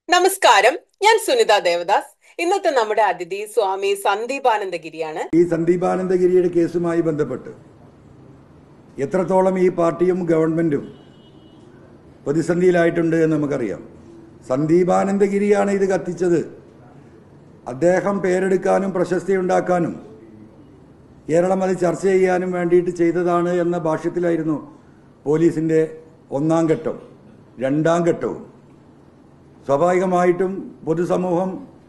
നമസ്കാരം ഞാൻ സുനിത ദേവദാസ് ഇന്നത്തെ നമ്മുടെ അതിഥി സ്വാമി സന്ദീപാനന്ദഗിരിയാണ് ഈ സന്ദീപാനന്ദഗിരിയുടെ കേസുമായി ബന്ധപ്പെട്ട് എത്രത്തോളം ഈ പാർട്ടിയും ഗവൺമെന്റും പ്രതിസന്ധിയിലായിട്ടുണ്ട് എന്ന് നമുക്കറിയാം സന്ദീപാനന്ദഗിരിയാണ് ഇത് കത്തിച്ചത് അദ്ദേഹം പേരെടുക്കാനും പ്രശസ്തി ഉണ്ടാക്കാനും കേരളം അത് ചർച്ച ചെയ്യാനും വേണ്ടിയിട്ട് ചെയ്തതാണ് എന്ന ഭാഷ്യത്തിലായിരുന്നു പോലീസിന്റെ ഒന്നാം ഘട്ടം രണ്ടാം ഘട്ടവും സ്വാഭാവികമായിട്ടും പൊതുസമൂഹം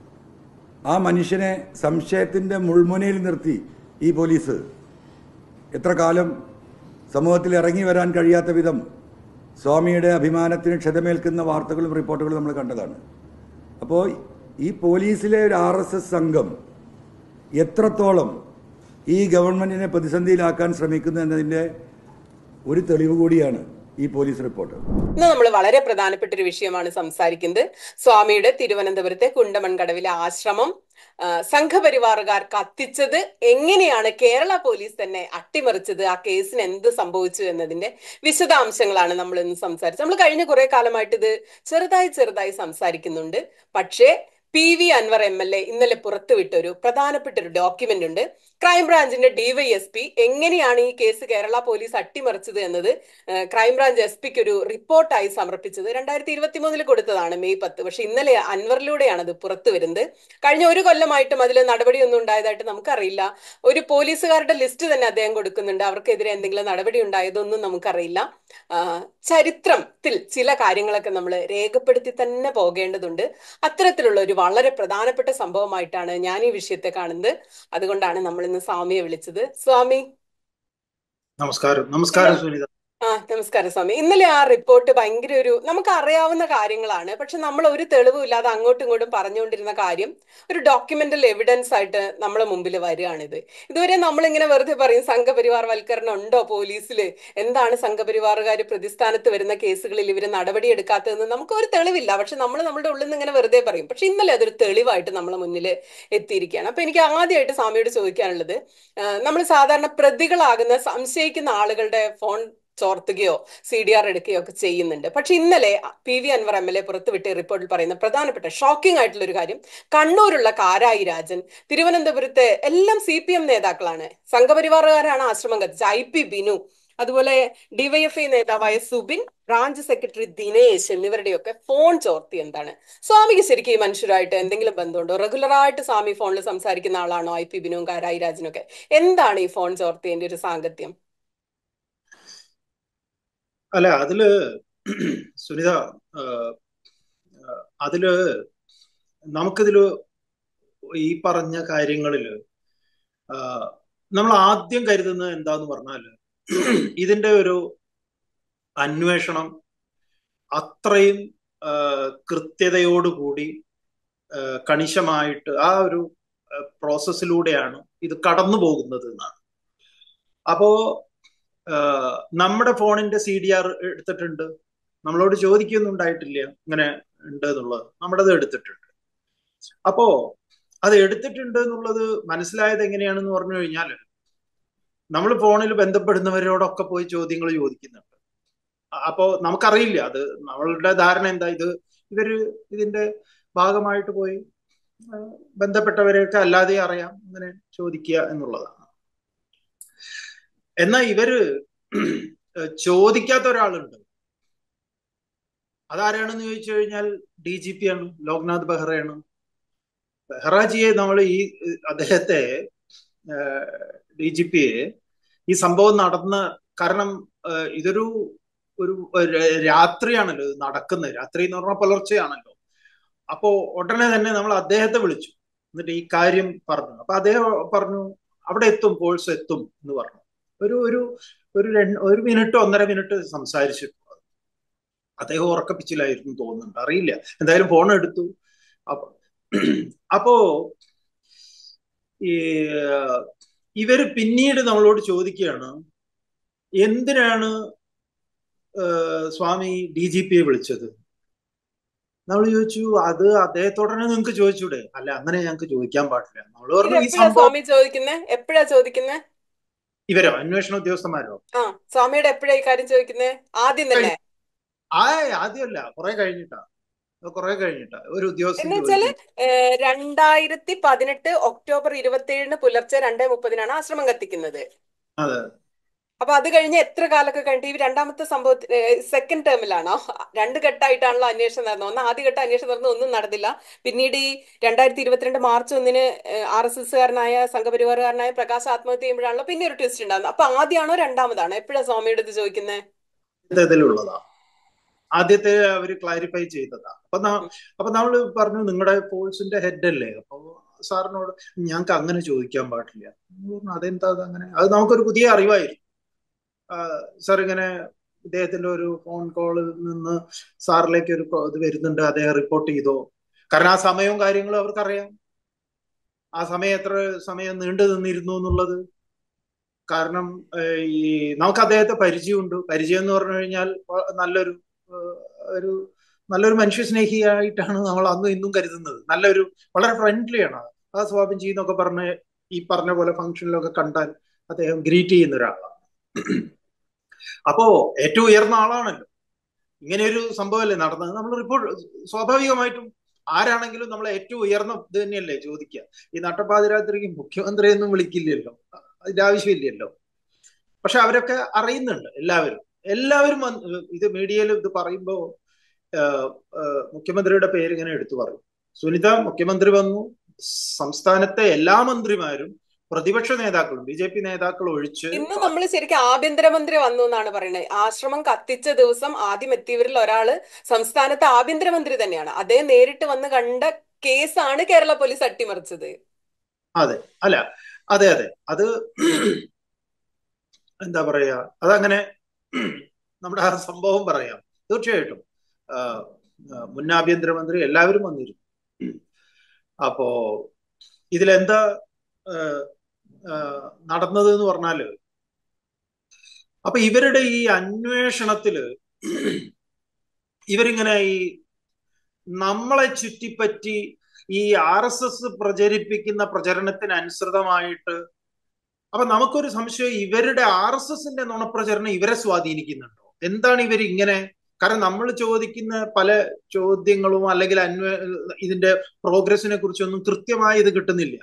ആ മനുഷ്യനെ സംശയത്തിന്റെ മുൾമുനയിൽ നിർത്തി ഈ പോലീസ് എത്ര കാലം സമൂഹത്തിൽ ഇറങ്ങി വരാൻ കഴിയാത്ത വിധം സ്വാമിയുടെ അഭിമാനത്തിന് ക്ഷതമേൽക്കുന്ന വാർത്തകളും റിപ്പോർട്ടുകളും നമ്മൾ കണ്ടതാണ് അപ്പോൾ ഈ പോലീസിലെ ഒരു ആർ എസ് എസ് സംഘം എത്രത്തോളം ഈ ഗവൺമെന്റിനെ പ്രതിസന്ധിയിലാക്കാൻ ശ്രമിക്കുന്നു എന്നതിൻ്റെ ഒരു തെളിവ് കൂടിയാണ് ഈ പോലീസ് റിപ്പോർട്ട് ഇന്ന് നമ്മൾ വളരെ പ്രധാനപ്പെട്ട ഒരു വിഷയമാണ് സംസാരിക്കുന്നത് സ്വാമിയുടെ തിരുവനന്തപുരത്തെ കുണ്ടമൺകടവിലെ ആശ്രമം ആ, സംഘപരിവാറുകാർ കത്തിച്ചത് എങ്ങനെയാണ് കേരള പോലീസ് തന്നെ അട്ടിമറിച്ചത് ആ കേസിന് എന്ത് സംഭവിച്ചു എന്നതിന്റെ വിശദാംശങ്ങളാണ് നമ്മൾ ഇന്ന് സംസാരിച്ചത് നമ്മൾ കഴിഞ്ഞ കുറെ കാലമായിട്ട് ഇത് ചെറുതായി ചെറുതായി സംസാരിക്കുന്നുണ്ട് പക്ഷേ P V Anvar M L A ഇന്നലെ പുറത്തുവിട്ട ഒരു പ്രധാനപ്പെട്ട ഒരു ഡോക്യുമെന്റ് ഉണ്ട് ക്രൈംബ്രാഞ്ചിന്റെ ഡിവൈഎസ്പി എങ്ങനെയാണ് ഈ കേസ് കേരള പോലീസ് അട്ടിമറിച്ചത് എന്നത് ഏഹ്, ക്രൈംബ്രാഞ്ച് എസ് പിക്ക് ഒരു റിപ്പോർട്ടായി സമർപ്പിച്ചത് രണ്ടായിരത്തി ഇരുപത്തി മൂന്നിൽ കൊടുത്തതാണ് മെയ് പത്ത് പക്ഷെ ഇന്നലെ അൻവറിലൂടെയാണ് അത് പുറത്തു വരുന്നത് കഴിഞ്ഞ ഒരു കൊല്ലമായിട്ടും അതിൽ നടപടിയൊന്നും ഉണ്ടായതായിട്ട് നമുക്കറിയില്ല ഒരു പോലീസുകാരുടെ ലിസ്റ്റ് തന്നെ അദ്ദേഹം കൊടുക്കുന്നുണ്ട് അവർക്കെതിരെ എന്തെങ്കിലും നടപടി ഉണ്ടായതൊന്നും നമുക്കറിയില്ല ആ, ചരിത്രത്തിൽ ചില കാര്യങ്ങളൊക്കെ നമ്മൾ രേഖപ്പെടുത്തി തന്നെ പോകേണ്ടതുണ്ട് അത്തരത്തിലുള്ള ഒരു വളരെ പ്രധാനപ്പെട്ട സംഭവമായിട്ടാണ് ഞാൻ ഈ വിഷയത്തെ കാണുന്നത് അതുകൊണ്ടാണ് നമ്മൾ ഇന്ന് സ്വാമിയെ വിളിച്ചത് സ്വാമി നമസ്കാരം നമസ്കാരം സുനിത ആ നമസ്കാരം സ്വാമി ഇന്നലെ ആ റിപ്പോർട്ട് ഭയങ്കര ഒരു നമുക്ക് അറിയാവുന്ന കാര്യങ്ങളാണ് പക്ഷെ നമ്മൾ ഒരു തെളിവും ഇല്ലാതെ അങ്ങോട്ടും ഇങ്ങോട്ടും പറഞ്ഞുകൊണ്ടിരുന്ന കാര്യം ഒരു ഡോക്യുമെന്റൽ എവിഡൻസ് ആയിട്ട് നമ്മളെ മുമ്പിൽ വരികയാണിത് ഇതുവരെ നമ്മളിങ്ങനെ വെറുതെ പറയും സംഘപരിവാർ വൽക്കരണം ഉണ്ടോ പോലീസിൽ എന്താണ് സംഘപരിവാറുകാർ പ്രതിസ്ഥാനത്ത് വരുന്ന കേസുകളിൽ ഇവർ നടപടിയെടുക്കാത്തതെന്ന് നമുക്ക് ഒരു തെളിവില്ല പക്ഷെ നമ്മൾ നമ്മുടെ ഉള്ളിൽ നിന്ന് ഇങ്ങനെ വെറുതെ പറയും പക്ഷെ ഇന്നലെ അതൊരു തെളിവായിട്ട് നമ്മളെ മുന്നിൽ എത്തിയിരിക്കുകയാണ് അപ്പൊ എനിക്ക് ആദ്യമായിട്ട് സ്വാമിയോട് ചോദിക്കാനുള്ളത് നമ്മൾ സാധാരണ പ്രതികളാകുന്ന സംശയിക്കുന്ന ആളുകളുടെ ഫോൺ ചോർത്തുകയോ സി ഡി ആർ എടുക്കുകയോ ഒക്കെ ചെയ്യുന്നുണ്ട് പക്ഷെ ഇന്നലെ P V Anvar M L A പുറത്തുവിട്ട റിപ്പോർട്ടിൽ പറയുന്ന പ്രധാനപ്പെട്ട ഷോക്കിംഗ് ആയിട്ടുള്ള ഒരു കാര്യം കണ്ണൂരുള്ള കാരായി രാജൻ തിരുവനന്തപുരത്തെ എല്ലാം സി പി എം നേതാക്കളാണ് സംഘപരിവാറുകാരാണ് ആശ്രമം കത്തിച്ച ഐ പി ബിനു അതുപോലെ ഡിവൈഎഫ്ഐ നേതാവായ സുബിൻ ബ്രാഞ്ച് സെക്രട്ടറി ദിനേശ് എന്നിവരുടെയൊക്കെ ഫോൺ ചോർത്തി എന്താണ് സ്വാമിക്ക് ശരിക്കും ഈ മനുഷ്യരായിട്ട് എന്തെങ്കിലും ബന്ധമുണ്ടോ റെഗുലറായിട്ട് സ്വാമി ഫോണിൽ സംസാരിക്കുന്ന ആളാണോ ഐ പി ബിനുവും കാരായി രാജനൊക്കെ എന്താണ് ഈ ഫോൺ ചോർത്തിയതിന്റെ ഒരു സാങ്കത്യം അല്ല അതില് സുനിത ആഹ്, ആഹ്, അതില് നമുക്കിതില് ഈ പറഞ്ഞ കാര്യങ്ങളില് ആഹ്, നമ്മൾ ആദ്യം കരുതുന്നത് എന്താന്ന് പറഞ്ഞാല് ഇതിന്റെ ഒരു അന്വേഷണം അത്രയും ആഹ്, കൃത്യതയോടുകൂടി ആഹ്, കണിശമായിട്ട് ആ ഒരു പ്രോസസ്സിലൂടെയാണ് ഇത് കടന്നു പോകുന്നത് എന്നാണ് അപ്പോ ആഹ് നമ്മുടെ ഫോണിന്റെ സി ഡി ആർ എടുത്തിട്ടുണ്ട് നമ്മളോട് ചോദിക്കൊന്നും ഉണ്ടായിട്ടില്ല ഇങ്ങനെ ഉണ്ട് എന്നുള്ളത് നമ്മുടേത് എടുത്തിട്ടുണ്ട് അപ്പോ അത് എടുത്തിട്ടുണ്ട് എന്നുള്ളത് മനസ്സിലായത് എങ്ങനെയാണെന്ന് പറഞ്ഞു കഴിഞ്ഞാൽ നമ്മൾ ഫോണിൽ ബന്ധപ്പെടുന്നവരോടൊക്കെ പോയി ചോദ്യങ്ങൾ ചോദിക്കുന്നുണ്ട് അപ്പോ നമുക്കറിയില്ല അത് നമ്മളുടെ ധാരണ എന്താ ഇത് ഇവര് ഇതിന്റെ ഭാഗമായിട്ട് പോയി ആഹ് ബന്ധപ്പെട്ടവരെയൊക്കെ അല്ലാതെ അറിയാം അങ്ങനെ ചോദിക്കുക എന്നുള്ളതാണ് എന്നാൽ ഇവര് ചോദിക്കാത്ത ഒരാളുണ്ട് അതാരാണെന്ന് ചോദിച്ചു കഴിഞ്ഞാൽ ഡി ജി പി ആണ് ലോക്നാഥ് ബെഹ്റയാണ് ബെഹ്റാജിയെ നമ്മൾ ഈ അദ്ദേഹത്തെ ഡി ജി പിയെ ഈ സംഭവം നടന്ന കാരണം ഏഹ്, ഇതൊരു ഒരു ഒരു രാത്രിയാണല്ലോ ഇത് നടക്കുന്നത് രാത്രി എന്ന് പറഞ്ഞാൽ പുലർച്ചെയാണല്ലോ അപ്പോ ഉടനെ തന്നെ നമ്മൾ അദ്ദേഹത്തെ വിളിച്ചു എന്നിട്ട് ഈ കാര്യം പറഞ്ഞു അപ്പൊ അദ്ദേഹം പറഞ്ഞു അവിടെ എത്തും കോഴ്സ് എത്തും എന്ന് പറഞ്ഞു ഒരു ഒരു ഒരു രണ്ട് ഒരു മിനിറ്റ് ഒന്നര മിനിറ്റ് സംസാരിച്ചിട്ടു അദ്ദേഹം ഉറക്കപ്പിച്ചിലായിരുന്നു തോന്നുന്നുണ്ട് അറിയില്ല എന്തായാലും ഫോൺ എടുത്തു അപ്പൊ അപ്പോ ഈ ഇവര് പിന്നീട് നമ്മളോട് ചോദിക്കുകയാണ് എന്തിനാണ് ഏഹ്, സ്വാമി ഡി ജി പിയെ വിളിച്ചത് നമ്മൾ ചോദിച്ചു അത് അദ്ദേഹത്തോടനെ നിങ്ങൾക്ക് ചോദിച്ചൂടെ അല്ല അങ്ങനെ ഞങ്ങൾക്ക് ചോദിക്കാൻ പാടില്ല നമ്മൾ ഇത് പറഞ്ഞു ഈ എപ്പോഴാ സംഭവം സ്വാമി ചോദിക്കുന്നേ എപ്പോഴാ ചോദിക്കുന്നേ ഇവരോ അന്വേഷണ ഉദ്യോഗസ്ഥന്മാരോ ആ സ്വാമിയുടെ എപ്പോഴാ ഈ കാര്യം ചോദിക്കുന്നേ ആദ്യം തന്നെ ആ ആദ്യമല്ല കുറെ കഴിഞ്ഞിട്ടാ കുറെ കഴിഞ്ഞിട്ടാ ഒരു ഉദ്യോഗസ്ഥൻ എന്ന് വെച്ചാല് ചോദിച്ചു ഏഹ്, രണ്ടായിരത്തി പതിനെട്ട് ഒക്ടോബർ ഇരുപത്തി ഏഴിന് പുലർച്ചെ രണ്ടേ മുപ്പതിനാണ് ആശ്രമം കത്തിക്കുന്നത് അതെ അപ്പൊ അത് കഴിഞ്ഞ് എത്ര കാലൊക്കെ കഴിഞ്ഞിട്ട് ഈ രണ്ടാമത്തെ സംഭവത്തിന് സെക്കൻഡ് ടേമിലാണോ രണ്ട് ഘട്ടമായിട്ടാണല്ലോ അന്വേഷണം നടന്നത് ഒന്ന് ആദ്യഘട്ട അന്വേഷണം നടന്നു ഒന്നും നടന്നില്ല പിന്നീട് ഈ രണ്ടായിരത്തി ഇരുപത്തിരണ്ട് മാർച്ച് ഒന്നിന് ആർ എസ് എസ്സുകാരനായ സംഘപരിവാറുകാരനായ പ്രകാശ് ആത്മഹത്യ ചെയ്യുമ്പോഴാണല്ലോ പിന്നെ ഒരു ട്വിസ്റ്റ് ഉണ്ടാകുന്നത് അപ്പൊ ആദ്യമാണോ രണ്ടാമതാണോ എപ്പോഴാണ് സ്വാമിയുടെ ഇത് ചോദിക്കുന്നത് ഇതിലുള്ളതാ ആദ്യത്തെ അവർ ക്ലാരിഫൈ ചെയ്തതാ അപ്പൊ ന- അപ്പൊ നമ്മൾ പറഞ്ഞു നിങ്ങളുടെ ഫോഴ്സിന്റെ ഹെഡ് അല്ലേ അപ്പൊ സാറിനോട് ഞങ്ങൾക്ക് അങ്ങനെ ചോദിക്കാൻ പാടില്ല ഞാൻ പറഞ്ഞു, അതെന്താ അത് അങ്ങനെ അത് നമുക്കൊരു പുതിയ അറിവായിരുന്നു സാർ ഇങ്ങനെ ഇദ്ദേഹത്തിന്റെ ഒരു ഫോൺ കോളിൽ നിന്ന് സാറിലേക്ക് ഒരു കോ- ഇത് വരുന്നുണ്ട് അദ്ദേഹം റിപ്പോർട്ട് ചെയ്തോ കാരണം ആ സമയവും കാര്യങ്ങളും അവർക്കറിയാം ആ സമയം എത്ര സമയം നീണ്ടു നിന്നിരുന്നു എന്നുള്ളത് കാരണം ഏഹ്, ഈ നമുക്ക് അദ്ദേഹത്തെ പരിചയമുണ്ട് പരിചയം എന്ന് പറഞ്ഞു കഴിഞ്ഞാൽ വ- നല്ലൊരു ഏഹ്, ഒരു നല്ലൊരു മനുഷ്യസ്നേഹിയായിട്ടാണ് നമ്മൾ അന്നും ഇന്നും കരുതുന്നത് നല്ലൊരു വളരെ ഫ്രണ്ട്ലി ആണ് ആ സ്വാമിജി എന്നൊക്കെ പറഞ്ഞ് ഈ പറഞ്ഞ പോലെ ഫംഗ്ഷനിലൊക്കെ കണ്ടാൽ അദ്ദേഹം ഗ്രീറ്റ് ചെയ്യുന്ന ഒരാളാണ് അപ്പോ ഏറ്റവും ഉയർന്ന ആളാണല്ലോ ഇങ്ങനെ ഒരു സംഭവമല്ലേ നടന്നത് നമ്മൾ റിപ്പോർട്ട് സ്വാഭാവികമായിട്ടും ആരാണെങ്കിലും നമ്മളെ ഏറ്റവും ഉയർന്ന ഇത് തന്നെയല്ലേ ചോദിക്കുക ഈ നട്ടപ്പാതിരാത്രിക്ക് മുഖ്യമന്ത്രിയൊന്നും വിളിക്കില്ലല്ലോ അതിന്റെ ആവശ്യമില്ലല്ലോ പക്ഷെ അവരൊക്കെ അറിയുന്നുണ്ട് എല്ലാവരും എല്ലാവരും വന്ന് ഇത് മീഡിയയിൽ ഇത് പറയുമ്പോൾ മുഖ്യമന്ത്രിയുടെ പേര് ഇങ്ങനെ എടുത്തു പറയും സുനിത മുഖ്യമന്ത്രി വന്നു സംസ്ഥാനത്തെ എല്ലാ മന്ത്രിമാരും പ്രതിപക്ഷ നേതാക്കളും ബി ജെ പി നേതാക്കളും ഒഴിച്ച് ഇന്ന് നമ്മൾ ശരിക്കും ആഭ്യന്തരമന്ത്രി വന്നു എന്നാണ് പറയുന്നത് ആശ്രമം കത്തിച്ച ദിവസം ആദ്യം എത്തിയവരിൽ ഒരാള് സംസ്ഥാനത്തെ ആഭ്യന്തരമന്ത്രി തന്നെയാണ് അദ്ദേഹം നേരിട്ട് വന്ന് കണ്ട കേസാണ് കേരള പോലീസ് അട്ടിമറിച്ചത് അതെ അല്ല അതെ അതെ അത് എന്താ പറയാ അതങ്ങനെ നമ്മുടെ ആ സംഭവം പറയാം തീർച്ചയായിട്ടും ആ, ആ, മുൻ ആഭ്യന്തരമന്ത്രി എല്ലാവരും വന്നിരുന്നു അപ്പോ ഇതിലെന്താ ആ, ആ, നടന്നത് എന്ന് പറഞ്ഞാല് അപ്പൊ ഇവരുടെ ഈ അന്വേഷണത്തില് ഇവരിങ്ങനെ ഈ നമ്മളെ ചുറ്റിപ്പറ്റി ഈ ആർ എസ് എസ് പ്രചരിപ്പിക്കുന്ന പ്രചരണത്തിന് അനുസൃതമായിട്ട് അപ്പൊ നമുക്കൊരു സംശയം ഇവരുടെ ആർ എസ് എസിന്റെ നുണപ്രചരണം ഇവരെ സ്വാധീനിക്കുന്നുണ്ടോ എന്താണ് ഇവർ ഇങ്ങനെ കാരണം നമ്മൾ ചോദിക്കുന്ന പല ചോദ്യങ്ങളും അല്ലെങ്കിൽ അന്വേ ഇതിന്റെ പ്രോഗ്രസിനെ കുറിച്ചൊന്നും കൃത്യമായി ഇത് കിട്ടുന്നില്ല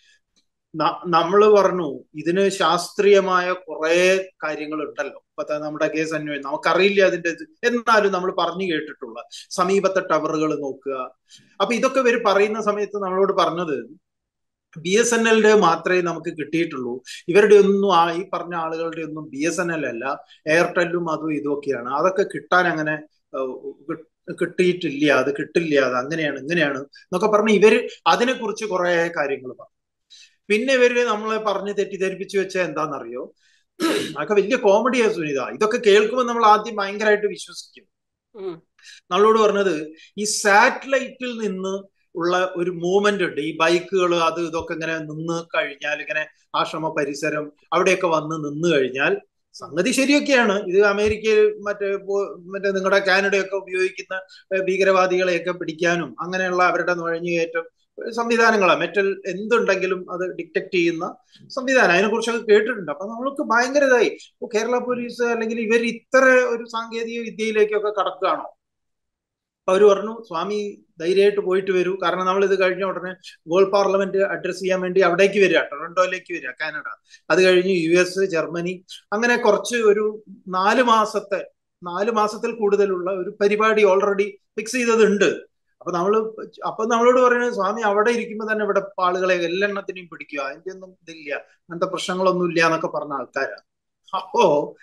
നമ്മൾ പറഞ്ഞു ഇതിന് ശാസ്ത്രീയമായ കുറെ കാര്യങ്ങൾ ഉണ്ടല്ലോ ഇപ്പത്തെ നമ്മുടെ കേസ് അന്വേഷണം നമുക്കറിയില്ല അതിന്റെ ഇത് എന്നാലും നമ്മൾ പറഞ്ഞു കേട്ടിട്ടുള്ള സമീപത്തെ ടവറുകൾ നോക്കുക അപ്പൊ ഇതൊക്കെ ഇവർ പറയുന്ന സമയത്ത് നമ്മളോട് പറഞ്ഞത് ബി എസ് എൻ എല്ലിന്റെ മാത്രമേ നമുക്ക് കിട്ടിയിട്ടുള്ളൂ ഇവരുടെ ഒന്നും ആ ഈ പറഞ്ഞ ആളുകളുടെ ഒന്നും ബി എസ് എൻ എൽ അല്ല എയർടെല്ലും അതും ഇതൊക്കെയാണ് അതൊക്കെ കിട്ടാൻ അങ്ങനെ ഏഹ്, കി- കിട്ടിയിട്ടില്ല അത് കിട്ടില്ല അത് അങ്ങനെയാണ് ഇങ്ങനെയാണ് എന്നൊക്കെ പറഞ്ഞ് ഇവര് അതിനെ കുറിച്ച് കുറെ കാര്യങ്ങൾ പറഞ്ഞു പിന്നെ ഇവര് നമ്മളെ പറഞ്ഞ് തെറ്റിദ്ധരിപ്പിച്ചു വെച്ചാൽ എന്താണെന്നറിയോ അതൊക്കെ വലിയ കോമഡിയാ സുനിത ഇതൊക്കെ കേൾക്കുമ്പോൾ നമ്മൾ ആദ്യം ഭയങ്കരമായിട്ട് വിശ്വസിക്കും ഉം. നമ്മളോട് പറഞ്ഞത് ഈ സാറ്റലൈറ്റിൽ നിന്ന് ഉള്ള ഒരു മൂവ്മെന്റ് ഉണ്ട് ഈ ബൈക്കുകൾ അത് ഇതൊക്കെ ഇങ്ങനെ നിന്ന് കഴിഞ്ഞാൽ ഇങ്ങനെ ആശ്രമ പരിസരം അവിടെയൊക്കെ വന്ന് നിന്ന് കഴിഞ്ഞാൽ സംഗതി ശരിയൊക്കെയാണ് ഇത് അമേരിക്കയിൽ മറ്റേ പോ- മറ്റേ നിങ്ങളുടെ കാനഡയൊക്കെ ഉപയോഗിക്കുന്ന ഏഹ്, ഭീകരവാദികളെയൊക്കെ പിടിക്കാനും അങ്ങനെയുള്ള അവരുടെ നുഴഞ്ഞുകയറ്റം സംവിധാനങ്ങളാണ് മെറ്റൽ എന്തുണ്ടെങ്കിലും അത് ഡിറ്റക്ട് ചെയ്യുന്ന സംവിധാനം അതിനെ കുറിച്ചൊക്കെ കേട്ടിട്ടുണ്ട് അപ്പൊ നമ്മൾക്ക് ഭയങ്കര ഇതായി ഓ, കേരള പോലീസ് അല്ലെങ്കിൽ ഇവർ ഇത്ര ഒരു സാങ്കേതിക വിദ്യയിലേക്കൊക്കെ കടക്കുകയാണോ അപ്പൊ അവര് പറഞ്ഞു സ്വാമി ധൈര്യമായിട്ട് പോയിട്ട് വരൂ കാരണം നമ്മൾ ഇത് കഴിഞ്ഞ ഉടനെ വേൾഡ് പാർലമെന്റ് അഡ്രസ് ചെയ്യാൻ വേണ്ടി അവിടേക്ക് വരിക ടൊറന്റോയിലേക്ക് വരിക കാനഡ അത് കഴിഞ്ഞ് യു എസ് ജർമ്മനി അങ്ങനെ കുറച്ച് ഒരു നാല് മാസത്തെ നാല് മാസത്തിൽ കൂടുതലുള്ള ഒരു പരിപാടി ഓൾറെഡി ഫിക്സ് ചെയ്തതുണ്ട് അപ്പൊ നമ്മള് അപ്പൊ നമ്മളോട് പറയുന്നത് സ്വാമി അവിടെ ഇരിക്കുമ്പോൾ തന്നെ ഇവിടെ ആളുകളെ എല്ലെണ്ണത്തിനെയും പിടിക്കുക അതിന്റെ ഒന്നും ഇതില്ല അങ്ങനത്തെ പ്രശ്നങ്ങളൊന്നും ഇല്ല എന്നൊക്കെ പറഞ്ഞ ആൾക്കാരാണ് അപ്പോ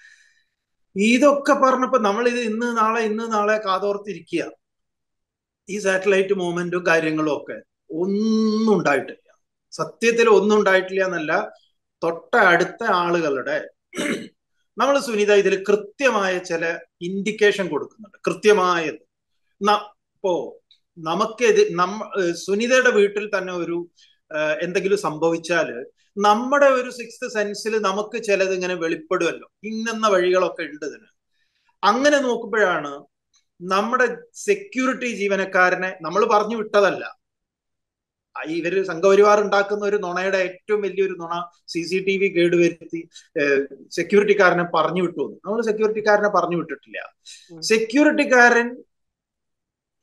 ഇതൊക്കെ പറഞ്ഞപ്പോ നമ്മൾ ഇത് ഇന്ന് നാളെ ഇന്ന് നാളെ കാതോർത്തിരിക്കുക ഈ സാറ്റലൈറ്റ് മൂവ്മെന്റും കാര്യങ്ങളും ഒക്കെ ഒന്നും ഉണ്ടായിട്ടില്ല സത്യത്തിൽ ഒന്നും ഉണ്ടായിട്ടില്ല എന്നല്ല തൊട്ട അടുത്ത ആളുകളുടെ നമ്മൾ സുനിത ഇതിൽ കൃത്യമായ ചില ഇൻഡിക്കേഷൻ കൊടുക്കുന്നുണ്ട് കൃത്യമായത് ന- ഇപ്പോ നമുക്ക് ഇത് നമ്മ ഏഹ് സുനിതയുടെ വീട്ടിൽ തന്നെ ഒരു ഏഹ് എന്തെങ്കിലും സംഭവിച്ചാല് നമ്മുടെ ഒരു സിക്സ്ത് സെൻസിൽ നമുക്ക് ചിലത് ഇങ്ങനെ വെളിപ്പെടുമല്ലോ ഇന്നെന്ന വഴികളൊക്കെ ഉണ്ട് ഇതിന് അങ്ങനെ നോക്കുമ്പോഴാണ് നമ്മുടെ സെക്യൂരിറ്റി ജീവനക്കാരനെ നമ്മൾ പറഞ്ഞു വിട്ടതല്ല ആ ഇവര് സംഘപരിവാർ ഉണ്ടാക്കുന്ന ഒരു നുണയുടെ ഏറ്റവും വലിയൊരു നുണ സി സി ടി വി കേടുവരുത്തി സെക്യൂരിറ്റിക്കാരനെ പറഞ്ഞു വിട്ടു നമ്മൾ സെക്യൂരിറ്റിക്കാരനെ പറഞ്ഞു വിട്ടിട്ടില്ല ഉം. സെക്യൂരിറ്റിക്കാരൻ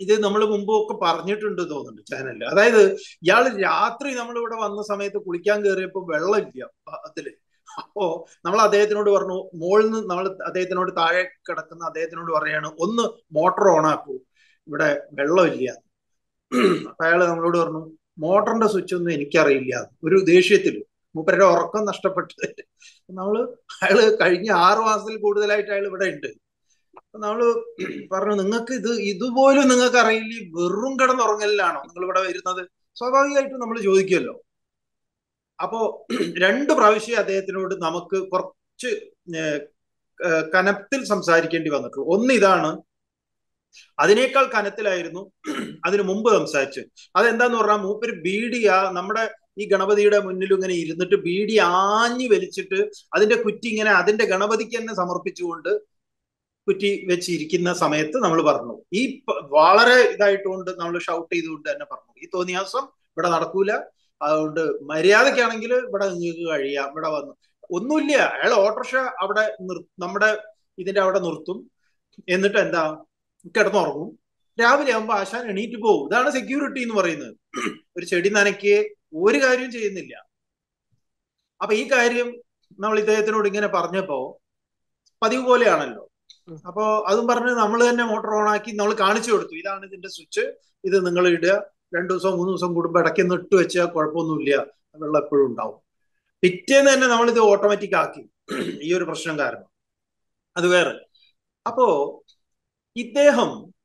ഇത് നമ്മൾ മുമ്പ് ഒക്കെ പറഞ്ഞിട്ടുണ്ട് തോന്നുന്നുണ്ട് ചാനലിൽ അതായത് ഇയാൾ രാത്രി നമ്മൾ ഇവിടെ വന്ന സമയത്ത് കുളിക്കാൻ കയറിയപ്പോൾ വെള്ളമില്ല അതില് അപ്പോ നമ്മൾ അദ്ദേഹത്തിനോട് പറഞ്ഞു മോളിൽ നിന്ന് നമ്മൾ അദ്ദേഹത്തിനോട് താഴെ കിടക്കുന്ന അദ്ദേഹത്തിനോട് പറയാണ് ഒന്ന് മോട്ടോർ ഓൺ ആക്കൂ ഇവിടെ വെള്ളമില്ല അപ്പൊ അയാൾ നമ്മളോട് പറഞ്ഞു മോട്ടറിന്റെ സ്വിച്ച് ഒന്നും എനിക്കറിയില്ല ഒരു ദേഷ്യത്തിൽ മൂപ്പരുടെ ഉറക്കം നഷ്ടപ്പെട്ടത് നമ്മള് അയാള് കഴിഞ്ഞ ആറു മാസത്തിൽ കൂടുതലായിട്ട് അയാൾ ഇവിടെ ഉണ്ട് നമ്മള് പറഞ്ഞു നിങ്ങൾക്ക് ഇത് ഇതുപോലും നിങ്ങൾക്ക് അറിയില്ല വെറും കിടന്നുറങ്ങലിലാണോ നിങ്ങൾ ഇവിടെ വരുന്നത് സ്വാഭാവികമായിട്ടും നമ്മൾ ചോദിക്കുമല്ലോ അപ്പോ രണ്ട് പ്രാവശ്യം അദ്ദേഹത്തിനോട് നമുക്ക് കുറച്ച് കനത്തിൽ സംസാരിക്കേണ്ടി വന്നിട്ടുള്ളൂ ഒന്ന് ഇതാണ് അതിനേക്കാൾ കനത്തിലായിരുന്നു അതിനു മുമ്പ് സംസാരിച്ചു അതെന്താന്ന് പറഞ്ഞാൽ മൂപ്പര് ബീഡിയ നമ്മുടെ ഈ ഗണപതിയുടെ മുന്നിൽ ഇങ്ങനെ ഇരുന്നിട്ട് ബീഡി ആഞ്ഞു വലിച്ചിട്ട് അതിന്റെ കുറ്റി ഇങ്ങനെ അതിന്റെ ഗണപതിക്ക് തന്നെ സമർപ്പിച്ചുകൊണ്ട് കുറ്റി വെച്ചിരിക്കുന്ന സമയത്ത് നമ്മൾ പറഞ്ഞു ഈ വളരെ ഇതായിട്ടുകൊണ്ട് നമ്മൾ ഷൗട്ട് ചെയ്തുകൊണ്ട് തന്നെ പറഞ്ഞു ഈ തോന്നിയാസം ഇവിടെ നടക്കൂല അതുകൊണ്ട് മര്യാദക്കാണെങ്കിൽ ഇവിടെ നിങ്ങൾക്ക് കഴിയാം ഇവിടെ വന്നു ഒന്നുമില്ല അയാൾ ഓട്ടോറിക്ഷ അവിടെ നമ്മുടെ ഇതിന്റെ അവിടെ നിർത്തും എന്നിട്ട് എന്താ കിടന്നുറങ്ങും രാവിലെ ആകുമ്പോൾ ആശാൻ എണീറ്റ് പോകും ഇതാണ് സെക്യൂരിറ്റി എന്ന് പറയുന്നത് ഒരു ചെടി നനയ്ക്ക് ഒരു കാര്യവും ചെയ്യുന്നില്ല അപ്പൊ ഈ കാര്യം നമ്മൾ ഇദ്ദേഹത്തിനോട് ഇങ്ങനെ പറഞ്ഞപ്പോ പതിവ് പോലെയാണല്ലോ അപ്പോ അതും പറഞ്ഞ് നമ്മൾ തന്നെ മോട്ടോർ ഓൺ ആക്കി നമ്മൾ കാണിച്ചു കൊടുത്തു ഇതാണ് ഇതിന്റെ സ്വിച്ച് ഇത് നിങ്ങൾ ഇടുക രണ്ടു ദിവസം മൂന്ന് ദിവസം കൂടുമ്പോ ഇടയ്ക്കൊന്ന് ഇട്ട് വെച്ചാൽ കുഴപ്പമൊന്നുമില്ല വെള്ളം എപ്പോഴും ഉണ്ടാവും പിറ്റേന്ന് തന്നെ നമ്മൾ ഇത് ഓട്ടോമാറ്റിക് ആക്കി ഈ ഒരു പ്രശ്നം കാരണം അത് വേറെ അപ്പോ ഇദ്ദേഹം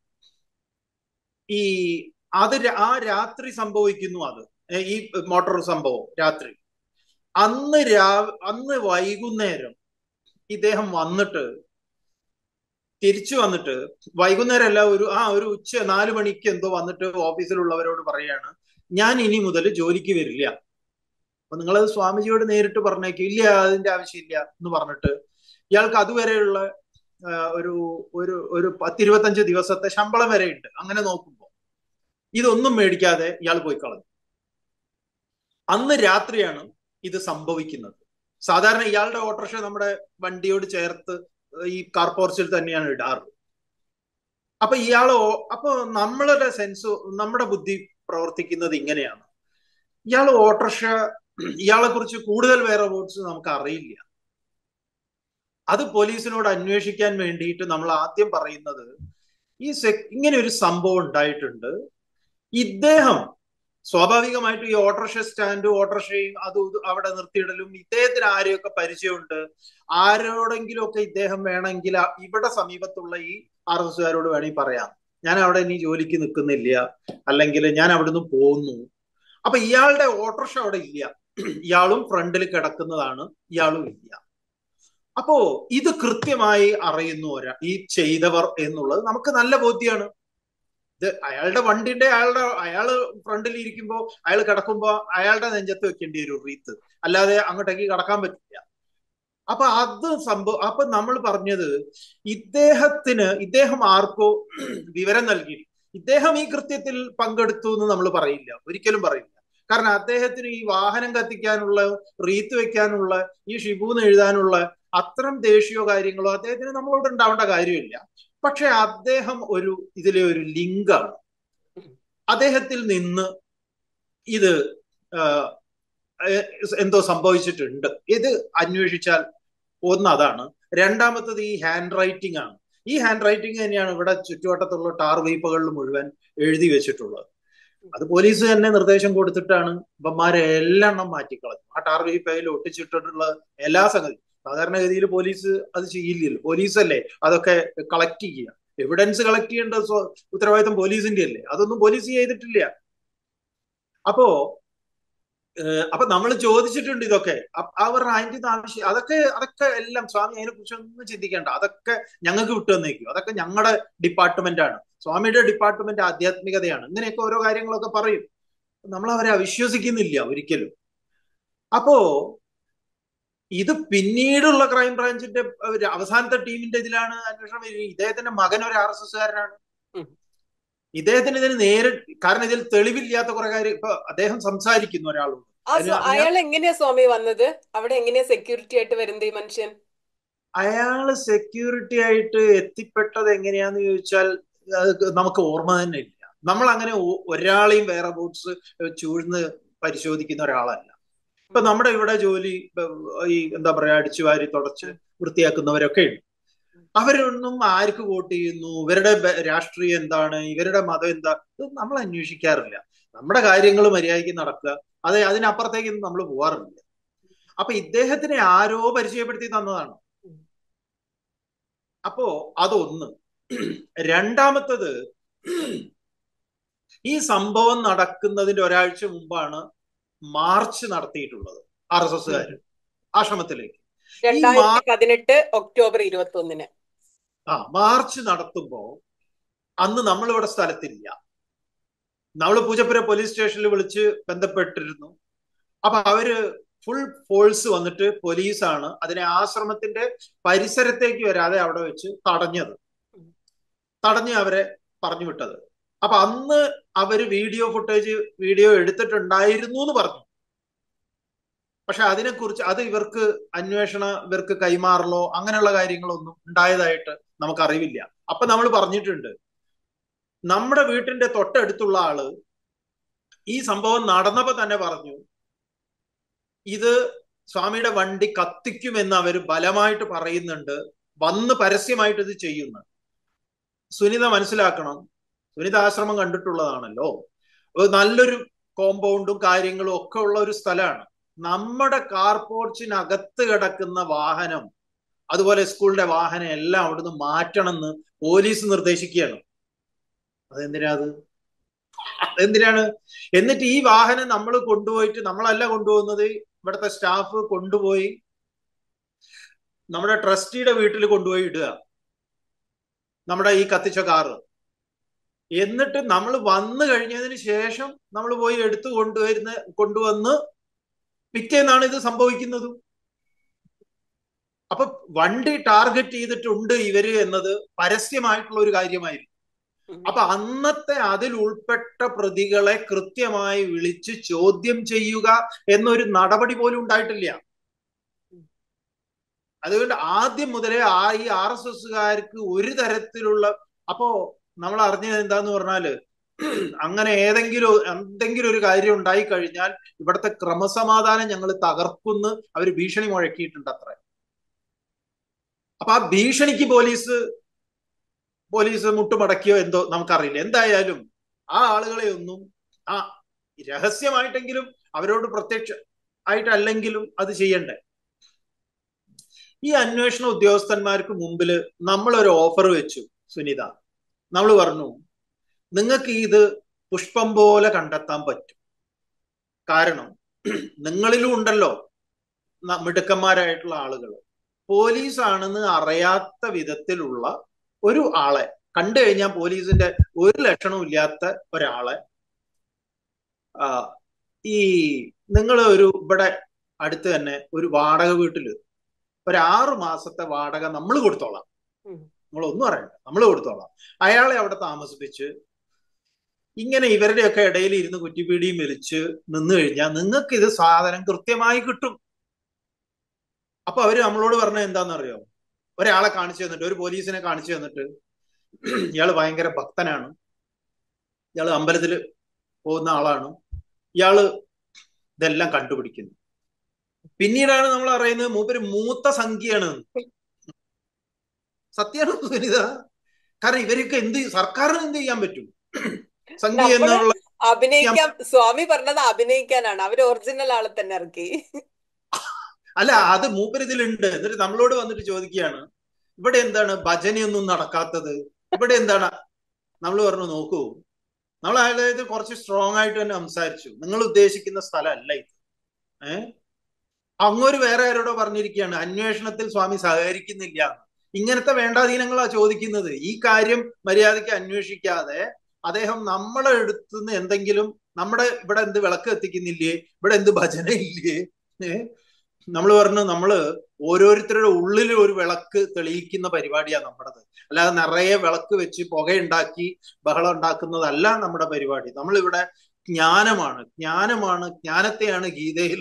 ഈ അത് ആ രാത്രി സംഭവിക്കുന്നു അത് ഈ മോട്ടോർ സംഭവം രാത്രി അന്ന് രാ അന്ന് വൈകുന്നേരം ഇദ്ദേഹം വന്നിട്ട് തിരിച്ചു വന്നിട്ട് വൈകുന്നേരം അല്ല ഒരു ആ ഒരു ഉച്ച നാലു മണിക്ക് എന്തോ വന്നിട്ട് ഓഫീസിലുള്ളവരോട് പറയാണ് ഞാൻ ഇനി മുതൽ ജോലിക്ക് വരില്ല അപ്പൊ നിങ്ങൾ സ്വാമിജിയോട് നേരിട്ട് പറഞ്ഞേക്കും ഇല്ല അതിന്റെ ആവശ്യമില്ല എന്ന് പറഞ്ഞിട്ട് ഇയാൾക്ക് അതുവരെയുള്ള ഒരു ഒരു ഒരു പത്തിരുപത്തഞ്ച് ദിവസത്തെ ശമ്പളം വരെ ഉണ്ട് അങ്ങനെ നോക്കുമ്പോൾ ഇതൊന്നും മേടിക്കാതെ ഇയാൾ പോയി കളഞ്ഞു അന്ന് രാത്രിയാണ് ഇത് സംഭവിക്കുന്നത് സാധാരണ ഇയാളുടെ ഓട്ടോറിക്ഷ നമ്മുടെ വണ്ടിയോട് ചേർത്ത് ഈ കാർ പോർച്ചിൽ തന്നെയാണ് ഇടാറ് അപ്പൊ ഇയാളോ അപ്പൊ നമ്മളുടെ സെൻസ് നമ്മുടെ ബുദ്ധി പ്രവർത്തിക്കുന്നത് ഇങ്ങനെയാണ് ഇയാൾ ഓട്ടോറിക്ഷ ഇയാളെ കുറിച്ച് കൂടുതൽ വേറെ വോട്ട്സ് നമുക്ക് അറിയില്ല അത് പോലീസിനോട് അന്വേഷിക്കാൻ വേണ്ടിയിട്ട് നമ്മൾ ആദ്യം പറയുന്നത് ഈ ഇങ്ങനെ ഒരു സംഭവം ഉണ്ടായിട്ടുണ്ട് ഇദ്ദേഹം സ്വാഭാവികമായിട്ടും ഈ ഓട്ടോറിക്ഷ സ്റ്റാൻഡ് ഓട്ടോറിക്ഷയും അത് അവിടെ നിർത്തിയിടലും ഇദ്ദേഹത്തിന് ആരെയൊക്കെ പരിചയമുണ്ട് ആരോടെങ്കിലും ഒക്കെ ഇദ്ദേഹം വേണമെങ്കിൽ ഇവിടെ സമീപത്തുള്ള ഈ ആർ എസ് എസുകാരോട് വേണമെങ്കിൽ പറയാം ഞാൻ അവിടെ ഇനി ജോലിക്ക് നിൽക്കുന്നില്ല അല്ലെങ്കിൽ ഞാൻ അവിടുന്ന് പോകുന്നു അപ്പൊ ഇയാളുടെ ഓട്ടോറിക്ഷ അവിടെ ഇല്ല ഇയാളും ഫ്രണ്ടിൽ കിടക്കുന്നതാണ് ഇയാളും ഇല്ല അപ്പോ ഇത് കൃത്യമായി അറിയുന്നു ഒരാ ഈ ചെയ്തവർ എന്നുള്ളത് നമുക്ക് നല്ല ബോധ്യമാണ് ഇത് അയാളുടെ വണ്ടിന്റെ അയാളുടെ അയാള് ഫ്രണ്ടിൽ ഇരിക്കുമ്പോ അയാൾ കിടക്കുമ്പോ അയാളുടെ നെഞ്ചത്ത് വെക്കേണ്ടി വരും റീത്ത് അല്ലാതെ അങ്ങോട്ടേക്ക് കടക്കാൻ പറ്റില്ല അപ്പൊ അത് സംഭവം അപ്പൊ നമ്മൾ പറഞ്ഞത് ഇദ്ദേഹത്തിന് ഇദ്ദേഹം ആർക്കോ വിവരം നൽകി ഇദ്ദേഹം ഈ കൃത്യത്തിൽ പങ്കെടുത്തു എന്ന് നമ്മൾ പറയില്ല ഒരിക്കലും പറയില്ല കാരണം അദ്ദേഹത്തിന് ഈ വാഹനം കത്തിക്കാനുള്ള റീത്ത് വെക്കാനുള്ള ഈ ഷിബൂന്ന് എഴുതാനുള്ള അത്തരം ദേഷ്യമോ കാര്യങ്ങളോ അദ്ദേഹത്തിന് നമ്മളോട് ഉണ്ടാവേണ്ട കാര്യമില്ല പക്ഷെ അദ്ദേഹം ഒരു ഇതിലെ ഒരു ലിങ്കാണ് അദ്ദേഹത്തിൽ നിന്ന് ഇത് എന്തോ സംഭവിച്ചിട്ടുണ്ട് ഇത് അന്വേഷിച്ചാൽ ഒന്ന് അതാണ് രണ്ടാമത്തത് ഈ ഹാൻഡ് റൈറ്റിംഗ് ആണ് ഈ ഹാൻഡ് റൈറ്റിംഗ് തന്നെയാണ് ഇവിടെ ചുറ്റുവട്ടത്തുള്ള ടാർ വീപ്പകളിൽ മുഴുവൻ എഴുതി വെച്ചിട്ടുള്ളത് അത് പോലീസ് തന്നെ നിർദ്ദേശം കൊടുത്തിട്ടാണ് ഇവന്മാരെ എല്ലാം എണ്ണം മാറ്റിക്കളഞ്ഞു ആ ടാർ വീപ്പയിൽ ഒട്ടിച്ചിട്ടിട്ടുള്ള എല്ലാ സംഗതി സാധാരണഗതിയിൽ പോലീസ് അത് ചെയ്യില്ലല്ലോ പോലീസ് അല്ലേ അതൊക്കെ കളക്ട് ചെയ്യുക എവിഡൻസ് കളക്ട് ചെയ്യേണ്ട ഉത്തരവാദിത്തം പോലീസിന്റെ അല്ലേ അതൊന്നും പോലീസ് ചെയ്തിട്ടില്ല അപ്പോ അപ്പൊ നമ്മൾ ചോദിച്ചിട്ടുണ്ട് ഇതൊക്കെ അവർ അതിന്റെ ആവശ്യം അതൊക്കെ അതൊക്കെ എല്ലാം സ്വാമി അതിനെ കുറിച്ചൊന്നും ചിന്തിക്കേണ്ട അതൊക്കെ ഞങ്ങൾക്ക് വിട്ടു തന്നേക്കും അതൊക്കെ ഞങ്ങളുടെ ഡിപ്പാർട്ട്മെന്റ് ആണ് സ്വാമിയുടെ ഡിപ്പാർട്ട്മെന്റ് ആധ്യാത്മികതയാണ് ഇങ്ങനെയൊക്കെ ഓരോ കാര്യങ്ങളൊക്കെ പറയും നമ്മൾ അവരെ അവിശ്വസിക്കുന്നില്ല ഒരിക്കലും അപ്പോ ഇത് പിന്നീടുള്ള ക്രൈം ബ്രാഞ്ചിന്റെ അവസാനത്തെ ടീമിന്റെ ഇതിലാണ് അന്വേഷണം ഇദ്ദേഹത്തിന്റെ മകൻ ഒരു ആർ എസ് എസ്കാരനാണ് ഇദ്ദേഹത്തിന് ഇതിന് നേരെ കാരണം ഇതിൽ തെളിവില്ലാത്ത കുറെ കാര്യം ഇപ്പൊ അദ്ദേഹം സംസാരിക്കുന്നു ഒരാളോട് അയാൾ എങ്ങനെയാ സ്വാമി വന്നത് അവിടെ എങ്ങനെയാ സെക്യൂരിറ്റി ആയിട്ട് വരുന്നത് ഈ മനുഷ്യൻ അയാള് സെക്യൂരിറ്റി ആയിട്ട് എത്തിപ്പെട്ടത് എങ്ങനെയാന്ന് ചോദിച്ചാൽ നമുക്ക് ഓർമ്മ തന്നെ ഇല്ല നമ്മൾ അങ്ങനെ ഒരാളെയും വേറെ ബോട്ട്സ് ചൂഴ്ന്ന് പരിശോധിക്കുന്ന ഒരാളല്ല ഇപ്പൊ നമ്മുടെ ഇവിടെ ജോലി ഈ എന്താ പറയാ അടിച്ചു വാരി തുടച്ച് വൃത്തിയാക്കുന്നവരൊക്കെ ഉണ്ട് അവരൊന്നും ആർക്ക് വോട്ട് ചെയ്യുന്നു ഇവരുടെ രാഷ്ട്രീയം എന്താണ് ഇവരുടെ മതം എന്താ ഇത് നമ്മൾ അന്വേഷിക്കാറില്ല നമ്മുടെ കാര്യങ്ങൾ മര്യാദയ്ക്ക് നടക്കുക അതെ അതിനപ്പുറത്തേക്കൊന്നും നമ്മൾ പോവാറില്ല അപ്പൊ ഇദ്ദേഹത്തിനെ ആരോ പരിചയപ്പെടുത്തി തന്നതാണ് അപ്പോ അതൊന്ന് രണ്ടാമത്തത് ഈ സംഭവം നടക്കുന്നതിന്റെ ഒരാഴ്ച മുമ്പാണ് മാർച്ച് നടത്തിയിട്ടുള്ളത് ആർ എസ് എസ്സുകാർ ആശ്രമത്തിലേക്ക് രണ്ടായിരത്തി പതിനെട്ട് ഒക്ടോബർ ഇരുപത്തി ഒന്നിന് ആ മാർച്ച് നടത്തുമ്പോ അന്ന് നമ്മളിവിടെ സ്ഥലത്തില്ല നമ്മൾ പൂജപ്പുര പോലീസ് സ്റ്റേഷനിൽ വിളിച്ച് ബന്ധപ്പെട്ടിരുന്നു അപ്പൊ അവര് ഫുൾ ഫോഴ്സ് വന്നിട്ട് പോലീസാണ് അതിനെ ആശ്രമത്തിന്റെ പരിസരത്തേക്ക് വരാതെ അവിടെ വെച്ച് തടഞ്ഞത് തടഞ്ഞ് അവരെ പറഞ്ഞു വിട്ടത് അപ്പൊ അന്ന് അവര് വീഡിയോ ഫുട്ടേജ് വീഡിയോ എടുത്തിട്ടുണ്ടായിരുന്നു എന്ന് പറഞ്ഞു പക്ഷെ അതിനെക്കുറിച്ച് അത് ഇവർക്ക് അന്വേഷണ ഇവർക്ക് കൈമാറലോ അങ്ങനെയുള്ള കാര്യങ്ങളൊന്നും ഉണ്ടായതായിട്ട് നമുക്കറിവില്ല അപ്പൊ നമ്മൾ പറഞ്ഞിട്ടുണ്ട് നമ്മുടെ വീട്ടിന്റെ തൊട്ടടുത്തുള്ള ആള് ഈ സംഭവം നടന്നപ്പോ തന്നെ പറഞ്ഞു ഇത് സ്വാമിയുടെ വണ്ടി കത്തിക്കുമെന്ന് അവർ ബലമായിട്ട് പറയുന്നുണ്ട് വന്ന് പരസ്യമായിട്ട് ഇത് ചെയ്യുന്നു സുനിത മനസ്സിലാക്കണം സുനിത ആശ്രമം കണ്ടിട്ടുള്ളതാണല്ലോ നല്ലൊരു കോമ്പൗണ്ടും കാര്യങ്ങളും ഒക്കെ ഉള്ള ഒരു സ്ഥലമാണ് നമ്മുടെ കാർ പോർച്ചിനകത്ത് കിടക്കുന്ന വാഹനം അതുപോലെ സ്കൂളിന്റെ വാഹനം എല്ലാം അവിടുന്ന് മാറ്റണമെന്ന് പോലീസ് നിർദ്ദേശിക്കുകയാണ് അതെന്തിനാ അത് അതെന്തിനാണ് എന്നിട്ട് ഈ വാഹനം നമ്മൾ കൊണ്ടുപോയിട്ട് നമ്മളല്ല കൊണ്ടുപോകുന്നത് ഇവിടുത്തെ സ്റ്റാഫ് കൊണ്ടുപോയി നമ്മുടെ ട്രസ്റ്റിയുടെ വീട്ടിൽ കൊണ്ടുപോയി ഇടുക നമ്മുടെ ഈ കത്തിച്ച കാറ് എന്നിട്ട് നമ്മൾ വന്നു കഴിഞ്ഞതിന് ശേഷം നമ്മൾ പോയി എടുത്തു കൊണ്ടുവരുന്ന കൊണ്ടുവന്ന് പിറ്റേന്നാണ് ഇത് സംഭവിക്കുന്നത് അപ്പൊ വണ്ടി ടാർഗറ്റ് ചെയ്തിട്ടുണ്ട് ഇവര് എന്നത് പരസ്യമായിട്ടുള്ള ഒരു കാര്യമായിരുന്നു അപ്പൊ അന്നത്തെ അതിൽ ഉൾപ്പെട്ട പ്രതികളെ കൃത്യമായി വിളിച്ച് ചോദ്യം ചെയ്യുക എന്നൊരു നടപടി പോലും ഉണ്ടായിട്ടില്ല അതുകൊണ്ട് ആദ്യം മുതലേ ആ ഈ ആർ എസ് എസ്സുകാർക്ക് ഒരു തരത്തിലുള്ള അപ്പോ നമ്മൾ അറിഞ്ഞത് എന്താന്ന് പറഞ്ഞാല് അങ്ങനെ ഏതെങ്കിലും എന്തെങ്കിലും ഒരു കാര്യം ഉണ്ടായി കഴിഞ്ഞാൽ ഇവിടുത്തെ ക്രമസമാധാനം ഞങ്ങൾ തകർക്കുന്ന് അവർ ഭീഷണി മുഴക്കിയിട്ടുണ്ട് അത്ര അപ്പൊ ആ ഭീഷണിക്ക് പോലീസ് പോലീസ് മുട്ടുമടക്കിയോ എന്തോ നമുക്കറിയില്ല എന്തായാലും ആ ആളുകളെ ഒന്നും ആ രഹസ്യമായിട്ടെങ്കിലും അവരോട് പ്രത്യക്ഷ ആയിട്ടല്ലെങ്കിലും അത് ചെയ്യണ്ടേ ഈ അന്വേഷണ ഉദ്യോഗസ്ഥന്മാർക്ക് മുമ്പിൽ നമ്മൾ ഒരു ഓഫർ വെച്ചു സുനിത നമ്മൾ പറഞ്ഞു നിങ്ങൾക്ക് ഇത് പുഷ്പം പോലെ കണ്ടെത്താൻ പറ്റും കാരണം നിങ്ങളിലും ഉണ്ടല്ലോ മിടുക്കന്മാരായിട്ടുള്ള ആളുകൾ പോലീസ് ആണെന്ന് അറിയാത്ത വിധത്തിലുള്ള ഒരു ആളെ കണ്ടു കഴിഞ്ഞാൽ പോലീസിന്റെ ഒരു ലക്ഷണവും ഇല്ലാത്ത ഒരാളെ ഈ നിങ്ങൾ ഒരു ഇവിടെ അടുത്ത് തന്നെ ഒരു വാടക വീട്ടില് ഒരു ആറു മാസത്തെ വാടക നമ്മൾ കൊടുത്തോളാം നമ്മൾ ഒന്നും അറിയണ്ട നമ്മൾ കൊടുത്തോളാം അയാളെ അവിടെ താമസിപ്പിച്ച് ഇങ്ങനെ ഇവരുടെയൊക്കെ ഇടയിൽ ഇരുന്ന് കുറ്റിപ്പീടിയും വലിച്ച് നിന്ന് കഴിഞ്ഞാൽ നിങ്ങൾക്ക് ഇത് സാധനം കൃത്യമായി കിട്ടും അപ്പൊ അവര് നമ്മളോട് പറഞ്ഞ എന്താണെന്നറിയോ ഒരാളെ കാണിച്ചു തന്നിട്ട് ഒരു പോലീസിനെ കാണിച്ചു തന്നിട്ട് ഇയാള് ഭയങ്കര ഭക്തനാണ് ഇയാള് അമ്പലത്തിൽ പോകുന്ന ആളാണ് ഇയാള് ഇതെല്ലാം കണ്ടുപിടിക്കുന്നു പിന്നീടാണ് നമ്മൾ അറിയുന്നത് മൂപ്പര് മൂത്ത സംഖ്യയാണ് സത്യമാണ് സുനിത കാരണം ഇവരൊക്കെ എന്ത് സർക്കാരിന് എന്ത് ചെയ്യാൻ പറ്റും സംഖ്യ എന്നുള്ള അഭിനയിക്കാൻ സ്വാമി പറഞ്ഞത് അഭിനയിക്കാനാണ് അവര് ഒറിജിനൽ ആളെ തന്നെ ഇറക്കി അല്ല അത് മൂപ്പരിതിലുണ്ട് എന്നിട്ട് നമ്മളോട് വന്നിട്ട് ചോദിക്കുകയാണ് ഇവിടെ എന്താണ് ഭജനയൊന്നും നടക്കാത്തത് ഇവിടെ എന്താണ് നമ്മൾ പറഞ്ഞു നോക്കൂ നമ്മൾ അതായത് കുറച്ച് സ്ട്രോങ് ആയിട്ട് തന്നെ സംസാരിച്ചു നിങ്ങൾ ഉദ്ദേശിക്കുന്ന സ്ഥലമല്ല ഇത് ഏ അങ്ങോര് വേറെ ആരോടോ പറഞ്ഞിരിക്കുകയാണ് അന്വേഷണത്തിൽ സ്വാമി സഹകരിക്കുന്നില്ല ഇങ്ങനത്തെ വേണ്ടാധീനങ്ങളാ ചോദിക്കുന്നത് ഈ കാര്യം മര്യാദയ്ക്ക് അന്വേഷിക്കാതെ അദ്ദേഹം നമ്മളെ അടുത്തുനിന്ന് എന്തെങ്കിലും നമ്മുടെ ഇവിടെ എന്ത് വിളക്ക് എത്തിക്കുന്നില്ലേ ഇവിടെ എന്ത് ഭജന ഇല്ലേ ഏഹ് നമ്മൾ പറഞ്ഞു നമ്മള് ഓരോരുത്തരുടെ ഉള്ളിൽ ഒരു വിളക്ക് തെളിയിക്കുന്ന പരിപാടിയാണ് നമ്മുടേത് അല്ലാതെ നിറയെ വിളക്ക് വെച്ച് പുകയുണ്ടാക്കി ബഹളം ഉണ്ടാക്കുന്നതല്ല നമ്മുടെ പരിപാടി നമ്മളിവിടെ ജ്ഞാനമാണ് ജ്ഞാനമാണ് ജ്ഞാനത്തെയാണ് ഗീതയില്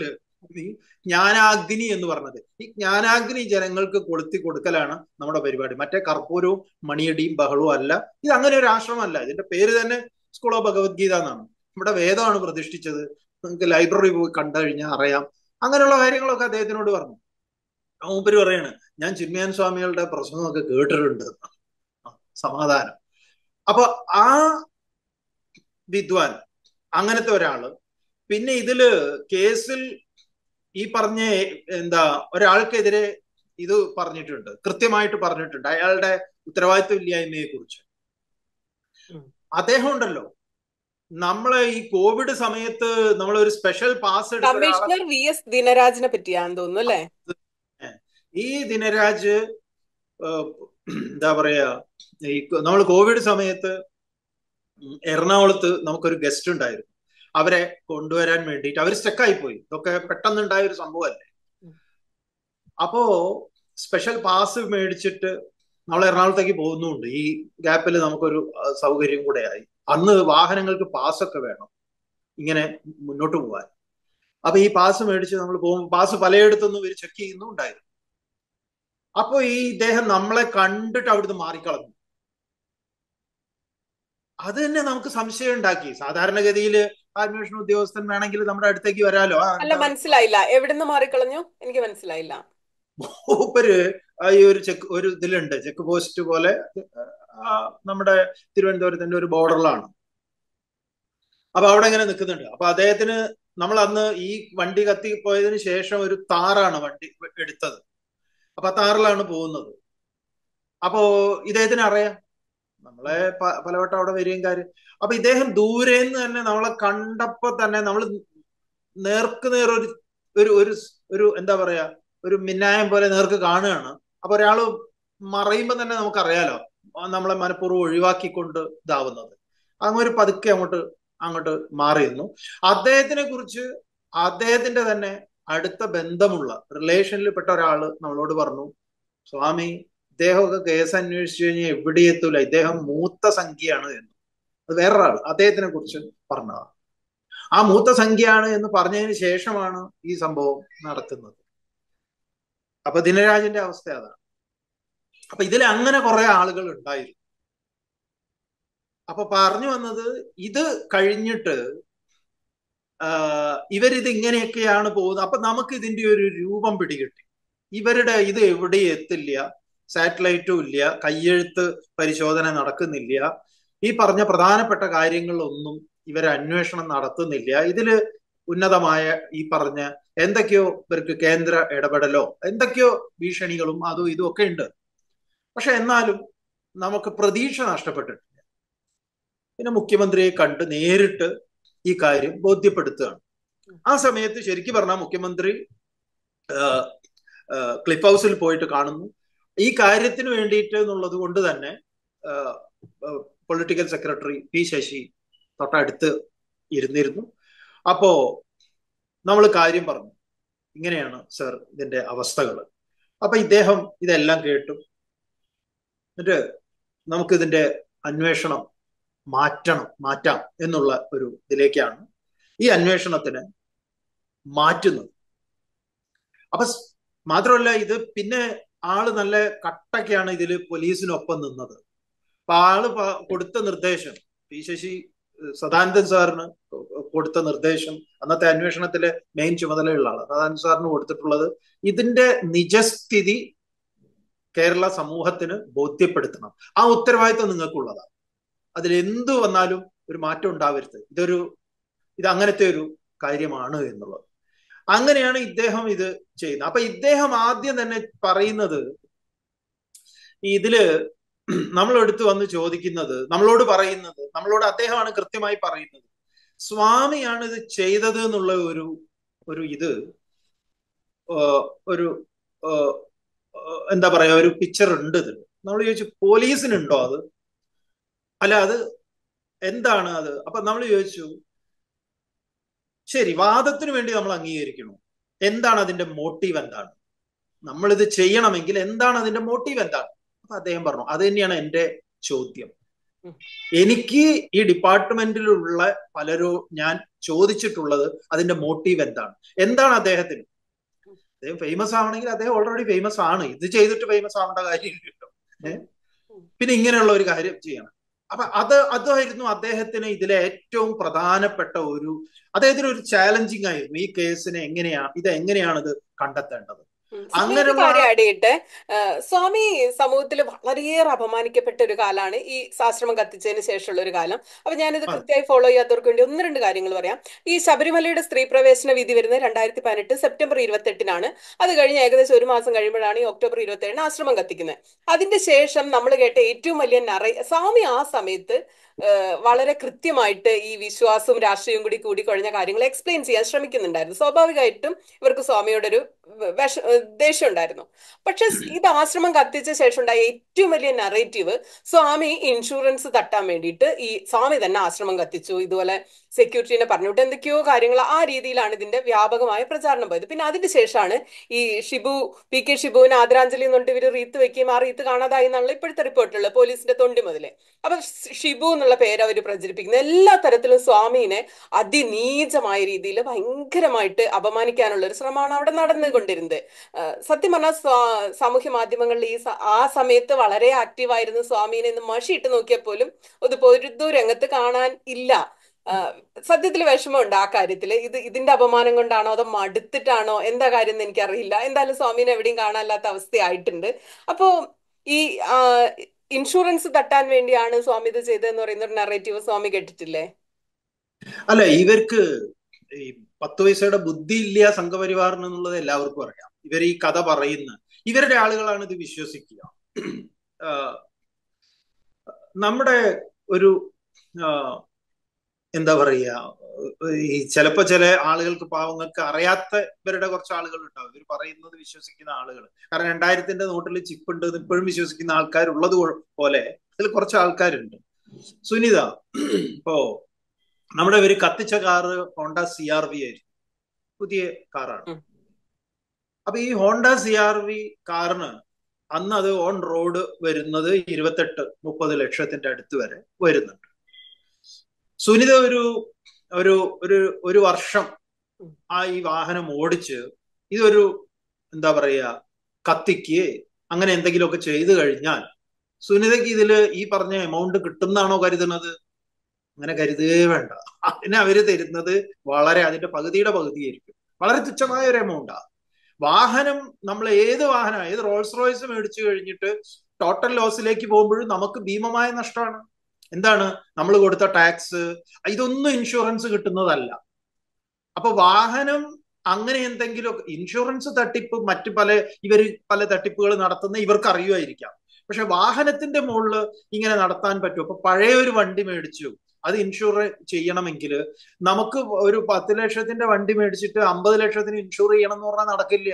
ഈ ജ്ഞാനാഗ്നി എന്ന് പറഞ്ഞത് ഈ ജ്ഞാനാഗ്നി ജനങ്ങൾക്ക് കൊളുത്തി കൊടുക്കലാണ് നമ്മുടെ പരിപാടി മറ്റേ കർപ്പൂരവും മണിയടിയും ബഹളവും അല്ല ഇത് അങ്ങനെ ഒരു ആശ്രമമല്ല ഇതിന്റെ പേര് തന്നെ സ്കൂൾ ഓഫ് ഭഗവത്ഗീത എന്നാണ് ഇവിടെ വേദമാണ് പ്രതിഷ്ഠിച്ചത് നിങ്ങൾക്ക് ലൈബ്രറി പോയി കണ്ടു കഴിഞ്ഞാൽ അറിയാം അങ്ങനെയുള്ള കാര്യങ്ങളൊക്കെ അദ്ദേഹത്തിനോട് പറഞ്ഞു മൂപ്പര് പറയാണ് ഞാൻ ചിന്മയാൻ സ്വാമികളുടെ പ്രസംഗമൊക്കെ കേട്ടിട്ടുണ്ട് സമാധാനം അപ്പൊ ആ വിദ്വാൻ അങ്ങനത്തെ ഒരാള് പിന്നെ ഇതില് കേസിൽ ഈ പറഞ്ഞ എന്താ ഒരാൾക്കെതിരെ ഇത് പറഞ്ഞിട്ടുണ്ട് കൃത്യമായിട്ട് പറഞ്ഞിട്ടുണ്ട് അയാളുടെ ഉത്തരവാദിത്വമില്ലായ്മയെ കുറിച്ച് അദ്ദേഹം ഉണ്ടല്ലോ നമ്മളെ ഈ കോവിഡ് സമയത്ത് നമ്മൾ ഒരു special pass commissioner V S ദിനരാജിനെ പറ്റിയാന്ന് തോന്നുന്നു അല്ലേ ഈ ദിനരാജ് എന്താ പറയാ ഈ നമ്മൾ കോവിഡ് സമയത്ത് എറണാകുളത്ത് നമുക്കൊരു ഗസ്റ്റ് ഉണ്ടായിരുന്നു അവരെ കൊണ്ടുവരാൻ വേണ്ടിയിട്ട് അവർ സ്റ്റക്കായി പോയി ഇതൊക്കെ പെട്ടെന്നുണ്ടായ ഒരു സംഭവമല്ലേ അപ്പോ സ്പെഷ്യൽ പാസ് മേടിച്ചിട്ട് നമ്മൾ എറണാകുളത്തേക്ക് പോകുന്നുണ്ട് ഈ ഗ്യാപ്പിൽ നമുക്കൊരു സൗകര്യം കൂടെ ആയി അന്ന് വാഹനങ്ങൾക്ക് പാസ്സൊക്കെ വേണം ഇങ്ങനെ മുന്നോട്ട് പോകാൻ അപ്പൊ ഈ പാസ് മേടിച്ച് നമ്മൾ പോകും പാസ് പലയിടത്തുനിന്നും ഇവർ ചെക്ക് ചെയ്യുന്നുണ്ടായിരുന്നു അപ്പൊ ഈ ഇദ്ദേഹം നമ്മളെ കണ്ടിട്ട് അവിടുന്ന് മാറിക്കളഞ്ഞു അത് തന്നെ നമുക്ക് സംശയം ഉണ്ടാക്കി സാധാരണഗതിയിൽ അന്വേഷണ ഉദ്യോഗസ്ഥൻ വേണമെങ്കിൽ നമ്മുടെ അടുത്തേക്ക് വരാലോ അല്ല മനസ്സിലായില്ല എവിടുന്ന് മാറിക്കളഞ്ഞു എനിക്ക് മനസ്സിലായില്ല മൂപ്പര് ഈ ഒരു ചെക്ക് ഒരു ഇതിലുണ്ട് ചെക്ക് പോസ്റ്റ് പോലെ നമ്മുടെ തിരുവനന്തപുരത്തിന്റെ ഒരു ബോർഡറിലാണ് അപ്പൊ അവിടെ ഇങ്ങനെ നിൽക്കുന്നുണ്ട് അപ്പൊ അദ്ദേഹത്തിന് നമ്മൾ അന്ന് ഈ വണ്ടി കത്തി പോയതിനു ശേഷം ഒരു താറാണ് വണ്ടി എടുത്തത് അപ്പൊ ആ താറിലാണ് പോകുന്നത് അപ്പോ ഇദ്ദേഹത്തിന് അറിയാം നമ്മളെ പലവട്ടം അവിടെ വരികയും കാര്യം അപ്പൊ ഇദ്ദേഹം ദൂരേന്ന് തന്നെ നമ്മളെ കണ്ടപ്പോ തന്നെ നമ്മൾ നേർക്ക് നേർ ഒരു ഒരു ഒരു ഒരു എന്താ പറയാ ഒരു മിന്നായം പോലെ നേർക്ക് കാണുകയാണ് അപ്പൊ ഒരാള് മറയുമ്പോ തന്നെ നമുക്കറിയാലോ നമ്മളെ മനഃപൂർവ്വം ഒഴിവാക്കിക്കൊണ്ട് ഇതാവുന്നത് അങ്ങ് ഒരു പതുക്കെ അങ്ങോട്ട് അങ്ങോട്ട് മാറിയിരുന്നു അദ്ദേഹത്തിനെ കുറിച്ച് അദ്ദേഹത്തിന്റെ തന്നെ അടുത്ത ബന്ധമുള്ള റിലേഷനിൽ പെട്ട ഒരാള് നമ്മളോട് പറഞ്ഞു സ്വാമി ഇദ്ദേഹമൊക്കെ കേസ് അന്വേഷിച്ചു കഴിഞ്ഞാൽ എവിടെ എത്തൂല ഇദ്ദേഹം മൂത്ത സംഖ്യയാണ് എന്ന് അത് വേറൊരാൾ അദ്ദേഹത്തിനെ കുറിച്ച് പറഞ്ഞതാണ് ആ മൂത്ത സംഖ്യയാണ് എന്ന് പറഞ്ഞതിന് ശേഷമാണ് ഈ സംഭവം നടക്കുന്നത് അപ്പൊ ദിനരാജിന്റെ അവസ്ഥ അതാണ് അപ്പൊ ഇതിൽ അങ്ങനെ കുറെ ആളുകൾ ഉണ്ടായിരുന്നു അപ്പൊ പറഞ്ഞു വന്നത് ഇത് കഴിഞ്ഞിട്ട് ഇവരിത് ഇങ്ങനെയൊക്കെയാണ് പോകുന്നത് അപ്പൊ നമുക്ക് ഇതിന്റെ ഒരു രൂപം പിടികിട്ടി ഇവരുടെ ഇത് എവിടെ എത്തില്ല സാറ്റലൈറ്റും ഇല്ല കയ്യെഴുത്ത് പരിശോധന നടക്കുന്നില്ല ഈ പറഞ്ഞ പ്രധാനപ്പെട്ട കാര്യങ്ങളൊന്നും ഇവർ അന്വേഷണം നടത്തുന്നില്ല ഇതില് ഉന്നതമായ ഈ പറഞ്ഞ എന്തൊക്കെയോ ഇവർക്ക് കേന്ദ്ര ഇടപെടലോ എന്തൊക്കെയോ ഭീഷണികളും അതും ഇതും ഒക്കെ ഉണ്ട് പക്ഷെ എന്നാലും നമുക്ക് പ്രതീക്ഷ നഷ്ടപ്പെട്ടിട്ടില്ല പിന്നെ മുഖ്യമന്ത്രിയെ കണ്ട് നേരിട്ട് ഈ കാര്യം ബോധ്യപ്പെടുത്തുകയാണ് ആ സമയത്ത് ശരിക്കും പറഞ്ഞാൽ മുഖ്യമന്ത്രി ക്ലിഫ് ഹൗസിൽ പോയിട്ട് കാണുന്നു ഈ കാര്യത്തിന് വേണ്ടിയിട്ട് എന്നുള്ളത് കൊണ്ട് തന്നെ പൊളിറ്റിക്കൽ സെക്രട്ടറി പി ശശി തൊട്ടടുത്ത് ഇരുന്നിരുന്നു അപ്പോ നമ്മൾ കാര്യം പറഞ്ഞു ഇങ്ങനെയാണ് സർ ഇതിന്റെ അവസ്ഥകൾ അപ്പൊ ഇദ്ദേഹം ഇതെല്ലാം കേട്ടു എന്നിട്ട് നമുക്കിതിന്റെ അന്വേഷണം മാറ്റണം മാറ്റാം എന്നുള്ള ഒരു ഇതിലേക്കാണ് ഈ അന്വേഷണത്തിന് മാറ്റുന്നത് അപ്പൊ മാത്രമല്ല ഇത് പിന്നെ ആള് നല്ല കട്ടയ്ക്കാണ് ഇതിൽ പോലീസിനൊപ്പം നിന്നത് അപ്പൊ ആള് കൊടുത്ത നിർദ്ദേശം പി ശശി സദാനന്ദൻ സാറിന് കൊടുത്ത നിർദ്ദേശം അന്നത്തെ അന്വേഷണത്തിലെ മെയിൻ ചുമതലയുള്ള ആള് സദാനന്ദൻ സാറിന് കൊടുത്തിട്ടുള്ളത് ഇതിന്റെ നിജസ്ഥിതി കേരള സമൂഹത്തിന് ബോധ്യപ്പെടുത്തണം ആ ഉത്തരവാദിത്വം നിങ്ങൾക്കുള്ളതാണ് അതിൽ എന്തു വന്നാലും ഒരു മാറ്റം ഉണ്ടാവരുത് ഇതൊരു ഇത് അങ്ങനത്തെ ഒരു കാര്യമാണ് എന്നുള്ളത് അങ്ങനെയാണ് ഇദ്ദേഹം ഇത് ചെയ്യുന്നത് അപ്പൊ ഇദ്ദേഹം ആദ്യം തന്നെ പറയുന്നത് ഇതില് നമ്മൾ എടുത്തു വന്ന് ചോദിക്കുന്നത് നമ്മളോട് പറയുന്നത് നമ്മളോട് അദ്ദേഹമാണ് കൃത്യമായി പറയുന്നത് സ്വാമിയാണ് ഇത് ചെയ്തത് എന്നുള്ള ഒരു ഒരു ഇത് ഒരു എന്താ പറയാ ഒരു പിക്ചർ ഉണ്ട് ഇതിൽ നമ്മൾ ചോദിച്ചു പോലീസിനുണ്ടോ അത് അല്ല അത് എന്താണ് അത് അപ്പൊ നമ്മൾ ചോദിച്ചു ശരി വാദത്തിന് വേണ്ടി നമ്മൾ അംഗീകരിക്കണു എന്താണ് അതിന്റെ മോട്ടീവ് എന്താണ് നമ്മൾ ഇത് ചെയ്യണമെങ്കിൽ എന്താണ് അതിന്റെ മോട്ടീവ് എന്താണ് അപ്പൊ അദ്ദേഹം പറഞ്ഞു അത് തന്നെയാണ് എന്റെ ചോദ്യം എനിക്ക് ഈ ഡിപ്പാർട്ട്മെന്റിലുള്ള പലരും ഞാൻ ചോദിച്ചിട്ടുള്ളത് അതിന്റെ മോട്ടീവ് എന്താണ് എന്താണ് അദ്ദേഹത്തിന് അദ്ദേഹം ഫേമസ് ആവണമെങ്കിൽ അദ്ദേഹം ഓൾറെഡി ഫേമസ് ആണ് ഇത് ചെയ്തിട്ട് ഫേമസ് ആവേണ്ട കാര്യമില്ലല്ലോ ഏഹ് പിന്നെ ഇങ്ങനെയുള്ള ഒരു കാര്യം ചെയ്യണം അപ്പൊ അത് അതായിരുന്നു അദ്ദേഹത്തിന് ഇതിലെ ഏറ്റവും പ്രധാനപ്പെട്ട ഒരു അദ്ദേഹത്തിന് ഒരു ചാലഞ്ചിങ് ആയിരുന്നു ഈ കേസിനെ എങ്ങനെയാ ഇത് എങ്ങനെയാണ് ഇത് കണ്ടെത്തേണ്ടത് അങ്ങനെയുള്ള കാര്യം ആഡ് ചെയ്യട്ടെ സ്വാമി സമൂഹത്തിൽ വളരെയേറെ അപമാനിക്കപ്പെട്ട ഒരു കാലമാണ് ഈ സാശ്രമം കത്തിച്ചതിന് ശേഷമുള്ള ഒരു കാലം അപ്പൊ ഞാനിത് കൃത്യമായി ഫോളോ ചെയ്യാത്തവർക്ക് വേണ്ടി ഒന്ന് രണ്ട് കാര്യങ്ങൾ പറയാം ഈ ശബരിമലയുടെ സ്ത്രീ പ്രവേശന വിധി വരുന്നത് രണ്ടായിരത്തി പതിനെട്ട് സെപ്റ്റംബർ ഇരുപത്തെട്ടിനാണ് അത് കഴിഞ്ഞ് ഏകദേശം ഒരു മാസം കഴിയുമ്പോഴാണ് ഈ ഒക്ടോബർ ഇരുപത്തേഴിന് ആശ്രമം കത്തിക്കുന്നത് അതിന്റെ ശേഷം നമ്മൾ കേട്ട ഏറ്റവും വലിയ നറ സ്വാമി ആ സമയത്ത് വളരെ കൃത്യമായിട്ട് ഈ വിശ്വാസവും രാഷ്ട്രീയവും കൂടി കൂടിക്കൊഴിഞ്ഞ കാര്യങ്ങൾ എക്സ്പ്ലെയിൻ ചെയ്യാൻ ശ്രമിക്കുന്നുണ്ടായിരുന്നു സ്വാഭാവികമായിട്ടും ഇവർക്ക് സ്വാമിയോടൊരു വിഷ ദേഷ്യം ഉണ്ടായിരുന്നു പക്ഷെ ഇത് ആശ്രമം കത്തിച്ച ശേഷം ഉണ്ടായ ഏറ്റവും വലിയ നറേറ്റീവ് സ്വാമി ഇൻഷുറൻസ് തട്ടാൻ വേണ്ടിയിട്ട് ഈ സ്വാമി തന്നെ ആശ്രമം കത്തിച്ചു ഇതുപോലെ സെക്യൂരിറ്റീനെ പറഞ്ഞുവിട്ട് എന്തൊക്കെയോ കാര്യങ്ങൾ ആ രീതിയിലാണ് ഇതിന്റെ വ്യാപകമായ പ്രചാരണം പോയത് പിന്നെ അതിന് ശേഷമാണ് ഈ ഷിബു പി കെ ഷിബുവിന് ആദരാഞ്ജലി എന്നുകൊണ്ട് ഇവർ റീത്ത് വെക്കുകയും ആ റീത്ത് കാണാതായി എന്നുള്ള ഇപ്പോഴത്തെ റിപ്പോർട്ടുള്ളത് പോലീസിന്റെ തൊണ്ടി മുതലേ അപ്പൊ ഷിബു എന്നുള്ള പേര് അവർ പ്രചരിപ്പിക്കുന്നത് എല്ലാ തരത്തിലും സ്വാമീനെ അതിനീചമായ രീതിയിൽ ഭയങ്കരമായിട്ട് അപമാനിക്കാനുള്ള ഒരു ശ്രമമാണ് അവിടെ നടന്നുകൊണ്ടിരുന്നത് സത്യം പറഞ്ഞാൽ സാമൂഹ്യ മാധ്യമങ്ങളിൽ ഈ ആ സമയത്ത് വളരെ ആക്റ്റീവായിരുന്നു സ്വാമീനെ എന്ന് മഷിയിട്ട് നോക്കിയാൽ പോലും ഒരു പൊരുതു രംഗത്ത് കാണാൻ ഇല്ല സത്യത്തിൽ വിഷമമുണ്ട് ആ കാര്യത്തിൽ ഇത് ഇതിന്റെ അപമാനം കൊണ്ടാണോ അതോ മടുത്തിട്ടാണോ എന്താ കാര്യം എന്ന് എനിക്കറിയില്ല എന്തായാലും സ്വാമീനെ എവിടെയും കാണാനില്ലാത്ത അവസ്ഥയായിട്ടുണ്ട് അപ്പോ ഈ ഇൻഷുറൻസ് തട്ടാൻ വേണ്ടിയാണ് സ്വാമി ഇത് ചെയ്തതെന്ന് പറയുന്ന ഒരു നറേറ്റീവ് സ്വാമി കേട്ടിട്ടില്ലേ അല്ല ഇവർക്ക് ഈ പത്ത് പൈസയുടെ ബുദ്ധി ഇല്ല സംഘപരിവാറിന് എന്നുള്ളത് എല്ലാവർക്കും അറിയാം ഇവർ ഈ കഥ പറയുന്ന ഇവരുടെ ആളുകളാണ് ഇത് വിശ്വസിക്കുക നമ്മുടെ ഒരു എന്താ പറയുക ഈ ചിലപ്പോ ചില ആളുകൾക്ക് പാവങ്ങൾക്ക് അറിയാത്ത ഇവരുടെ കുറച്ച് ആളുകൾ ഉണ്ടാവും ഇവർ പറയുന്നത് വിശ്വസിക്കുന്ന ആളുകൾ കാരണം രണ്ടായിരത്തിന്റെ നോട്ടിൽ ചിപ്പ് ഉണ്ട് എന്ന് ഇപ്പോഴും വിശ്വസിക്കുന്ന ആൾക്കാരുള്ളത് പോലെ അതിൽ കുറച്ച് ആൾക്കാരുണ്ട് സുനിത ഇപ്പോ നമ്മുടെ ഇവര് കത്തിച്ച car Honda C R V ആയിരുന്നു പുതിയ കാറാണ് അപ്പൊ ഈ ഹോണ്ട സി ആർ വി കാറിന് അന്ന് അത് ഓൺ റോഡ് വരുന്നത് ഇരുപത്തെട്ട് മുപ്പത് ലക്ഷത്തിന്റെ അടുത്ത് വരെ വരുന്നുണ്ട് സുനിത ഒരു ഒരു ഒരു ഒരു വർഷം ആ ഈ വാഹനം ഓടിച്ച് ഇതൊരു എന്താ പറയുക കത്തിക്ക് അങ്ങനെ എന്തെങ്കിലുമൊക്കെ ചെയ്തു കഴിഞ്ഞാൽ സുനിതയ്ക്ക് ഇതില് ഈ പറഞ്ഞ എമൗണ്ട് കിട്ടുന്നാണോ കരുതുന്നത് അങ്ങനെ കരുതേ വേണ്ട അതിന് അവര് തരുന്നത് വളരെ അതിന്റെ പകുതിയുടെ പകുതിയായിരിക്കും വളരെ തുച്ഛമായ ഒരു എമൗണ്ടാ വാഹനം നമ്മൾ ഏത് വാഹനം ഏത് റോൾസ് റോയ്സ് മേടിച്ചു കഴിഞ്ഞിട്ട് ടോട്ടൽ ലോസിലേക്ക് പോകുമ്പോഴും നമുക്ക് ഭീമമായ നഷ്ടമാണ് എന്താണ് നമ്മൾ കൊടുത്ത ടാക്സ് ഇതൊന്നും ഇൻഷുറൻസ് കിട്ടുന്നതല്ല അപ്പൊ വാഹനം അങ്ങനെ എന്തെങ്കിലും ഇൻഷുറൻസ് തട്ടിപ്പ് മറ്റു പല ഇവർ പല തട്ടിപ്പുകൾ നടത്തുന്ന ഇവർക്ക് അറിയുമായിരിക്കാം പക്ഷെ വാഹനത്തിന്റെ മുകളിൽ ഇങ്ങനെ നടത്താൻ പറ്റും അപ്പൊ പഴയ ഒരു വണ്ടി മേടിച്ചു അത് ഇൻഷുർ ചെയ്യണമെങ്കിൽ നമുക്ക് ഒരു പത്ത് ലക്ഷത്തിന്റെ വണ്ടി മേടിച്ചിട്ട് അമ്പത് ലക്ഷത്തിന് ഇൻഷുർ ചെയ്യണം എന്ന് പറഞ്ഞാൽ നടക്കില്ല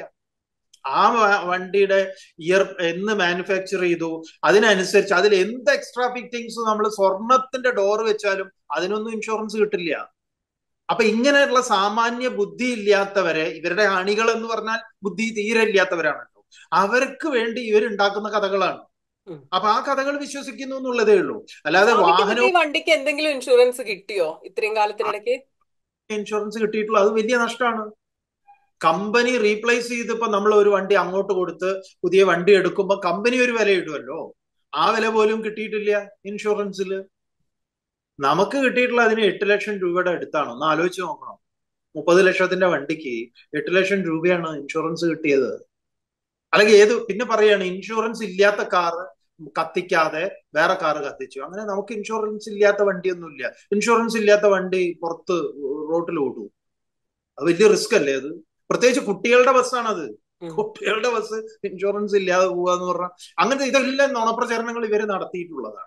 ആ വണ്ടിയുടെ ഇയർ എന്ന് മാനുഫാക്ചർ ചെയ്തു അതിനനുസരിച്ച് അതിൽ എന്ത് എക്സ്ട്രാ ഫിറ്റിങ്സ് നമ്മൾ സ്വർണത്തിന്റെ ഡോർ വെച്ചാലും അതിനൊന്നും ഇൻഷുറൻസ് കിട്ടില്ല അപ്പൊ ഇങ്ങനെയുള്ള സാമാന്യ ബുദ്ധി ഇല്ലാത്തവരെ ഇവരുടെ അണികൾ എന്ന് പറഞ്ഞാൽ ബുദ്ധി തീരെ ഇല്ലാത്തവരാണല്ലോ അവർക്ക് വേണ്ടി ഇവരുണ്ടാക്കുന്ന കഥകളാണ് അപ്പൊ ആ കഥകൾ വിശ്വസിക്കുന്നു എന്നുള്ളതേ ഉള്ളൂ അല്ലാതെ വാഹനവും വണ്ടിക്ക് എന്തെങ്കിലും ഇൻഷുറൻസ് കിട്ടിയോ ഇത്രയും കാലത്തിനിടയ്ക്ക് ഇൻഷുറൻസ് കിട്ടിയിട്ടുള്ളൂ അത് വലിയ നഷ്ടമാണ് കമ്പനി റീപ്ലേസ് ചെയ്തപ്പോ നമ്മൾ ഒരു വണ്ടി അങ്ങോട്ട് കൊടുത്ത് പുതിയ വണ്ടി എടുക്കുമ്പോൾ കമ്പനി ഒരു വില ഇടുമല്ലോ ആ വില പോലും കിട്ടിയിട്ടില്ല ഇൻഷുറൻസിൽ നമുക്ക് കിട്ടിയിട്ടുള്ള അതിന് എട്ട് ലക്ഷം രൂപയുടെ അടുത്താണ് ഒന്ന് ആലോചിച്ച് നോക്കണം മുപ്പത് ലക്ഷത്തിന്റെ വണ്ടിക്ക് എട്ട് ലക്ഷം രൂപയാണ് ഇൻഷുറൻസ് കിട്ടിയത് അല്ലെങ്കിൽ ഏത് പിന്നെ പറയാണ് ഇൻഷുറൻസ് ഇല്ലാത്ത കാറ് കത്തിക്കാതെ വേറെ കാറ് കത്തിച്ചു അങ്ങനെ നമുക്ക് ഇൻഷുറൻസ് ഇല്ലാത്ത വണ്ടിയൊന്നുമില്ല ഇൻഷുറൻസ് ഇല്ലാത്ത വണ്ടി പുറത്ത് റോട്ടിൽ ഓടൂ അത് വലിയ റിസ്ക് അല്ലേ അത് പ്രത്യേകിച്ച് കുട്ടികളുടെ ബസ്സാണത് കുട്ടികളുടെ ബസ് ഇൻഷുറൻസ് ഇല്ലാതെ പോവുക എന്ന് പറഞ്ഞാൽ അങ്ങനത്തെ ഇതെല്ലാം നുണപ്രചരണങ്ങൾ ഇവര് നടത്തിയിട്ടുള്ളതാണ്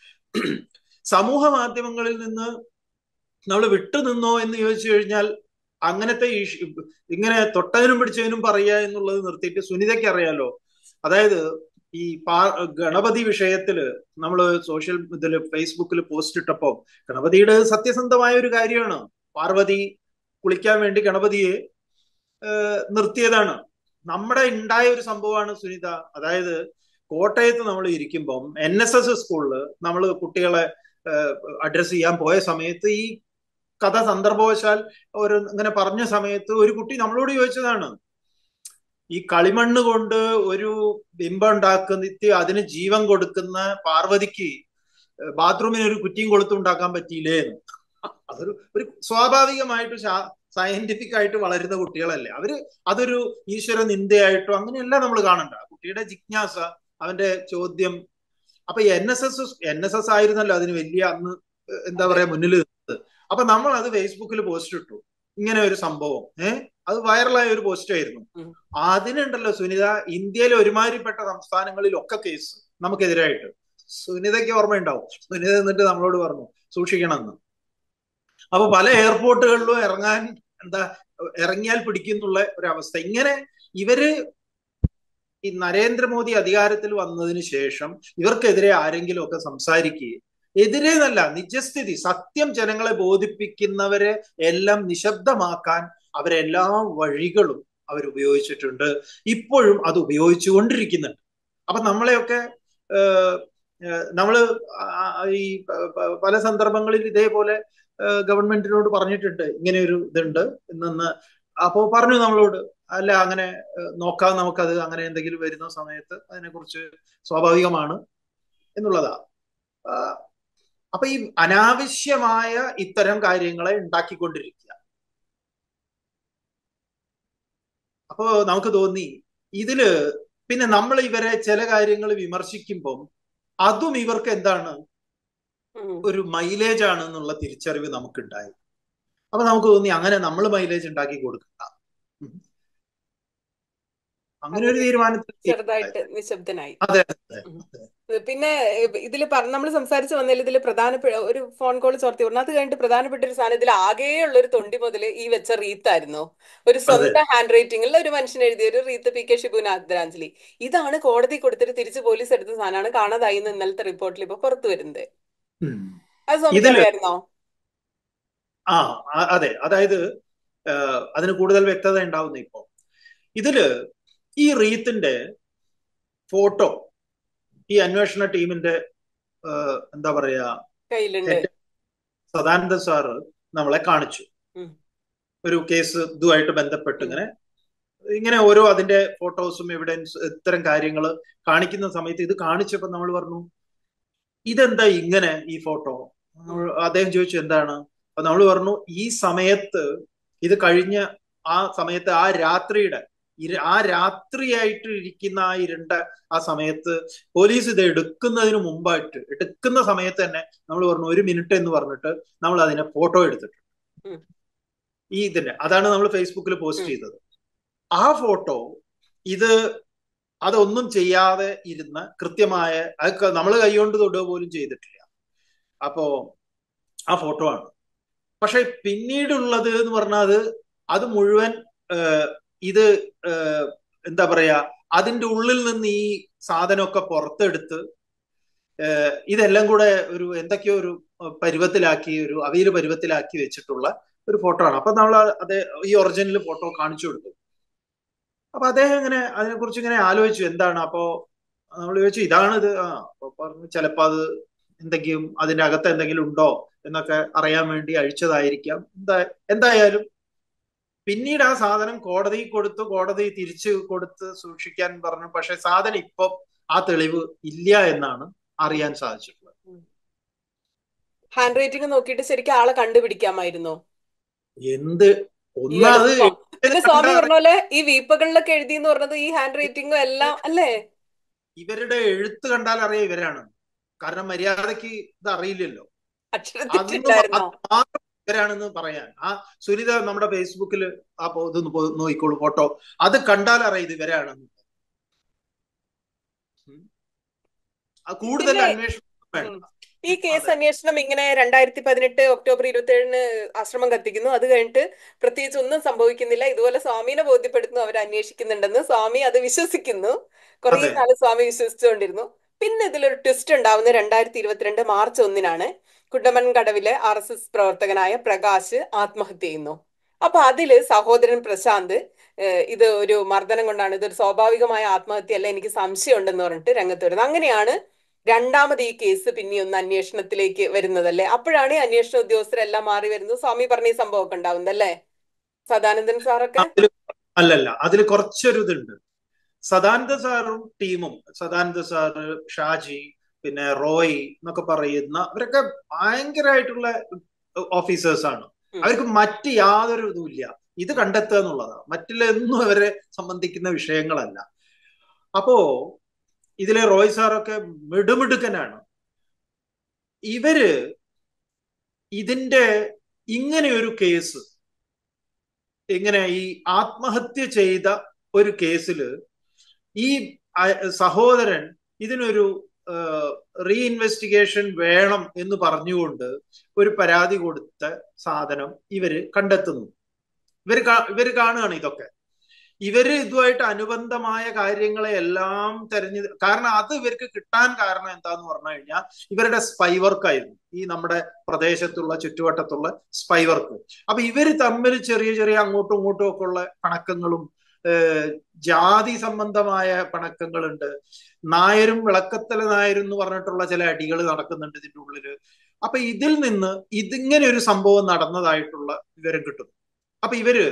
സമൂഹ മാധ്യമങ്ങളിൽ നിന്ന് നമ്മൾ വിട്ടു നിന്നോ എന്ന് ചോദിച്ചു കഴിഞ്ഞാൽ അങ്ങനത്തെ ഇങ്ങനെ തൊട്ടതിനും പിടിച്ചതിനും പറയുക എന്നുള്ളത് നിർത്തിയിട്ട് സുനിതയ്ക്ക് അറിയാലോ അതായത് ഈ പാ ഗണപതി വിഷയത്തില് നമ്മൾ സോഷ്യൽ ഇതില് ഫേസ്ബുക്കിൽ പോസ്റ്റ് ഇട്ടപ്പോ ഗണപതിയുടെ സത്യസന്ധമായ ഒരു കാര്യമാണ് പാർവതി കുളിക്കാൻ വേണ്ടി ഗണപതിയെ നിർത്തിയതാണ് നമ്മുടെ ഉണ്ടായ ഒരു സംഭവമാണ് സുനിത അതായത് കോട്ടയത്ത് നമ്മൾ ഇരിക്കുമ്പം എൻ എസ് എസ് സ്കൂളിൽ നമ്മൾ കുട്ടികളെ അഡ്രസ് ചെയ്യാൻ പോയ സമയത്ത് ഈ കഥ സന്ദർഭവശാൽ ഒരു ഇങ്ങനെ പറഞ്ഞ സമയത്ത് ഒരു കുട്ടി നമ്മളോട് ചോദിച്ചതാണ് ഈ കളിമണ്ണ് കൊണ്ട് ഒരു ബിംബം ഉണ്ടാക്കുന്ന അതിന് ജീവൻ കൊടുക്കുന്ന പാർവതിക്ക് ബാത്റൂമിന് ഒരു കുറ്റിയും കൊളുത്തും ഉണ്ടാക്കാൻ പറ്റിയില്ലേ അതൊരു ഒരു സ്വാഭാവികമായിട്ട് സയന്റിഫിക് ആയിട്ട് വളരുന്ന കുട്ടികളല്ലേ അവര് അതൊരു ഈശ്വര നിന്ദയായിട്ടോ അങ്ങനെയല്ല നമ്മൾ കാണണ്ട കുട്ടിയുടെ ജിജ്ഞാസ അവന്റെ ചോദ്യം അപ്പൊ N S S N S S ആയിരുന്നല്ലോ അതിന് വലിയ അന്ന് എന്താ പറയാ മുന്നിൽ നിന്നത് അപ്പൊ നമ്മൾ അത് ഫേസ്ബുക്കിൽ പോസ്റ്റ് ഇട്ടു ഇങ്ങനെ ഒരു സംഭവം ഏഹ് അത് വൈറലായ ഒരു പോസ്റ്റ് ആയിരുന്നു അതിനുണ്ടല്ലോ സുനിത ഇന്ത്യയിലെ ഒരുമാതിരിപ്പെട്ട സംസ്ഥാനങ്ങളിലൊക്കെ കേസ് നമുക്കെതിരായിട്ട് സുനിതയ്ക്ക് ഓർമ്മയുണ്ടാവും സുനിത എന്നിട്ട് നമ്മളോട് പറഞ്ഞു സൂക്ഷിക്കണമെന്ന് അപ്പൊ പല എയർപോർട്ടുകളിലും ഇറങ്ങാൻ എന്താ ഇറങ്ങിയാൽ പിടിക്കുന്നുള്ള ഒരു അവസ്ഥ ഇങ്ങനെ ഇവര് ഈ നരേന്ദ്രമോദി അധികാരത്തിൽ വന്നതിന് ശേഷം ഇവർക്കെതിരെ ആരെങ്കിലും ഒക്കെ സംസാരിക്കുകയും എതിരെ എന്നല്ല നിജസ്ഥിതി സത്യം ജനങ്ങളെ ബോധിപ്പിക്കുന്നവരെ എല്ലാം നിശബ്ദമാക്കാൻ അവരെല്ലാ വഴികളും അവർ ഉപയോഗിച്ചിട്ടുണ്ട് ഇപ്പോഴും അത് ഉപയോഗിച്ചുകൊണ്ടിരിക്കുന്നുണ്ട് അപ്പൊ നമ്മളെയൊക്കെ നമ്മള് ഈ പല സന്ദർഭങ്ങളിൽ ഇതേപോലെ ഗവൺമെന്റിനോട് പറഞ്ഞിട്ടുണ്ട് ഇങ്ങനെ ഒരു ഇതുണ്ട് എന്നെന്ന് അപ്പോ പറഞ്ഞു നമ്മളോട് അല്ല അങ്ങനെ നോക്കാം നമുക്കത് അങ്ങനെ എന്തെങ്കിലും വരുന്ന സമയത്ത് അതിനെക്കുറിച്ച് സ്വാഭാവികമാണ് എന്നുള്ളതാ അപ്പൊ ഈ അനാവശ്യമായ ഇത്തരം കാര്യങ്ങളെ ഉണ്ടാക്കിക്കൊണ്ടിരിക്കുക അപ്പോ നമുക്ക് തോന്നി ഇതില് പിന്നെ നമ്മൾ ഇവരെ ചില കാര്യങ്ങൾ വിമർശിക്കുമ്പം അതും ഇവർക്ക് എന്താണ് ഒരു മൈലേജ് ആണ് എന്നുള്ള തിരിച്ചറിവ് നമുക്കുണ്ടായി അപ്പൊ നമുക്ക് തോന്നി അങ്ങനെ നമ്മൾ മൈലേജ് ഉണ്ടാക്കി കൊടുക്കണ്ട അങ്ങനെ ഒരു തീരുമാനത്തിൽ ചെറുതായിട്ട് നിശബ്ദനായി അതെ പിന്നെ ഇതിൽ നമ്മൾ സംസാരിച്ച് വന്നതിൽ ഇതിൽ പ്രധാനപ്പെട്ട ഒരു ഫോൺ കോൾ ചോർത്തി പറഞ്ഞു അത് കഴിഞ്ഞിട്ട് പ്രധാനപ്പെട്ട ഒരു സാധനം ഇതിൽ ആകെയുള്ള ഒരു തൊണ്ടി മുതൽ ഈ വെച്ച റീത്തായിരുന്നു ഒരു സ്വന്തം ഹാൻഡ് റൈറ്റിംഗിൽ ഒരു മനുഷ്യൻ എഴുതിയ ഒരു റീത്ത് പി കെ ഷിബുവിന് ആദരാഞ്ജലി ഇതാണ് കോടതി കൊടുത്തിട്ട് തിരിച്ച് പോലീസ് എടുത്ത സാധനമാണ് കാണാതായി എന്ന് ഇന്നലത്തെ റിപ്പോർട്ടിൽ ഇപ്പൊ പുറത്തു വരുന്നത് അത് സ്വാമിക്കായിരുന്നോ ആ അതെ അതായത് അതിന് കൂടുതൽ വ്യക്തത ഉണ്ടാവുന്നു ഇപ്പോ ഇതില് ഈ റീത്തിന്റെ ഫോട്ടോ ഈ അന്വേഷണ ടീമിന്റെ എന്താ പറയാ സദാനന്ദ സാറ് നമ്മളെ കാണിച്ചു ഒരു കേസ് ഇതുമായിട്ട് ബന്ധപ്പെട്ട് ഇങ്ങനെ ഇങ്ങനെ ഓരോ അതിന്റെ ഫോട്ടോസും എവിഡൻസ് ഇത്തരം കാര്യങ്ങൾ കാണിക്കുന്ന സമയത്ത് ഇത് കാണിച്ചപ്പോൾ നമ്മൾ പറഞ്ഞു ഇതെന്താ ഇങ്ങനെ ഈ ഫോട്ടോ അദ്ദേഹം ചോദിച്ചു എന്താണ് അപ്പൊ നമ്മൾ പറഞ്ഞു ഈ സമയത്ത് ഇത് കഴിഞ്ഞ ആ സമയത്ത് ആ രാത്രിയുടെ ആ രാത്രിയായിട്ട് ഇരിക്കുന്ന ആ ഇരുണ്ട ആ സമയത്ത് പോലീസ് ഇത് എടുക്കുന്നതിന് മുമ്പായിട്ട് എടുക്കുന്ന സമയത്ത് തന്നെ നമ്മൾ പറഞ്ഞു ഒരു മിനിറ്റ് എന്ന് പറഞ്ഞിട്ട് നമ്മൾ അതിനെ ഫോട്ടോ എടുത്തിട്ടുണ്ട് ഈ ഇതിന്റെ അതാണ് നമ്മൾ ഫേസ്ബുക്കിൽ പോസ്റ്റ് ചെയ്തത് ആ ഫോട്ടോ ഇത് അതൊന്നും ചെയ്യാതെ ഇരുന്ന കൃത്യമായ അതൊക്കെ നമ്മൾ കൈകൊണ്ട് തൊടുക പോലും ചെയ്തിട്ടില്ല അപ്പോ ആ ഫോട്ടോ ആണ് പക്ഷെ പിന്നീടുള്ളത് എന്ന് പറഞ്ഞാൽ അത് മുഴുവൻ ഇത് എന്താ പറയാ അതിന്റെ ഉള്ളിൽ നിന്ന് ഈ സാധനമൊക്കെ പുറത്തെടുത്ത് ഇതെല്ലാം കൂടെ ഒരു എന്തൊക്കെയോ ഒരു പരുവത്തിലാക്കി ഒരു അവയിൽ പരുവത്തിലാക്കി വെച്ചിട്ടുള്ള ഒരു ഫോട്ടോ ആണ് അപ്പൊ നമ്മൾ അതേ ഈ ഒറിജിനൽ ഫോട്ടോ കാണിച്ചു കൊടുത്തു അപ്പൊ അദ്ദേഹം ഇങ്ങനെ അതിനെക്കുറിച്ച് ഇങ്ങനെ ആലോചിച്ചു എന്താണ് അപ്പോ നമ്മൾ ചോദിച്ചു ഇതാണ് ഇത് ആ അപ്പൊ പറഞ്ഞു ചിലപ്പോ അത് എന്തെങ്കിലും അതിന്റെ അകത്ത് എന്തെങ്കിലും ഉണ്ടോ എന്നൊക്കെ അറിയാൻ വേണ്ടി അഴിച്ചതായിരിക്കാം എന്താ എന്തായാലും പിന്നീട് ആ സാധനം കോടതി കൊടുത്തു കോടതി തിരിച്ചു കൊടുത്ത് സൂക്ഷിക്കാൻ പറഞ്ഞു പക്ഷെ സാധനം ഇപ്പം ആ തെളിവ് ഇല്ല എന്നാണ് അറിയാൻ സാധിച്ചിട്ടുള്ളത് ഹാൻഡ് റൈറ്റിംഗ് നോക്കിയിട്ട് ശരിക്കും ആളെ കണ്ടുപിടിക്കാമായിരുന്നോ എന്ത് ഒന്നത് പിന്നെ സ്വാമി പറഞ്ഞ പോലെ ഈ വീപ്പകളിലൊക്കെ എഴുതി എന്ന് പറഞ്ഞത് ഈ ഹാൻഡ് റൈറ്റിംഗും എല്ലാം അല്ലേ ഇവരുടെ എഴുത്ത് കണ്ടാൽ അറിയാം ഇവരാണ് കാരണം മര്യാദക്ക് ഇത് അറിയില്ലല്ലോ അക്ഷരത്തിട്ടുണ്ടായിരുന്നോ ഇവരാണെന്ന് പറയാൻ ആ സുനിത നമ്മുടെ ഫേസ്ബുക്കിൽ ആ ഇത് നോക്കിക്കോളൂ ഫോട്ടോ അത് കണ്ടാൽ അറിയാം ഇത് ഇവരാണെന്ന് കൂടുതൽ അന്വേഷണം വേണ്ട ഈ കേസ് അന്വേഷണം ഇങ്ങനെ രണ്ടായിരത്തി പതിനെട്ട് ഒക്ടോബർ ഇരുപത്തി ഏഴിന് ആശ്രമം കത്തിക്കുന്നു അത് കഴിഞ്ഞിട്ട് പ്രത്യേകിച്ച് ഒന്നും സംഭവിക്കുന്നില്ല ഇതുപോലെ സ്വാമിനെ ബോധ്യപ്പെടുത്തുന്നു അവർ അന്വേഷിക്കുന്നുണ്ടെന്ന് സ്വാമി അത് വിശ്വസിക്കുന്നു കുറെ നാള് സ്വാമി വിശ്വസിച്ചുകൊണ്ടിരുന്നു പിന്നെ ഇതിലൊരു ട്വിസ്റ്റ് ഉണ്ടാവുന്നത് രണ്ടായിരത്തി ഇരുപത്തിരണ്ട് മാർച്ച് ഒന്നിനാണ് കുണ്ടമൻ കടവിലെ ആർ എസ് എസ് പ്രവർത്തകനായ പ്രകാശ് ആത്മഹത്യ ചെയ്യുന്നു അപ്പൊ അതില് സഹോദരൻ പ്രശാന്ത് ഏഹ് ഇത് ഒരു മർദ്ദനം കൊണ്ടാണ് ഇതൊരു സ്വാഭാവികമായ ആത്മഹത്യയല്ല എനിക്ക് സംശയമുണ്ടെന്ന് പറഞ്ഞിട്ട് രംഗത്ത് വരുന്നത് അങ്ങനെയാണ് രണ്ടാമത് ഈ കേസ് പിന്നെ ഒന്ന് അന്വേഷണത്തിലേക്ക് വരുന്നതല്ലേ അപ്പോഴാണ് ഈ അന്വേഷണ ഉദ്യോഗസ്ഥരെല്ലാം മാറി വരുന്നത് സ്വാമി പറഞ്ഞ ഈ സംഭവമൊക്കെ ഉണ്ടാവുന്നത് അല്ലേ സദാനന്ദൻ സാറൊക്കെ അതില് അല്ലല്ല അതിൽ കുറച്ചൊരു ഇതുണ്ട് സദാനന്ദ സാറും ടീമും സദാനന്ദ സാറ് ഷാജി പിന്നെ റോയ് എന്നൊക്കെ പറയുന്ന അവരൊക്കെ ഭയങ്കരമായിട്ടുള്ള ഓഫീസേഴ്സ് ആണ് ഉം. അവർക്ക് മറ്റ് യാതൊരു ഇതുമില്ല ഇത് കണ്ടെത്തുക എന്നുള്ളതാണ് മറ്റുള്ളൊന്നും അവരെ സംബന്ധിക്കുന്ന വിഷയങ്ങളല്ല അപ്പോ ഇതിലെ റോയ് സാറൊക്കെ മിടുമിടുക്കനാണ് ഇവര് ഇതിന്റെ ഇങ്ങനെ ഒരു കേസ് ഇങ്ങനെ ഈ ആത്മഹത്യ ചെയ്ത ഒരു കേസില് ഈ അ- സഹോദരൻ ഇതിനൊരു റീഇൻവെസ്റ്റിഗേഷൻ വേണം എന്ന് പറഞ്ഞുകൊണ്ട് ഒരു പരാതി കൊടുത്ത സാധനം ഇവര് കണ്ടെത്തുന്നു ഇവര് കാ- ഇവര് കാണുകയാണ് ഇതൊക്കെ ഇവര് ഇതുമായിട്ട് അനുബന്ധമായ കാര്യങ്ങളെ എല്ലാം തെരഞ്ഞു കാരണം അത് ഇവർക്ക് കിട്ടാൻ കാരണം എന്താന്ന് പറഞ്ഞു കഴിഞ്ഞാൽ ഇവരുടെ സ്പൈ വർക്ക് ആയിരുന്നു ഈ നമ്മുടെ പ്രദേശത്തുള്ള ചുറ്റുവട്ടത്തുള്ള സ്പൈ വർക്ക് അപ്പൊ ഇവര് തമ്മിൽ ചെറിയ ചെറിയ അങ്ങോട്ടും ഇങ്ങോട്ടും ഒക്കെ ഉള്ള പണക്കങ്ങളും ഏഹ്, ജാതി സംബന്ധമായ പണക്കങ്ങളുണ്ട് നായരും വിളക്കത്തല നായരും എന്ന് പറഞ്ഞിട്ടുള്ള ചില അടികൾ നടക്കുന്നുണ്ട് ഇതിന്റെ ഉള്ളില് അപ്പൊ ഇതിൽ നിന്ന് ഇതിങ്ങനെ ഒരു സംഭവം നടന്നതായിട്ടുള്ള വിവരം കിട്ടുന്നു അപ്പൊ ഇവര്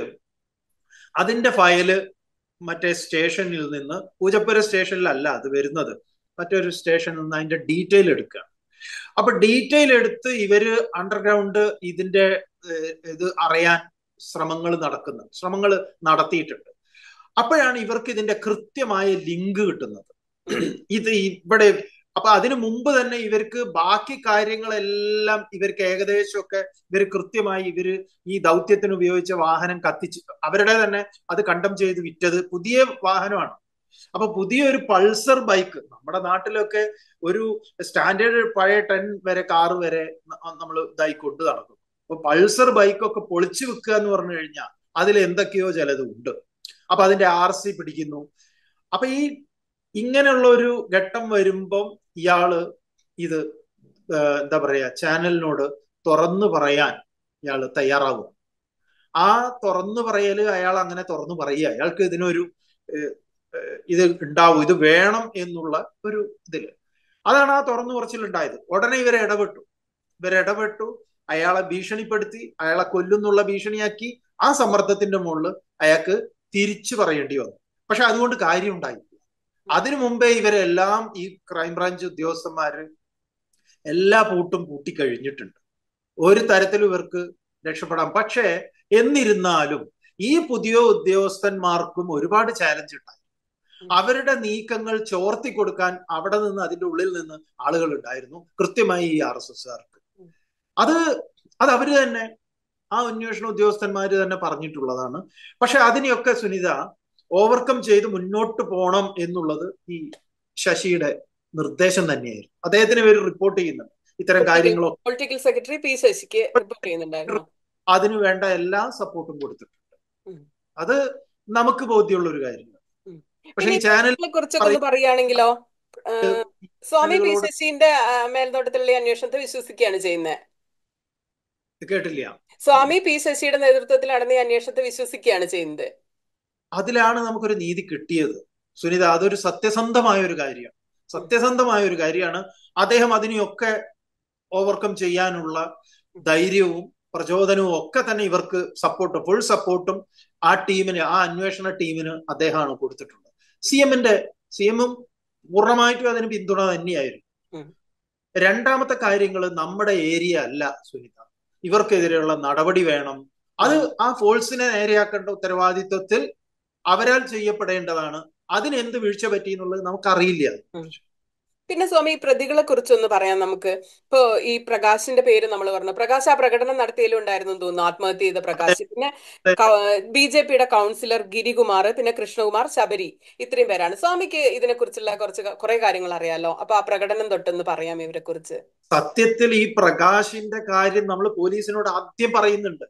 അതിന്റെ ഫയല് മറ്റേ സ്റ്റേഷനിൽ നിന്ന് പൂജപ്പുര സ്റ്റേഷനിലല്ല അത് വരുന്നത് മറ്റൊരു സ്റ്റേഷനിൽ നിന്ന് അതിന്റെ ഡീറ്റെയിൽ എടുക്കുക അപ്പൊ ഡീറ്റെയിൽ എടുത്ത് ഇവര് അണ്ടർഗ്രൗണ്ട് ഇതിന്റെ ഏഹ്, ഇത് അറിയാൻ ശ്രമങ്ങൾ നടക്കുന്നു ശ്രമങ്ങൾ നടത്തിയിട്ടുണ്ട് അപ്പോഴാണ് ഇവർക്ക് ഇതിന്റെ കൃത്യമായ ലിങ്ക് കിട്ടുന്നത് ഇത് ഇവിടെ അപ്പൊ അതിനു മുമ്പ് തന്നെ ഇവർക്ക് ബാക്കി കാര്യങ്ങളെല്ലാം ഇവർക്ക് ഏകദേശമൊക്കെ ഇവർ കൃത്യമായി ഇവര് ഈ ദൗത്യത്തിന് ഉപയോഗിച്ച വാഹനം കത്തിച്ച് അവരുടെ തന്നെ അത് കണ്ടം ചെയ്ത് വിറ്റത് പുതിയ വാഹനമാണ് അപ്പൊ പുതിയൊരു പൾസർ ബൈക്ക് നമ്മുടെ നാട്ടിലൊക്കെ ഒരു സ്റ്റാൻഡേർഡ് പഴയ ടെൻ വരെ കാറ് വരെ നമ്മൾ ഇതായി കൊണ്ട് നടക്കും അപ്പൊ പൾസർ ബൈക്കൊക്കെ പൊളിച്ചു വെക്കുക എന്ന് പറഞ്ഞു കഴിഞ്ഞാൽ അതിൽ എന്തൊക്കെയോ ചിലത് ഉണ്ട് അപ്പൊ അതിന്റെ ആർ സി പിടിക്കുന്നു അപ്പൊ ഈ ഇങ്ങനെയുള്ള ഒരു ഘട്ടം വരുമ്പം ഇയാള് ഇത് ഏഹ് എന്താ പറയാ ചാനലിനോട് തുറന്നു പറയാൻ ഇയാള് തയ്യാറാവും ആ തുറന്നു പറയല് അയാൾ അങ്ങനെ തുറന്നു പറയുക അയാൾക്ക് ഇതിനൊരു ഏഹ്, ഏഹ്, ഇത് ഉണ്ടാവും ഇത് വേണം എന്നുള്ള ഒരു ഇതില് അതാണ് ആ തുറന്നു പറച്ചിൽ ഉണ്ടായത് ഉടനെ ഇവരെ ഇടപെട്ടു ഇവരെ ഇടപെട്ടു അയാളെ ഭീഷണിപ്പെടുത്തി അയാളെ കൊല്ലുന്നുള്ള ഭീഷണിയാക്കി ആ സമ്മർദ്ദത്തിന്റെ മുകളിൽ അയാൾക്ക് തിരിച്ചു പറയേണ്ടി വന്നു പക്ഷെ അതുകൊണ്ട് കാര്യം ഉണ്ടായില്ല അതിനു മുമ്പേ ഇവരെല്ലാം ഈ ക്രൈംബ്രാഞ്ച് ഉദ്യോഗസ്ഥന്മാര് എല്ലാ പൂട്ടും പൂട്ടിക്കഴിഞ്ഞിട്ടുണ്ട് ഒരു തരത്തിലും ഇവർക്ക് രക്ഷപ്പെടാം പക്ഷേ എന്നിരുന്നാലും ഈ പുതിയ ഉദ്യോഗസ്ഥന്മാർക്കും ഒരുപാട് ചാലഞ്ച് ഉണ്ടായി അവരുടെ നീക്കങ്ങൾ ചോർത്തി കൊടുക്കാൻ അവിടെ നിന്ന് അതിന്റെ ഉള്ളിൽ നിന്ന് ആളുകൾ ഉണ്ടായിരുന്നു കൃത്യമായി ഈ ആർ എസ് എസ്കാർക്ക് അത് അത് അവര് തന്നെ ആ അന്വേഷണ ഉദ്യോഗസ്ഥന്മാര് തന്നെ പറഞ്ഞിട്ടുള്ളതാണ് പക്ഷെ അതിനെയൊക്കെ സുനിത ഓവർകം ചെയ്ത് മുന്നോട്ട് പോകണം എന്നുള്ളത് ഈ ശശിയുടെ നിർദ്ദേശം തന്നെയായിരുന്നു അദ്ദേഹത്തിന് ഇവർ റിപ്പോർട്ട് ചെയ്യുന്നുണ്ട് ഇത്തരം കാര്യങ്ങളൊക്കെ പൊളിറ്റിക്കൽ സെക്രട്ടറി പി ശശിക്ക് റിപ്പോർട്ട് ചെയ്യുന്നുണ്ടായിരുന്നു അതിനു വേണ്ട എല്ലാ സപ്പോർട്ടും കൊടുത്തിട്ടുണ്ട് ഉം. അത് നമുക്ക് ബോധ്യമുള്ള ഒരു കാര്യമാണ് ഉം. പക്ഷെ പിന്നെ ഈ ചാനൽ ഇതിനെ കുറിച്ചൊക്കെ ഒന്ന് പറയുകയാണെങ്കിലോ ഏഹ്, സ്വാമി പി ചാനലുകളോട് ശശിന്റെ ആ, മേൽനോട്ടത്തിലുള്ള ഈ അന്വേഷണത്തെ വിശ്വസിക്കുകയാണ് ചെയ്യുന്നത് കേട്ടില്ല സ്വാമി പി ശശിയുടെ നേതൃത്വത്തിൽ നടന്ന ഈ അന്വേഷണത്തെ വിശ്വസിക്കുകയാണ് ചെയ്യുന്നത് അതിലാണ് നമുക്കൊരു നീതി കിട്ടിയത് സുനിത അതൊരു സത്യസന്ധമായ ഒരു കാര്യമാണ് സത്യസന്ധമായ ഒരു കാര്യമാണ് അദ്ദേഹം അതിനെയൊക്കെ ഓവർകം ചെയ്യാനുള്ള ധൈര്യവും പ്രചോദനവും ഒക്കെ തന്നെ ഇവർക്ക് സപ്പോർട്ട് ഫുൾ സപ്പോർട്ടും ആ ടീമിന് ആ അന്വേഷണ ടീമിന് അദ്ദേഹമാണ് കൊടുത്തിട്ടുള്ളത് സി എമ്മിന്റെ സി എമ്മും പൂർണ്ണമായിട്ടും അതിന് പിന്തുണ തന്നെയായിരുന്നു ഉം. രണ്ടാമത്തെ കാര്യങ്ങൾ നമ്മുടെ ഏരിയ അല്ല സുനിത ഇവർക്കെതിരെയുള്ള നടപടി വേണം അത് ആ ഫോഴ്സിനെ നേരെയാക്കേണ്ട ഉത്തരവാദിത്വത്തിൽ അവരാൽ ചെയ്യപ്പെടേണ്ടതാണ് അതിന് എന്ത് വീഴ്ച പറ്റി എന്നുള്ളത് നമുക്കറിയില്ല പിന്നെ സ്വാമി ഈ പ്രതികളെ കുറിച്ചൊന്ന് പറയാം നമുക്ക് ഇപ്പോ ഈ പ്രകാശിന്റെ പേര് നമ്മൾ പറഞ്ഞു പ്രകാശ് ആ പ്രകടനം നടത്തിയതിലും ഉണ്ടായിരുന്നു എന്ന് തോന്നുന്നു ആത്മഹത്യ ചെയ്ത പ്രകാശ് പിന്നെ ബി ജെ പിയുടെ കൗൺസിലർ ഗിരികുമാർ പിന്നെ കൃഷ്ണകുമാർ ശബരി ഇത്രയും പേരാണ് സ്വാമിക്ക് ഇതിനെ കുറിച്ചുള്ള കുറച്ച് കുറെ കാര്യങ്ങൾ അറിയാലോ അപ്പൊ ആ പ്രകടനം തൊട്ടൊന്ന് പറയാം ഇവരെ കുറിച്ച് സത്യത്തിൽ ഈ പ്രകാശിന്റെ കാര്യം നമ്മൾ പോലീസിനോട് ആദ്യം പറയുന്നുണ്ട്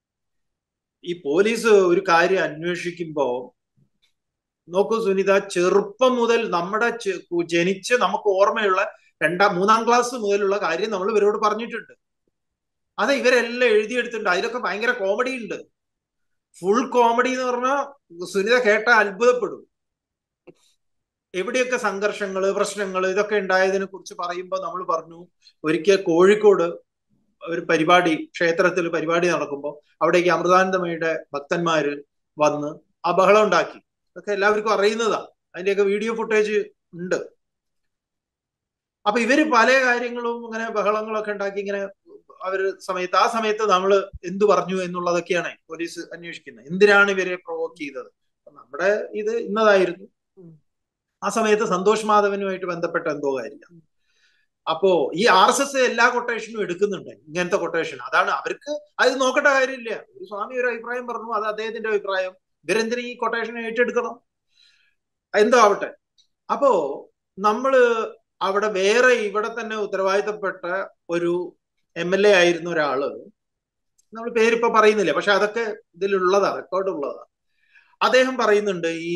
ഈ പോലീസ് ഒരു കാര്യം അന്വേഷിക്കുമ്പോ നോക്കൂ സുനിത ചെറുപ്പം മുതൽ നമ്മുടെ ചെ- ജനിച്ച് നമുക്ക് ഓർമ്മയുള്ള രണ്ടാം മൂന്നാം ക്ലാസ് മുതലുള്ള കാര്യം നമ്മൾ ഇവരോട് പറഞ്ഞിട്ടുണ്ട് അത് ഇവരെല്ലാം എഴുതിയെടുത്തിട്ടുണ്ട് അതിലൊക്കെ ഭയങ്കര കോമഡി ഉണ്ട് ഫുൾ കോമഡി എന്ന് പറഞ്ഞാൽ സുനിത കേട്ട അത്ഭുതപ്പെടും എവിടെയൊക്കെ സംഘർഷങ്ങൾ പ്രശ്നങ്ങൾ ഇതൊക്കെ ഉണ്ടായതിനെ കുറിച്ച് പറയുമ്പോൾ നമ്മൾ പറഞ്ഞു ഒരിക്കൽ കോഴിക്കോട് ഒരു പരിപാടി ക്ഷേത്രത്തിൽ പരിപാടി നടക്കുമ്പോൾ അവിടേക്ക് അമൃതാനന്ദമയുടെ ഭക്തന്മാര് വന്ന് ആ ബഹളം ഉണ്ടാക്കി ഇതൊക്കെ എല്ലാവർക്കും അറിയുന്നതാ അതിന്റെയൊക്കെ വീഡിയോ ഫുട്ടേജ് ഉണ്ട് അപ്പൊ ഇവര് പല കാര്യങ്ങളും ഇങ്ങനെ ബഹളങ്ങളൊക്കെ ഉണ്ടാക്കി ഇങ്ങനെ അവര് സമയത്ത് ആ സമയത്ത് നമ്മൾ എന്തു പറഞ്ഞു എന്നുള്ളതൊക്കെയാണ് പോലീസ് അന്വേഷിക്കുന്നത് എന്തിനാണ് ഇവരെ പ്രൊവോക്ക് ചെയ്തത് നമ്മുടെ ഇത് ഇന്നതായിരുന്നു ആ സമയത്ത് സന്തോഷ് മാധവനുമായിട്ട് ബന്ധപ്പെട്ട എന്തോ കാര്യം അപ്പോ ഈ ആർ എസ് എസ് എല്ലാ കൊട്ടേഷനും എടുക്കുന്നുണ്ട് ഇങ്ങനത്തെ കൊട്ടേഷൻ അതാണ് അവർക്ക് അത് നോക്കേണ്ട കാര്യമില്ല ഒരു സ്വാമി ഒരു അഭിപ്രായം പറഞ്ഞു അത് അദ്ദേഹത്തിന്റെ അഭിപ്രായം ഇവരെന്തിനാ ഈ കൊട്ടേഷൻ ഏറ്റെടുക്കണം എന്തോ ആവട്ടെ അപ്പോ നമ്മള് അവിടെ വേറെ ഇവിടെ തന്നെ ഉത്തരവാദിത്തപ്പെട്ട ഒരു എം എൽ എ ആയിരുന്ന ഒരാള് നമ്മൾ പേരിപ്പോ പറയുന്നില്ല പക്ഷെ അതൊക്കെ ഇതിലുള്ളതാ റെക്കോർഡ് ഉള്ളതാ അദ്ദേഹം പറയുന്നുണ്ട് ഈ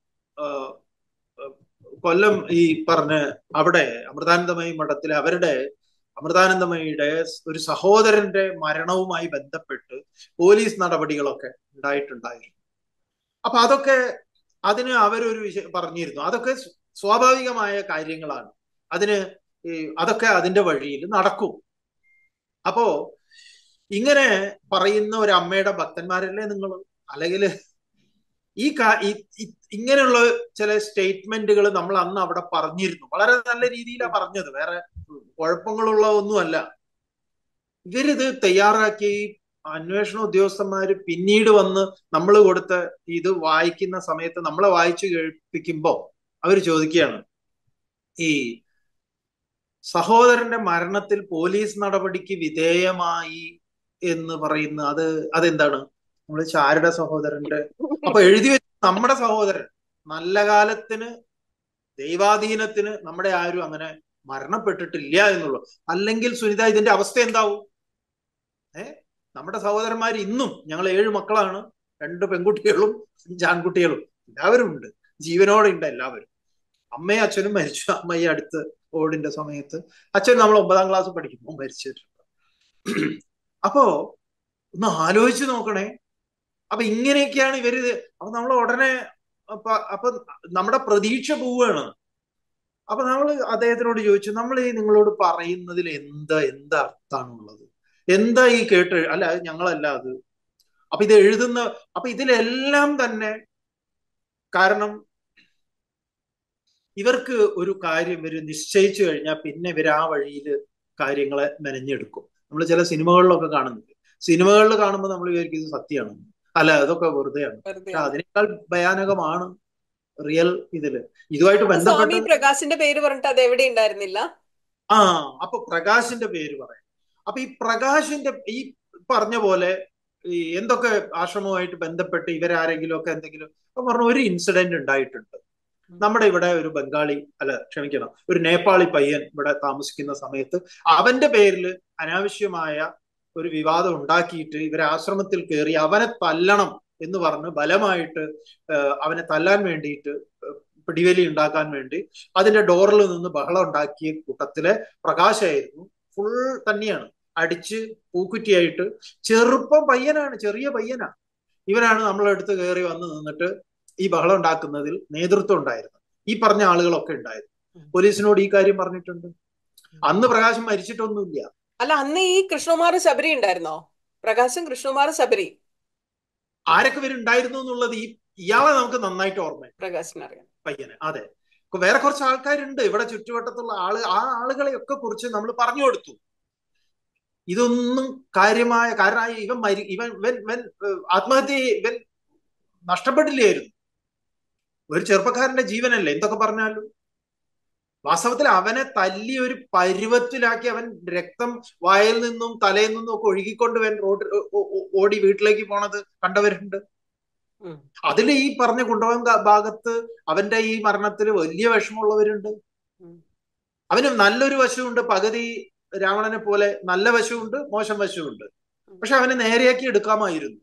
കൊല്ലം ഈ പറഞ്ഞ അവിടെ അമൃതാനന്ദമയി മഠത്തിലെ അവരുടെ അമൃതാനന്ദമയിയുടെ ഒരു സഹോദരന്റെ മരണവുമായി ബന്ധപ്പെട്ട് പോലീസ് നടപടികളൊക്കെ ഉണ്ടായിട്ടുണ്ടായിരുന്നു അപ്പൊ അതൊക്കെ അതിന് അവരൊരു വിഷയം പറഞ്ഞിരുന്നു അതൊക്കെ സ്വാഭാവികമായ കാര്യങ്ങളാണ് അതിന് അതൊക്കെ അതിന്റെ വഴിയിൽ നടക്കും അപ്പോ ഇങ്ങനെ പറയുന്ന ഒരു അമ്മയുടെ ഭക്തന്മാരല്ലേ നിങ്ങൾ അല്ലെങ്കിൽ ഈ ഇങ്ങനെയുള്ള ചില സ്റ്റേറ്റ്മെന്റുകൾ നമ്മൾ അന്ന് അവിടെ പറഞ്ഞിരുന്നു വളരെ നല്ല രീതിയിലാണ് പറഞ്ഞത് വേറെ കുഴപ്പങ്ങളുള്ള ഒന്നുമല്ല ഇവരിത് തയ്യാറാക്കി അന്വേഷണ ഉദ്യോഗസ്ഥന്മാര് പിന്നീട് വന്ന് നമ്മൾ കൊടുത്ത ഇത് വായിക്കുന്ന സമയത്ത് നമ്മളെ വായിച്ചു കേൾപ്പിക്കുമ്പോ അവർ ചോദിക്കുകയാണ് ഈ സഹോദരന്റെ മരണത്തിൽ പോലീസ് നടപടിക്ക് വിധേയമായി എന്ന് പറയുന്ന അത് അതെന്താണ് നമ്മൾ ചാരുടെ സഹോദരന്റെ അപ്പൊ എഴുതി വെച്ച നമ്മുടെ സഹോദരൻ നല്ല കാലത്തിന് ദൈവാധീനത്തിന് നമ്മുടെ ആരും അങ്ങനെ മരണപ്പെട്ടിട്ടില്ല എന്നുള്ളു അല്ലെങ്കിൽ സുനിത ഇതിന്റെ അവസ്ഥ എന്താവും ഏ നമ്മുടെ സഹോദരന്മാർ ഇന്നും ഞങ്ങൾ ഏഴ് മക്കളാണ് രണ്ട് പെൺകുട്ടികളും അഞ്ച് ആൺകുട്ടികളും എല്ലാവരും ഉണ്ട് ജീവനോടെ ഉണ്ട് എല്ലാവരും അമ്മയും അച്ഛനും മരിച്ചു അമ്മ ഈ അടുത്ത് ഓടിന്റെ സമയത്ത് അച്ഛൻ നമ്മൾ ഒമ്പതാം ക്ലാസ് പഠിക്കുമ്പോൾ മരിച്ചിട്ടുണ്ട് അപ്പോ ഒന്ന് ആലോചിച്ച് നോക്കണേ അപ്പൊ ഇങ്ങനെയൊക്കെയാണ് ഇവര് അപ്പൊ നമ്മൾ ഉടനെ അപ്പൊ നമ്മുടെ പ്രതീക്ഷ പോവുകയാണ് അപ്പൊ നമ്മൾ അദ്ദേഹത്തിനോട് ചോദിച്ചു നമ്മൾ ഈ നിങ്ങളോട് പറയുന്നതിൽ എന്താ എന്താ അർത്ഥാണുള്ളത് എന്താ ഈ കേട്ട് അല്ല ഞങ്ങളല്ല അത് അപ്പൊ ഇത് എഴുതുന്ന അപ്പൊ ഇതിലെല്ലാം തന്നെ കാരണം ഇവർക്ക് ഒരു കാര്യം ഇവർ നിശ്ചയിച്ചു കഴിഞ്ഞാൽ പിന്നെ ഇവർ ആ വഴിയിൽ കാര്യങ്ങളെ മെനഞ്ഞെടുക്കും നമ്മൾ ചില സിനിമകളിലൊക്കെ കാണുന്നുണ്ട് സിനിമകളിൽ കാണുമ്പോൾ നമ്മൾ വിചാരിക്കും ഇത് സത്യമാണ് അല്ല അതൊക്കെ വെറുതെയാണ് പക്ഷെ അതിനേക്കാൾ ഭയാനകമാണ് റിയൽ ഇതില് ഇതുമായിട്ട് ബന്ധപ്പെട്ട പ്രകാശിന്റെ പേര് പറഞ്ഞിട്ട് അത് എവിടെ ഉണ്ടായിരുന്നില്ല ആ അപ്പൊ പ്രകാശിന്റെ പേര് പറയാം അപ്പൊ ഈ പ്രകാശിന്റെ ഈ പറഞ്ഞ പോലെ ഈ എന്തൊക്കെ ആശ്രമവുമായിട്ട് ബന്ധപ്പെട്ട് ഇവരാരെങ്കിലും ഒക്കെ എന്തെങ്കിലും പറഞ്ഞ ഒരു ഇൻസിഡന്റ് ഉണ്ടായിട്ടുണ്ട് നമ്മുടെ ഇവിടെ ഒരു ബംഗാളി അല്ല ക്ഷമിക്കണം ഒരു നേപ്പാളി പയ്യൻ ഇവിടെ താമസിക്കുന്ന സമയത്ത് അവന്റെ പേരിൽ അനാവശ്യമായ ഒരു വിവാദം ഉണ്ടാക്കിയിട്ട് ഇവരെ ആശ്രമത്തിൽ കയറി അവനെ തല്ലണം എന്ന് പറഞ്ഞ് ബലമായിട്ട് അവനെ തല്ലാൻ വേണ്ടിയിട്ട് പിടിവലി ഉണ്ടാക്കാൻ വേണ്ടി അതിന്റെ ഡോറിൽ നിന്ന് ബഹളം ഉണ്ടാക്കിയ കൂട്ടത്തിലെ പ്രകാശമായിരുന്നു ഫുൾ തന്നെയാണ് അടിച്ച് പൂക്കുറ്റിയായിട്ട് ചെറുപ്പം പയ്യനാണ് ചെറിയ പയ്യനാണ് ഇവനാണ് നമ്മളെടുത്ത് കയറി വന്ന് നിന്നിട്ട് ഈ ബഹളം ഉണ്ടാക്കുന്നതിൽ നേതൃത്വം ഉണ്ടായിരുന്നു ഈ പറഞ്ഞ ആളുകളൊക്കെ ഉണ്ടായിരുന്നു പോലീസിനോട് ഈ കാര്യം പറഞ്ഞിട്ടുണ്ട് അന്ന് പ്രകാശം മരിച്ചിട്ടൊന്നുമില്ല അല്ല അന്ന് ഈ കൃഷ്ണകുമാർ ശബരി ഉണ്ടായിരുന്നോ പ്രകാശം കൃഷ്ണകുമാർ ശബരി ആരൊക്കെ ഇവരുണ്ടായിരുന്നു എന്നുള്ളത് ഈ ഇയാളെ നമുക്ക് നന്നായിട്ട് ഓർമ്മ പ്രകാശിനറിയാം പയ്യന് അതെ വേറെ കുറച്ച് ആൾക്കാരുണ്ട് ഇവിടെ ചുറ്റുവട്ടത്തുള്ള ആള് ആ ആളുകളെയൊക്കെ കുറിച്ച് നമ്മൾ പറഞ്ഞു കൊടുത്തു ഇതൊന്നും കാര്യമായ കാരണം ഇവൻ മരി ഇവൻ ഇവൻ ഇവൻ ആത്മഹത്യ ഇവൻ നഷ്ടപ്പെട്ടില്ലായിരുന്നു ഒരു ചെറുപ്പക്കാരന്റെ ജീവനല്ലേ എന്തൊക്കെ പറഞ്ഞാലും വാസ്തവത്തിൽ അവനെ തല്ലി ഒരു പരുവത്തിലാക്കി അവൻ രക്തം വായിൽ നിന്നും തലയിൽ നിന്നും ഒക്കെ ഒഴുകിക്കൊണ്ട് അവൻ റോഡ് ഓടി വീട്ടിലേക്ക് പോണത് കണ്ടവരുണ്ട് അതിൽ ഈ പറഞ്ഞ കുണ്ടവൻ ഭാഗത്ത് അവന്റെ ഈ മരണത്തിൽ വലിയ വിഷമമുള്ളവരുണ്ട് അവന് നല്ലൊരു വശമുണ്ട് പകുതി രാവണനെ പോലെ നല്ല വശമുണ്ട് മോശം വശമുണ്ട് പക്ഷെ അവനെ നേരെയാക്കി എടുക്കാമായിരുന്നു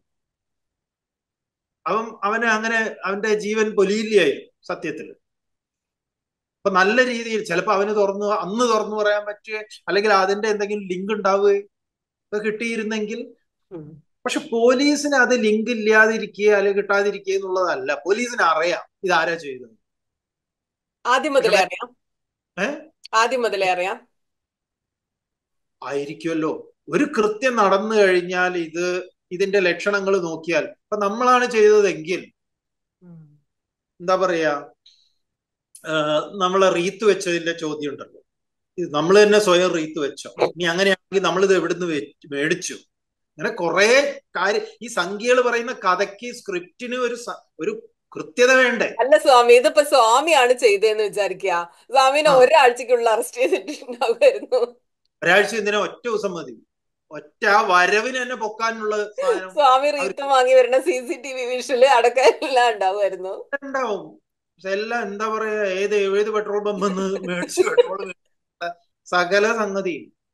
അവൻ അവന് അങ്ങനെ അവന്റെ ജീവൻ പൊലിയില്ലായിരുന്നു സത്യത്തിൽ അപ്പൊ നല്ല രീതിയിൽ ചിലപ്പോ അവന് തുറന്നു അന്ന് തുറന്നു പറയാൻ പറ്റുക അല്ലെങ്കിൽ അതിന്റെ എന്തെങ്കിലും ലിങ്ക് ഉണ്ടാവുകയും ഒക്കെ കിട്ടിയിരുന്നെങ്കിൽ പക്ഷെ പോലീസിന് അത് ലിങ്ക് ഇല്ലാതിരിക്കുക അല്ലെങ്കിൽ കിട്ടാതിരിക്കുക എന്നുള്ളതല്ല പോലീസിന് അറിയാം ഇത് ആരാ ചെയ്തത് ആദ്യം മുതലേ അറിയാം ഏഹ് ആദ്യം മുതലേ അറിയാം ആയിരിക്കുമല്ലോ ഒരു കൃത്യം നടന്നു കഴിഞ്ഞാൽ ഇത് ഇതിന്റെ ലക്ഷണങ്ങൾ നോക്കിയാൽ ഇപ്പൊ നമ്മളാണ് ചെയ്തതെങ്കിൽ എന്താ പറയാ നമ്മളെ റീത്ത് വെച്ചതിന്റെ ചോദ്യം ഉണ്ടല്ലോ ഇത് നമ്മൾ തന്നെ സ്വയം റീത്ത് വെച്ചോ ഇനി അങ്ങനെയാണെങ്കിൽ നമ്മൾ ഇത് എവിടുന്ന് മേടിച്ചു അങ്ങനെ കുറെ കാര്യം ഈ സംഖ്യകൾ പറയുന്ന കഥയ്ക്ക് സ്ക്രിപ്റ്റിന് ഒരു ഒരു കൃത്യത വേണ്ടേ അല്ല സ്വാമി ഇതിപ്പോ സ്വാമിയാണ് ചെയ്തതെന്ന് വിചാരിക്കുക സ്വാമിനെ ഒരാഴ്ചക്കുള്ളിൽ അറസ്റ്റ് ചെയ്തിട്ടുണ്ടാവുമായിരുന്നു ഒരാഴ്ച എന്തിനാ ഒറ്റ ദിവസം മതി ഒറ്റ ആ വരവിന് തന്നെ പൊക്കാനുള്ള സ്വാമി റീത്ത് വാങ്ങി വരുന്ന C C T V visual അടക്കം എല്ലാം ഉണ്ടാവുമായിരുന്നു ഉണ്ടാവും പക്ഷെ എല്ലാം എന്താ പറയാ ഏത് ഏത് പെട്രോൾ പമ്പ് മേടിച്ച് പെട്രോൾ സകല സംഗതി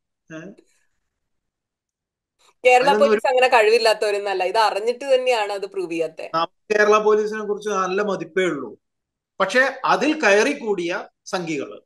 കേരള പോലീസ് അങ്ങനെ കഴിവില്ലാത്തവരൊന്നല്ല ഇത് അറിഞ്ഞിട്ട് തന്നെയാണ് അത് പ്രൂവ് ചെയ്യാത്തെ കേരള പോലീസിനെ കുറിച്ച് നല്ല മതിപ്പേ ഉള്ളൂ പക്ഷെ അതിൽ കയറി കൂടിയ സംഖ്യകള്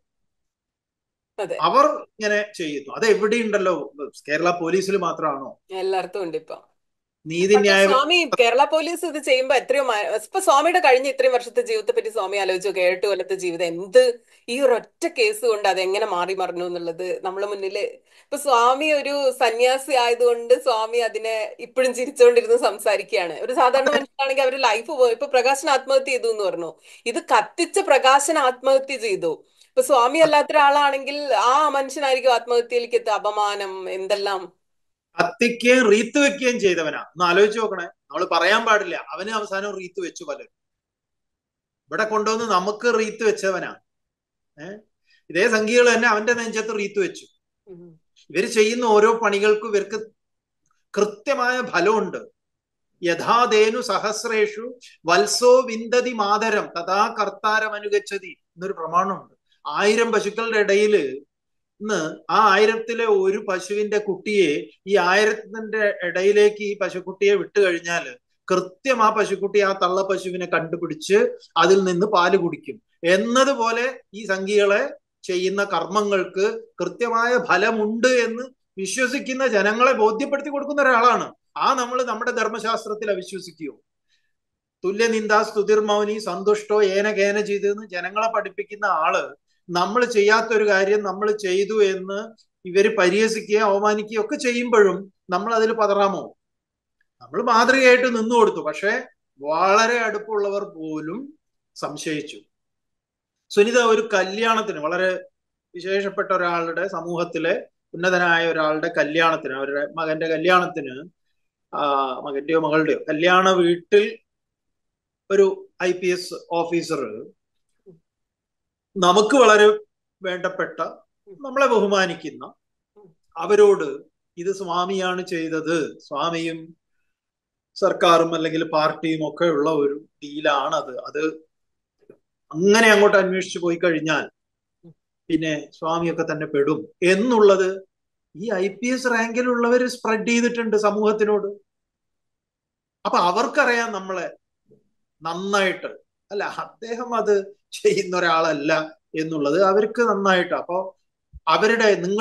അവർ ഇങ്ങനെ ചെയ്യുന്നു അത് എവിടെയുണ്ടല്ലോ കേരള പോലീസിൽ മാത്രമാണോ എല്ലായിടത്തും ഉണ്ട് ഇപ്പൊ നീതിന്യായ സ്വാമി കേരള പോലീസ് ഇത് ചെയ്യുമ്പോ എത്രയോ ഇപ്പൊ സ്വാമിയുടെ കഴിഞ്ഞ ഇത്രയും വർഷത്തെ ജീവിതത്തെ പറ്റി സ്വാമി ആലോചിച്ചു നോക്കുക ഏഴ് കൊല്ലത്തെ ജീവിതം എന്ത് ഈ ഒരൊറ്റ കേസ് കൊണ്ട് അത് എങ്ങനെ മാറി മറിഞ്ഞു എന്നുള്ളത് നമ്മളെ മുന്നില് ഇപ്പൊ സ്വാമി ഒരു സന്യാസി ആയതുകൊണ്ട് സ്വാമി അതിനെ ഇപ്പോഴും ചിരിച്ചുകൊണ്ടിരുന്ന് സംസാരിക്കുകയാണ് ഒരു സാധാരണ മനുഷ്യനാണെങ്കിൽ അവര് ലൈഫ് പോയി ഇപ്പൊ പ്രകാശൻ ആത്മഹത്യ ചെയ്തു എന്ന് പറഞ്ഞു ഇത് കത്തിച്ച പ്രകാശൻ ആത്മഹത്യ ചെയ്തു ഇപ്പൊ സ്വാമി അല്ലാത്ത ഒരാളാണെങ്കിൽ ആ മനുഷ്യനായിരിക്കും ആത്മഹത്യയിലേക്ക് എത്തുക അപമാനം എന്തെല്ലാം കത്തിക്കുകയും റീത്ത് വെക്കുകയും ചെയ്തവനാ ഒന്ന് ആലോചിച്ച് നോക്കണേ നമ്മൾ പറയാൻ പാടില്ല അവന് അവസാനം റീത്ത് വെച്ചു പലരും ഇവിടെ കൊണ്ടുവന്ന് നമുക്ക് റീത്ത് വെച്ചവനാ ഏഹ് ഇതേ സംഖ്യകൾ തന്നെ അവന്റെ നെഞ്ചത്ത് റീത്ത് വെച്ചു ഇവര് ചെയ്യുന്ന ഓരോ പണികൾക്കും ഇവർക്ക് കൃത്യമായ ഫലമുണ്ട് യഥാദേനു സഹസ്രേഷു വത്സോ വിന്തതി മാതരം തഥാ കർത്താരം അനുഗച്ഛതി എന്നൊരു പ്രമാണമുണ്ട് ആയിരം പശുക്കളുടെ ഇടയില് ഇന്ന് ആ ആയിരത്തിലെ ഒരു പശുവിന്റെ കുട്ടിയെ ഈ ആയിരത്തിന്റെ ഇടയിലേക്ക് ഈ പശുക്കുട്ടിയെ വിട്ടു കഴിഞ്ഞാൽ കൃത്യം ആ പശുക്കുട്ടി ആ തള്ള പശുവിനെ കണ്ടുപിടിച്ച് അതിൽ നിന്ന് പാല് കുടിക്കും എന്നതുപോലെ ഈ സംഖ്യകളെ ചെയ്യുന്ന കർമ്മങ്ങൾക്ക് കൃത്യമായ ഫലമുണ്ട് എന്ന് വിശ്വസിക്കുന്ന ജനങ്ങളെ ബോധ്യപ്പെടുത്തി കൊടുക്കുന്ന ഒരാളാണ് ആ നമ്മൾ നമ്മുടെ ധർമ്മശാസ്ത്രത്തിൽ അവിശ്വസിക്കുകയോ തുല്യനിന്ദ സ്തുതിർമൗനി സന്തുഷ്ടോ ഏന കേന ചെയ്തെന്ന് ജനങ്ങളെ പഠിപ്പിക്കുന്ന ആള് നമ്മൾ ചെയ്യാത്ത ഒരു കാര്യം നമ്മൾ ചെയ്തു എന്ന് ഇവര് പരിഹസിക്കുകയോ അവമാനിക്കുകയോ ഒക്കെ ചെയ്യുമ്പോഴും നമ്മൾ അതിൽ പതറാമോ നമ്മൾ മാതൃകയായിട്ട് നിന്നു കൊടുത്തു പക്ഷെ വളരെ അടുപ്പുള്ളവർ പോലും സംശയിച്ചു സുനിത ഒരു കല്യാണത്തിന് വളരെ വിശേഷപ്പെട്ട ഒരാളുടെ സമൂഹത്തിലെ ഉന്നതനായ ഒരാളുടെ കല്യാണത്തിന് അവരുടെ മകന്റെ കല്യാണത്തിന് ആ മകന്റെയോ മകളുടെയോ കല്യാണ വീട്ടിൽ ഒരു ഐ പി എസ് ഓഫീസർ നമുക്ക് വളരെ വേണ്ടപ്പെട്ട നമ്മളെ ബഹുമാനിക്കുന്ന അവരോട് ഇത് സ്വാമിയാണ് ചെയ്തത് സ്വാമിയും സർക്കാരും അല്ലെങ്കിൽ പാർട്ടിയും ഒക്കെ ഉള്ള ഒരു ഡീലാണത് അത് അങ്ങനെ അങ്ങോട്ട് അന്വേഷിച്ചു പോയി കഴിഞ്ഞാൽ പിന്നെ സ്വാമിയൊക്കെ തന്നെ പെടും എന്നുള്ളത് ഈ ഐ പി എസ് റാങ്കിലുള്ളവർ സ്പ്രെഡ് ചെയ്തിട്ടുണ്ട് സമൂഹത്തിനോട് അപ്പൊ അവർക്കറിയാം നമ്മളെ നന്നായിട്ട് അല്ല അദ്ദേഹം അത് ചെയ്യുന്ന ഒരാളല്ല എന്നുള്ളത് അവർക്ക് നന്നായിട്ട് അപ്പോ അവരുടെ നിങ്ങൾ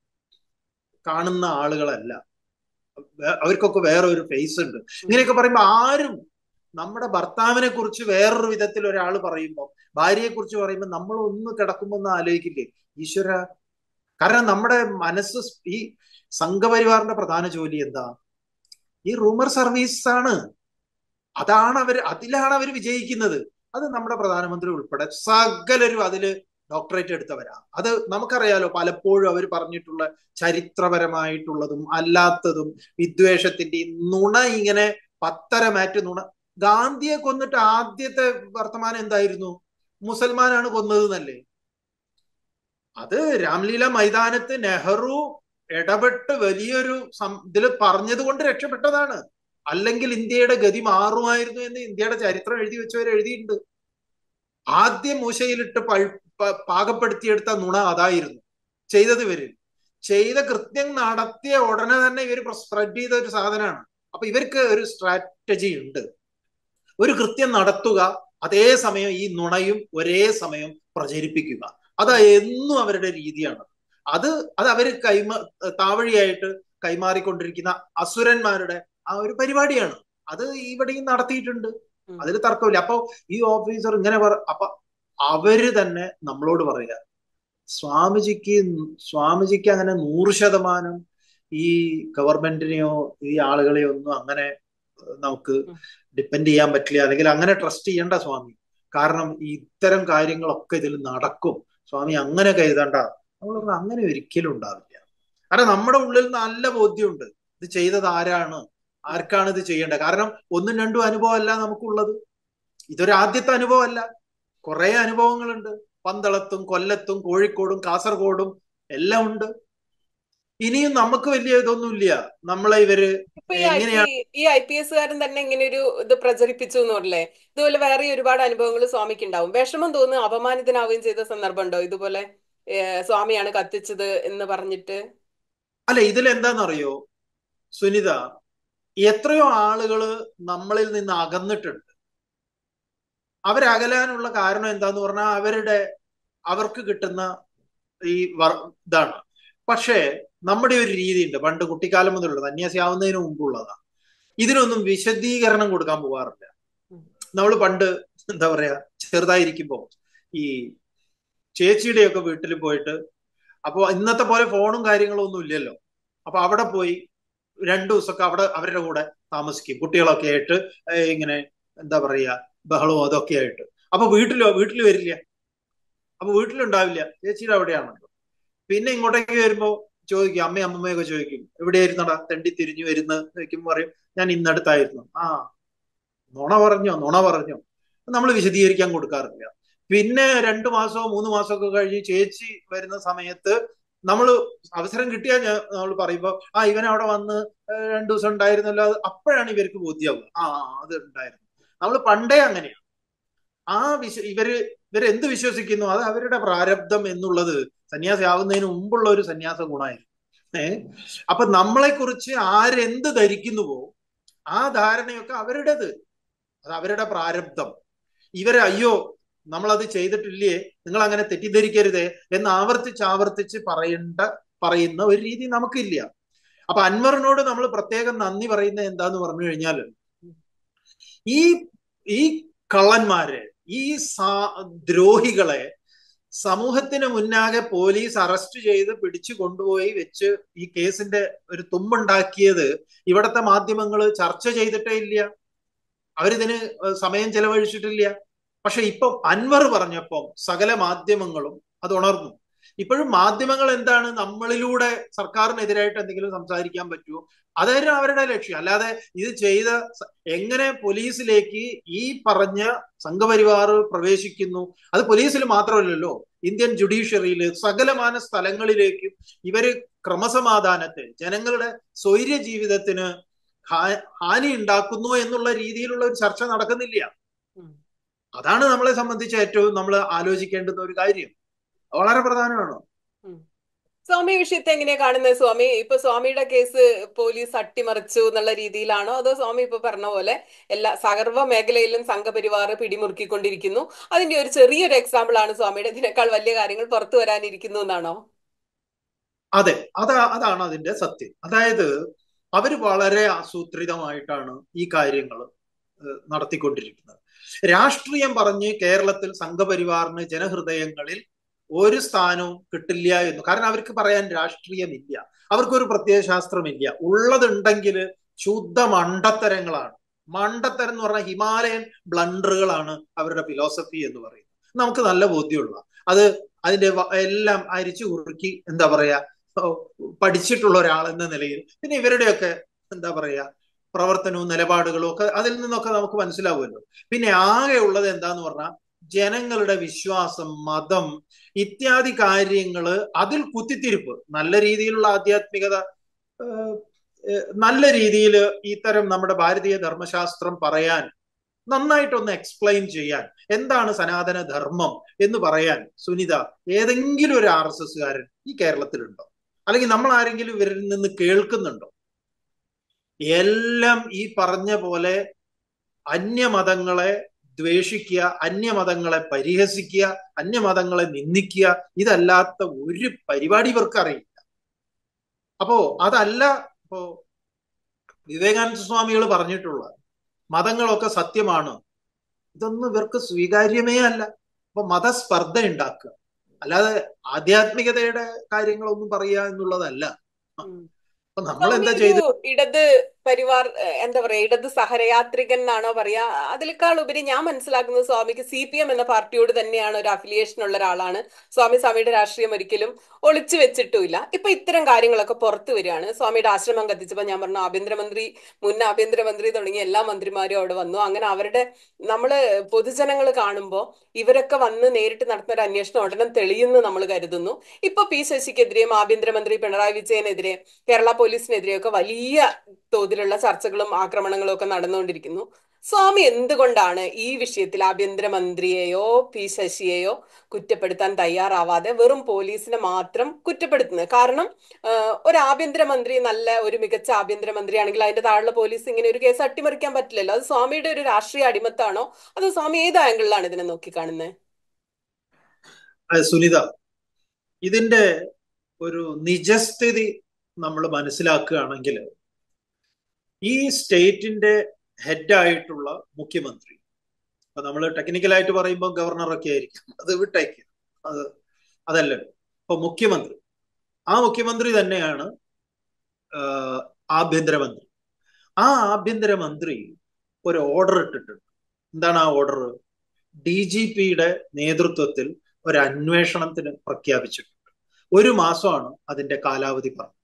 കാണുന്ന ആളുകളല്ല അവർക്കൊക്കെ വേറെ ഒരു ഫേസ് ഉണ്ട് ഇങ്ങനെയൊക്കെ പറയുമ്പോ ആരും നമ്മുടെ ഭർത്താവിനെ കുറിച്ച് വേറൊരു വിധത്തിൽ ഒരാൾ പറയുമ്പോൾ ഭാര്യയെ കുറിച്ച് പറയുമ്പോൾ നമ്മൾ ഒന്ന് കിടക്കുമ്പോ ഒന്ന് ആലോചിക്കില്ലേ ഈശ്വര കാരണം നമ്മുടെ മനസ്സ് ഈ സംഘപരിവാറിന്റെ പ്രധാന ജോലി എന്താ ഈ റൂമർ സർവീസ് ആണ് അതാണ് അവർ അതിലാണ് അവർ വിജയിക്കുന്നത് അത് നമ്മുടെ പ്രധാനമന്ത്രി ഉൾപ്പെടെ സകലരും അതില് ഡോക്ടറേറ്റ് എടുത്തവരാ അത് നമുക്കറിയാലോ പലപ്പോഴും അവർ പറഞ്ഞിട്ടുള്ള ചരിത്രപരമായിട്ടുള്ളതും അല്ലാത്തതും വിദ്വേഷത്തിന്റെ നുണ ഇങ്ങനെ പത്തരമാറ്റ് നുണ ഗാന്ധിയെ കൊന്നിട്ട് ആദ്യത്തെ വർത്തമാനം എന്തായിരുന്നു മുസൽമാനാണ് കൊന്നത് എന്നല്ലേ അത് രാംലീല മൈതാനത്ത് നെഹ്റു ഇടപെട്ട് വലിയൊരു ഇതിൽ പറഞ്ഞത് കൊണ്ട് രക്ഷപ്പെട്ടതാണ് അല്ലെങ്കിൽ ഇന്ത്യയുടെ ഗതി മാറുമായിരുന്നു എന്ന് ഇന്ത്യയുടെ ചരിത്രം എഴുതി വെച്ചവർ എഴുതിയിട്ടുണ്ട് ആദ്യം മൂശയിലിട്ട് പാകപ്പെടുത്തിയെടുത്ത നുണ അതായിരുന്നു ചെയ്തത് ഇവര് ചെയ്ത കൃത്യം നടത്തിയ ഉടനെ തന്നെ ഇവർ സ്പ്രെഡ് ചെയ്ത ഒരു സാധനമാണ് അപ്പൊ ഇവർക്ക് ഒരു സ്ട്രാറ്റജി ഉണ്ട് ഒരു കൃത്യം നടത്തുക അതേസമയം ഈ നുണയും ഒരേ സമയം പ്രചരിപ്പിക്കുക അത് എന്നും അവരുടെ രീതിയാണ് അത് അത് അവർ കൈമാ താവഴിയായിട്ട് കൈമാറിക്കൊണ്ടിരിക്കുന്ന അസുരന്മാരുടെ ആ ഒരു പരിപാടിയാണ് അത് ഇവിടെയും നടത്തിയിട്ടുണ്ട് ഉം. അതിൽ തർക്കമില്ല അപ്പൊ ഈ ഓഫീസർ ഇങ്ങനെ പറ അപ്പൊ അവര് തന്നെ നമ്മളോട് പറയാ സ്വാമിജിക്ക് സ്വാമിജിക്ക് അങ്ങനെ നൂറ് ശതമാനം ഈ ഗവൺമെന്റിനെയോ ഈ ആളുകളെയോ ഒന്നും അങ്ങനെ ഏഹ്, നമുക്ക് ഉം. ഡിപ്പെൻഡ് ചെയ്യാൻ പറ്റില്ല അല്ലെങ്കിൽ അങ്ങനെ ട്രസ്റ്റ് ചെയ്യണ്ട സ്വാമി കാരണം ഈ ഇത്തരം കാര്യങ്ങളൊക്കെ ഇതിൽ നടക്കും സ്വാമി അങ്ങനെ കരുതണ്ട നമ്മൾ പറഞ്ഞു അങ്ങനെ ഒരിക്കലും ഉണ്ടാവില്ല കാരണം നമ്മുടെ ഉള്ളിൽ നല്ല ബോധ്യമുണ്ട് ഇത് ചെയ്തത് ആരാണ് ആർക്കാണ് ഇത് ചെയ്യേണ്ടത് കാരണം ഒന്നും രണ്ടും അനുഭവമല്ല നമുക്കുള്ളത് ഇതൊരു ആദ്യത്തെ അനുഭവമല്ല കുറെ അനുഭവങ്ങളുണ്ട് പന്തളത്തും കൊല്ലത്തും കോഴിക്കോടും കാസർഗോഡും എല്ലാം ഉണ്ട് ഇനിയും നമുക്ക് വലിയ ഇതൊന്നുമില്ല നമ്മളെ ഇവര് ഇപ്പൊ ഈ ഐ എങ്ങനെയാണ് പി ഈ ഐ പി എസുകാരൻ തന്നെ ഇങ്ങനെ ഒരു ഇത് പ്രചരിപ്പിച്ചു എന്ന് പറഞ്ഞില്ലേ ഇതുപോലെ വേറെ ഒരുപാട് അനുഭവങ്ങൾ സ്വാമിക്ക് ഉണ്ടാവും വിഷമം തോന്നുന്നു അപമാനിതനാവുകയും ചെയ്ത സന്ദർഭമുണ്ടോ ഇതുപോലെ ഏഹ്, സ്വാമിയാണ് കത്തിച്ചത് എന്ന് പറഞ്ഞിട്ട് അല്ല ഇതിൽ എന്താണെന്നറിയോ സുനിത എത്രയോ ആളുകള് നമ്മളിൽ നിന്ന് അകന്നിട്ടുണ്ട് അവരകലാനുള്ള കാരണം എന്താന്ന് പറഞ്ഞാൽ അവരുടെ അവർക്ക് കിട്ടുന്ന ഈ വർ- ഇതാണ് പക്ഷേ നമ്മുടെ ഒരു രീതിയുണ്ട് പണ്ട് കുട്ടിക്കാലം മുതലുള്ള സന്യാസിയാവുന്നതിന് മുമ്പുള്ളതാണ് ഇതിനൊന്നും വിശദീകരണം കൊടുക്കാൻ പോകാറില്ല നമ്മൾ പണ്ട് എന്താ പറയാ ചെറുതായിരിക്കുമ്പോ ഈ ചേച്ചിയുടെയൊക്കെ വീട്ടിൽ പോയിട്ട് അപ്പൊ ഇന്നത്തെ പോലെ ഫോണും കാര്യങ്ങളും ഒന്നും ഇല്ലല്ലോ അപ്പൊ അവിടെ പോയി രണ്ടു ദിവസമൊക്കെ അവിടെ അവരുടെ കൂടെ താമസിക്കും കുട്ടികളൊക്കെ ആയിട്ട് ഏഹ് ഇങ്ങനെ എന്താ പറയാ ബഹളവും അതൊക്കെ ആയിട്ട് അപ്പൊ വീട്ടിലോ വീട്ടിൽ വരില്ല അപ്പൊ വീട്ടിലുണ്ടാവില്ല ചേച്ചിയുടെ അവിടെയാണല്ലോ പിന്നെ ഇങ്ങോട്ടേക്ക് വരുമ്പോ ചോദിക്കും അമ്മയും അമ്മമ്മയൊക്കെ ചോദിക്കും എവിടെയായിരുന്നടാ തെണ്ടി തിരിഞ്ഞു വരുന്ന ചോദിക്കുമ്പോ പറയും ഞാൻ ഇന്നടുത്തായിരുന്നു ആ നുണ പറഞ്ഞോ നുണ പറഞ്ഞോ നമ്മൾ വിശദീകരിക്കാൻ കൊടുക്കാറില്ല പിന്നെ രണ്ടു മാസമോ മൂന്ന് മാസമോ ഒക്കെ കഴിഞ്ഞ് ചേച്ചി വരുന്ന സമയത്ത് നമ്മൾ അവസരം കിട്ടിയാൽ നമ്മൾ പറയുമ്പോ ആ ഇവൻ അവിടെ വന്ന് ഏഹ് രണ്ടു ദിവസം ഉണ്ടായിരുന്നല്ലോ അത് അപ്പോഴാണ് ഇവർക്ക് ബോധ്യമാവുക ആ അത് ഉണ്ടായിരുന്നു നമ്മൾ പണ്ടേ അങ്ങനെയാണ് ആ വിശ്വ ഇവര് ഇവര് എന്ത് വിശ്വസിക്കുന്നു അത് അവരുടെ പ്രാരബ്ധം എന്നുള്ളത് സന്യാസി ആവുന്നതിന് മുമ്പുള്ള ഒരു സന്യാസ ഗുണമായിരുന്നു ഏ അപ്പൊ നമ്മളെ കുറിച്ച് ആരെന്ത് ധരിക്കുന്നുവോ ആ ധാരണയൊക്കെ അവരുടേത് അത് അവരുടെ പ്രാരബ്ധം ഇവരെ അയ്യോ നമ്മളത് ചെയ്തിട്ടില്ലേ നിങ്ങൾ അങ്ങനെ തെറ്റിദ്ധരിക്കരുതേ എന്ന് ആവർത്തിച്ച് ആവർത്തിച്ച് പറയേണ്ട പറയുന്ന ഒരു രീതി നമുക്കില്ല അപ്പൊ അൻവറിനോട് നമ്മൾ പ്രത്യേകം നന്ദി പറയുന്നത് എന്താന്ന് പറഞ്ഞു കഴിഞ്ഞാൽ ഈ ഈ കള്ളന്മാരെ ഈ ദ്രോഹികളെ സമൂഹത്തിന് മുന്നാകെ പോലീസ് അറസ്റ്റ് ചെയ്ത് പിടിച്ചു കൊണ്ടുപോയി വെച്ച് ഈ കേസിന്റെ ഒരു തുമ്പുണ്ടാക്കിയത് ഇവിടത്തെ മാധ്യമങ്ങൾ ചർച്ച ചെയ്തിട്ടേ ഇല്ല അവരിതിന് സമയം ചെലവഴിച്ചിട്ടില്ല പക്ഷെ ഇപ്പം അൻവർ പറഞ്ഞപ്പം സകല മാധ്യമങ്ങളും അത് ഉണർന്നു ഇപ്പോഴും മാധ്യമങ്ങൾ എന്താണ് നമ്മളിലൂടെ സർക്കാരിനെതിരായിട്ട് എന്തെങ്കിലും സംസാരിക്കാൻ പറ്റുമോ അതായിരുന്നു അവരുടെ ലക്ഷ്യം അല്ലാതെ ഇത് ചെയ്ത എങ്ങനെ പോലീസിലേക്ക് ഈ പറഞ്ഞ സംഘപരിവാർ പ്രവേശിക്കുന്നു അത് പോലീസിൽ മാത്രമല്ലല്ലോ ഇന്ത്യൻ ജുഡീഷ്യറിയിൽ സകലമാന സ്ഥലങ്ങളിലേക്കും ഇവര് ക്രമസമാധാനത്തെ ജനങ്ങളുടെ സ്വൈര്യ ജീവിതത്തിന് ഹാനി ഉണ്ടാക്കുന്നു എന്നുള്ള രീതിയിലുള്ള ഒരു ചർച്ച നടക്കുന്നില്ല അതാണ് നമ്മളെ സംബന്ധിച്ച് ഏറ്റവും നമ്മൾ ആലോചിക്കേണ്ടുന്ന ഒരു കാര്യം വളരെ പ്രധാനമാണ് സ്വാമി വിഷയത്തെ എങ്ങനെയാ കാണുന്നത് സ്വാമി ഇപ്പൊ സ്വാമിയുടെ കേസ് പോലീസ് അട്ടിമറിച്ചു എന്നുള്ള രീതിയിലാണോ അതോ സ്വാമി ഇപ്പൊ പറഞ്ഞ പോലെ എല്ലാ സകർവ മേഖലയിലും സംഘപരിവാർ പിടിമുറുക്കിക്കൊണ്ടിരിക്കുന്നു അതിന്റെ ഒരു ചെറിയൊരു എക്സാമ്പിൾ ആണ് സ്വാമിയുടെ ഇതിനേക്കാൾ വലിയ കാര്യങ്ങൾ പുറത്തു വരാനിരിക്കുന്നു എന്നാണോ അതെ അതാ അതാണ് അതിന്റെ സത്യം അതായത് അവര് വളരെ ആസൂത്രിതമായിട്ടാണ് ഈ കാര്യങ്ങൾ നടത്തിക്കൊണ്ടിരിക്കുന്നത് രാഷ്ട്രീയം പറഞ്ഞ് കേരളത്തിൽ സംഘപരിവാറിന് ജനഹൃദയങ്ങളിൽ ഒരു സ്ഥാനവും കിട്ടില്ല എന്ന് കാരണം അവർക്ക് പറയാൻ രാഷ്ട്രീയമില്ല അവർക്കൊരു പ്രത്യയശാസ്ത്രമില്ല ഉള്ളതുണ്ടെങ്കിൽ ശുദ്ധ മണ്ടത്തരങ്ങളാണ് മണ്ടത്തരം എന്ന് പറഞ്ഞാൽ ഹിമാലയൻ ബ്ലണ്ടറുകളാണ് അവരുടെ ഫിലോസഫി എന്ന് പറയുന്നത് നമുക്ക് നല്ല ബോധ്യമുള്ള അത് അതിന്റെ എല്ലാം അരിച്ചു കുറുക്കി എന്താ പറയാ പഠിച്ചിട്ടുള്ള ഒരാൾ എന്ന നിലയിൽ പിന്നെ ഇവരുടെയൊക്കെ എന്താ പറയാ പ്രവർത്തനവും നിലപാടുകളും ഒക്കെ അതിൽ നിന്നൊക്കെ നമുക്ക് മനസ്സിലാവുമല്ലോ പിന്നെ ആകെ ഉള്ളത് എന്താന്ന് പറഞ്ഞാൽ ജനങ്ങളുടെ വിശ്വാസം മതം ഇത്യാദി കാര്യങ്ങള് അതിൽ കുത്തിത്തിരിപ്പ് നല്ല രീതിയിലുള്ള ആധ്യാത്മികത നല്ല രീതിയിൽ ഇത്തരം നമ്മുടെ ഭാരതീയ ധർമ്മശാസ്ത്രം പറയാൻ നന്നായിട്ടൊന്ന് എക്സ്പ്ലെയിൻ ചെയ്യാൻ എന്താണ് സനാതന ധർമ്മം എന്ന് പറയാൻ സുനിത ഏതെങ്കിലും ഒരു ആർ എസ് എസ്കാരൻ ഈ കേരളത്തിലുണ്ടോ അല്ലെങ്കിൽ നമ്മൾ ആരെങ്കിലും ഇവരിൽ നിന്ന് കേൾക്കുന്നുണ്ടോ എല്ലാം ഈ പറഞ്ഞ പോലെ അന്യമതങ്ങളെ ദ്വേഷിക്കുക അന്യമതങ്ങളെ പരിഹസിക്കുക അന്യമതങ്ങളെ നിന്ദിക്കുക ഇതല്ലാത്ത ഒരു പരിപാടി ഇവർക്ക് അറിയില്ല അപ്പോ അതല്ല ഇപ്പോ വിവേകാനന്ദ സ്വാമികൾ പറഞ്ഞിട്ടുള്ള മതങ്ങളൊക്കെ സത്യമാണ് ഇതൊന്നും ഇവർക്ക് സ്വീകാര്യമേ അല്ല അപ്പൊ മതസ്പർദ്ധ ഉണ്ടാക്കുക അല്ലാതെ ആധ്യാത്മികതയുടെ കാര്യങ്ങളൊന്നും പറയുക എന്നുള്ളതല്ല അപ്പൊ നമ്മൾ സ്വാമി എന്താ ഒരു ചെയ്ത് ഇടത് പരിവാർ ഏഹ്, എന്താ പറയാ ഇടത് സഹയാത്രികൻ എന്നാണോ പറയാ അതിനേക്കാൾ ഉപരി ഞാൻ മനസ്സിലാക്കുന്നത് സ്വാമിക്ക് സി പി എം എന്ന പാർട്ടിയോട് തന്നെയാണ് ഒരു അഫിലിയേഷൻ ഉള്ള ഒരാളാണ് സ്വാമി സ്വാമിയുടെ രാഷ്ട്രീയം ഒരിക്കലും ഒളിച്ചു വെച്ചിട്ടുമില്ല ഇപ്പൊ ഇത്തരം കാര്യങ്ങളൊക്കെ പുറത്തു വരികയാണ് സ്വാമിയുടെ ആശ്രമം കത്തിച്ചപ്പോ ഞാൻ പറഞ്ഞു ആഭ്യന്തരമന്ത്രി മുൻ ആഭ്യന്തരമന്ത്രി തുടങ്ങി എല്ലാ മന്ത്രിമാരും അവിടെ വന്നു അങ്ങനെ അവരുടെ നമ്മള് പൊതുജനങ്ങൾ കാണുമ്പോൾ ഇവരൊക്കെ വന്ന് നേരിട്ട് നടത്തുന്ന ഒരു അന്വേഷണം ഉടനെ തെളിയുന്നു നമ്മൾ കരുതുന്നു ഇപ്പൊ പി ശശിക്കെതിരെയും ആഭ്യന്തരമന്ത്രി പിണറായി വിജയനെതിരെ കേരള പോലീസിനെതിരെയൊക്കെ വലിയ തോതിലുള്ള ചർച്ചകളും ആക്രമണങ്ങളും ഒക്കെ നടന്നുകൊണ്ടിരിക്കുന്നു സ്വാമി എന്തുകൊണ്ടാണ് ഈ വിഷയത്തിൽ ആഭ്യന്തരമന്ത്രിയെയോ പി ശശിയെയോ കുറ്റപ്പെടുത്താൻ തയ്യാറാവാതെ വെറും പോലീസിനെ മാത്രം കുറ്റപ്പെടുത്തുന്നത് കാരണം ആഹ്, ഒരു ആഭ്യന്തരമന്ത്രി നല്ല ഒരു മികച്ച ആഭ്യന്തരമന്ത്രിയാണെങ്കിൽ അതിന്റെ താഴെയുള്ള പോലീസ് ഇങ്ങനെ ഒരു കേസ് അട്ടിമറിക്കാൻ പറ്റില്ലല്ലോ അത് സ്വാമിയുടെ ഒരു രാഷ്ട്രീയ അടിമത്താണോ അതോ സ്വാമി ഏത് ആംഗിളിലാണ് ഇതിനെ നോക്കിക്കാണുന്നത് ആ, സുനിത ഇതിന്റെ ഒരു നിജസ്ഥിതി നമ്മൾ മനസ്സിലാക്കുകയാണെങ്കിൽ ഈ സ്റ്റേറ്റിന്റെ ഹെഡായിട്ടുള്ള മുഖ്യമന്ത്രി അപ്പൊ നമ്മൾ ടെക്നിക്കലായിട്ട് പറയുമ്പോൾ ഗവർണറൊക്കെ ആയിരിക്കും അത് വിട്ടേക്ക് അത് അതല്ലല്ലോ അപ്പൊ മുഖ്യമന്ത്രി ആ മുഖ്യമന്ത്രി തന്നെയാണ് ആഹ്, ആഭ്യന്തരമന്ത്രി ആ ആഭ്യന്തരമന്ത്രി ഒരു ഓർഡർ ഇട്ടിട്ടുണ്ട് എന്താണ് ആ ഓർഡർ ഡി ജി പിയുടെ നേതൃത്വത്തിൽ ഒരു അന്വേഷണത്തിന് പ്രഖ്യാപിച്ചിട്ടുണ്ട് ഒരു മാസമാണ് അതിന്റെ കാലാവധി പറഞ്ഞത്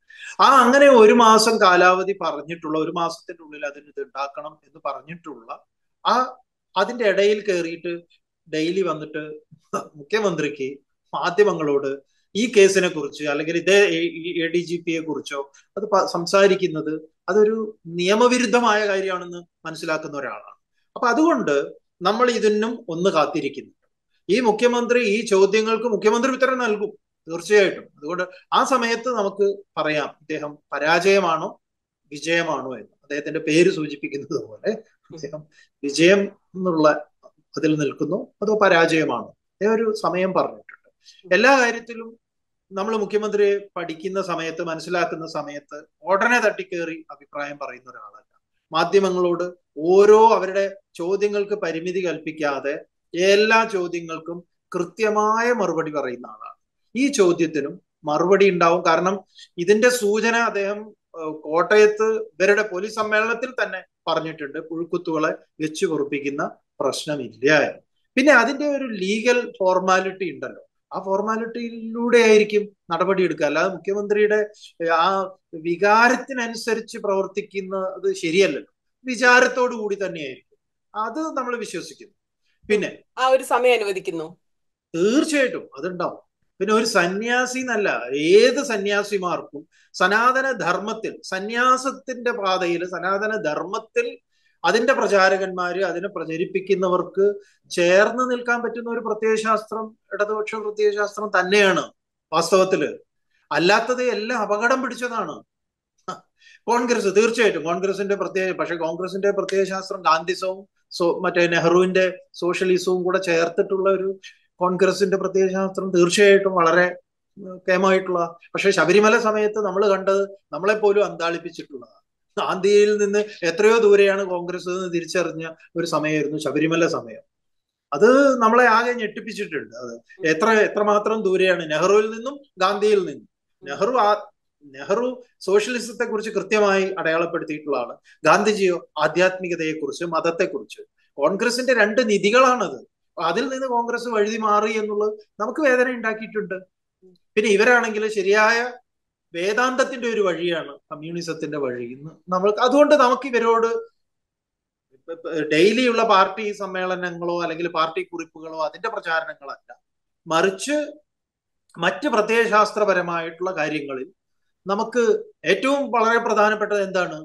ആ അങ്ങനെ ഒരു മാസം കാലാവധി പറഞ്ഞിട്ടുള്ള ഒരു മാസത്തിന്റെ ഉള്ളിൽ അതിന് ഇത് ഉണ്ടാക്കണം എന്ന് പറഞ്ഞിട്ടുള്ള ആ അതിന്റെ ഇടയിൽ കയറിയിട്ട് ഡെയിലി വന്നിട്ട് മുഖ്യമന്ത്രിക്ക് മാധ്യമങ്ങളോട് ഈ കേസിനെ കുറിച്ച് അല്ലെങ്കിൽ ഇതേ എ ഡി ജി പിയെ കുറിച്ചോ അത് പ- സംസാരിക്കുന്നത് അതൊരു നിയമവിരുദ്ധമായ കാര്യമാണെന്ന് മനസ്സിലാക്കുന്ന ഒരാളാണ് അപ്പൊ അതുകൊണ്ട് നമ്മൾ ഇതിനും ഒന്ന് കാത്തിരിക്കുന്നുണ്ട് ഈ മുഖ്യമന്ത്രി ഈ ചോദ്യങ്ങൾക്ക് മുഖ്യമന്ത്രി ഉത്തരം നൽകും തീർച്ചയായിട്ടും അതുകൊണ്ട് ആ സമയത്ത് നമുക്ക് പറയാം ഇദ്ദേഹം പരാജയമാണോ വിജയമാണോ എന്ന് അദ്ദേഹത്തിന്റെ പേര് സൂചിപ്പിക്കുന്നത് പോലെ അദ്ദേഹം വിജയം എന്നുള്ള അതിൽ നിൽക്കുന്നു അതോ പരാജയമാണോ അദ്ദേഹം ഒരു സമയം പറഞ്ഞിട്ടുണ്ട് എല്ലാ കാര്യത്തിലും നമ്മൾ മുഖ്യമന്ത്രിയെ പഠിക്കുന്ന സമയത്ത് മനസ്സിലാക്കുന്ന സമയത്ത് ഉടനെ തട്ടിക്കേറി അഭിപ്രായം പറയുന്ന ഒരാളല്ല മാധ്യമങ്ങളോട് ഓരോ അവരുടെ ചോദ്യങ്ങൾക്ക് പരിമിതി കൽപ്പിക്കാതെ എല്ലാ ചോദ്യങ്ങൾക്കും കൃത്യമായ മറുപടി പറയുന്ന ആളാണ് ഈ ചോദ്യത്തിനും മറുപടി ഉണ്ടാവും കാരണം ഇതിന്റെ സൂചന അദ്ദേഹം ഏഹ്, കോട്ടയത്ത് ഇവരുടെ പോലീസ് സമ്മേളനത്തിൽ തന്നെ പറഞ്ഞിട്ടുണ്ട് പുഴുക്കുത്തുകളെ വെച്ച് പൊറുപ്പിക്കുന്ന പ്രശ്നമില്ല എന്ന്. പിന്നെ അതിന്റെ ഒരു ലീഗൽ ഫോർമാലിറ്റി ഉണ്ടല്ലോ ആ ഫോർമാലിറ്റിയിലൂടെ ആയിരിക്കും നടപടി എടുക്കുക അല്ലാതെ മുഖ്യമന്ത്രിയുടെ ഏഹ്, ആ വികാരത്തിനനുസരിച്ച് പ്രവർത്തിക്കുന്നത് ശരിയല്ലല്ലോ വിചാരത്തോടു കൂടി തന്നെയായിരിക്കും അത് നമ്മൾ വിശ്വസിക്കുന്നു പിന്നെ ആ ഒരു സമയം അനുവദിക്കുന്നു തീർച്ചയായിട്ടും അതുണ്ടാവും പിന്നെ ഒരു സന്യാസി എന്നല്ല ഏത് സന്യാസിമാർക്കും സനാതന ധർമ്മത്തിൽ സന്യാസത്തിന്റെ പാതയിൽ സനാതന ധർമ്മത്തിൽ അതിന്റെ പ്രചാരകന്മാര് അതിനെ പ്രചരിപ്പിക്കുന്നവർക്ക് ചേർന്ന് നിൽക്കാൻ പറ്റുന്ന ഒരു പ്രത്യയശാസ്ത്രം ഇടതുപക്ഷ പ്രത്യയശാസ്ത്രം തന്നെയാണ് വാസ്തവത്തില് അല്ലാത്തത് എല്ലാം അപകടം പിടിച്ചതാണ് കോൺഗ്രസ് തീർച്ചയായിട്ടും കോൺഗ്രസിന്റെ പ്രത്യേക പക്ഷെ കോൺഗ്രസിന്റെ പ്രത്യയശാസ്ത്രം ഗാന്ധിസവും സോ മറ്റേ നെഹ്റുവിന്റെ സോഷ്യലിസവും കൂടെ ചേർത്തിട്ടുള്ള ഒരു കോൺഗ്രസിന്റെ പ്രത്യയശാസ്ത്രം തീർച്ചയായിട്ടും വളരെ ഉം, കേമായിട്ടുള്ള പക്ഷെ ശബരിമല സമയത്ത് നമ്മൾ കണ്ടത് നമ്മളെപ്പോലും അന്താളിപ്പിച്ചിട്ടുള്ളതാണ് ഗാന്ധിയിൽ നിന്ന് എത്രയോ ദൂരെയാണ് കോൺഗ്രസ് എന്ന് തിരിച്ചറിഞ്ഞ ഒരു സമയമായിരുന്നു ശബരിമല സമയം അത് നമ്മളെ ആകെ ഞെട്ടിപ്പിച്ചിട്ടുണ്ട് അത് എത്ര എത്രമാത്രം ദൂരെയാണ് നെഹ്റുവിൽ നിന്നും ഗാന്ധിയിൽ നിന്നും നെഹ്റു ആ നെഹ്റു സോഷ്യലിസത്തെ കുറിച്ച് കൃത്യമായി അടയാളപ്പെടുത്തിയിട്ടുള്ള ആള് ഗാന്ധിജിയോ ആധ്യാത്മികതയെ കുറിച്ച് മതത്തെ കുറിച്ച് കോൺഗ്രസിന്റെ രണ്ട് നിധികളാണത് അതിൽ നിന്ന് കോൺഗ്രസ് വഴുതി മാറി എന്നുള്ളത് നമുക്ക് വേദന ഉണ്ടാക്കിയിട്ടുണ്ട് പിന്നെ ഇവരാണെങ്കിൽ ശരിയായ വേദാന്തത്തിന്റെ ഒരു വഴിയാണ് കമ്മ്യൂണിസത്തിന്റെ വഴി എന്ന് നമ്മൾ അതുകൊണ്ട് നമുക്ക് ഇവരോട് ഡെയിലിയുള്ള പാർട്ടി സമ്മേളനങ്ങളോ അല്ലെങ്കിൽ പാർട്ടി കുറിപ്പുകളോ അതിന്റെ പ്രചാരണങ്ങളല്ല മറിച്ച് മറ്റ് പ്രത്യയശാസ്ത്രപരമായിട്ടുള്ള കാര്യങ്ങളിൽ നമുക്ക് ഏറ്റവും വളരെ പ്രധാനപ്പെട്ടത് എന്താണ്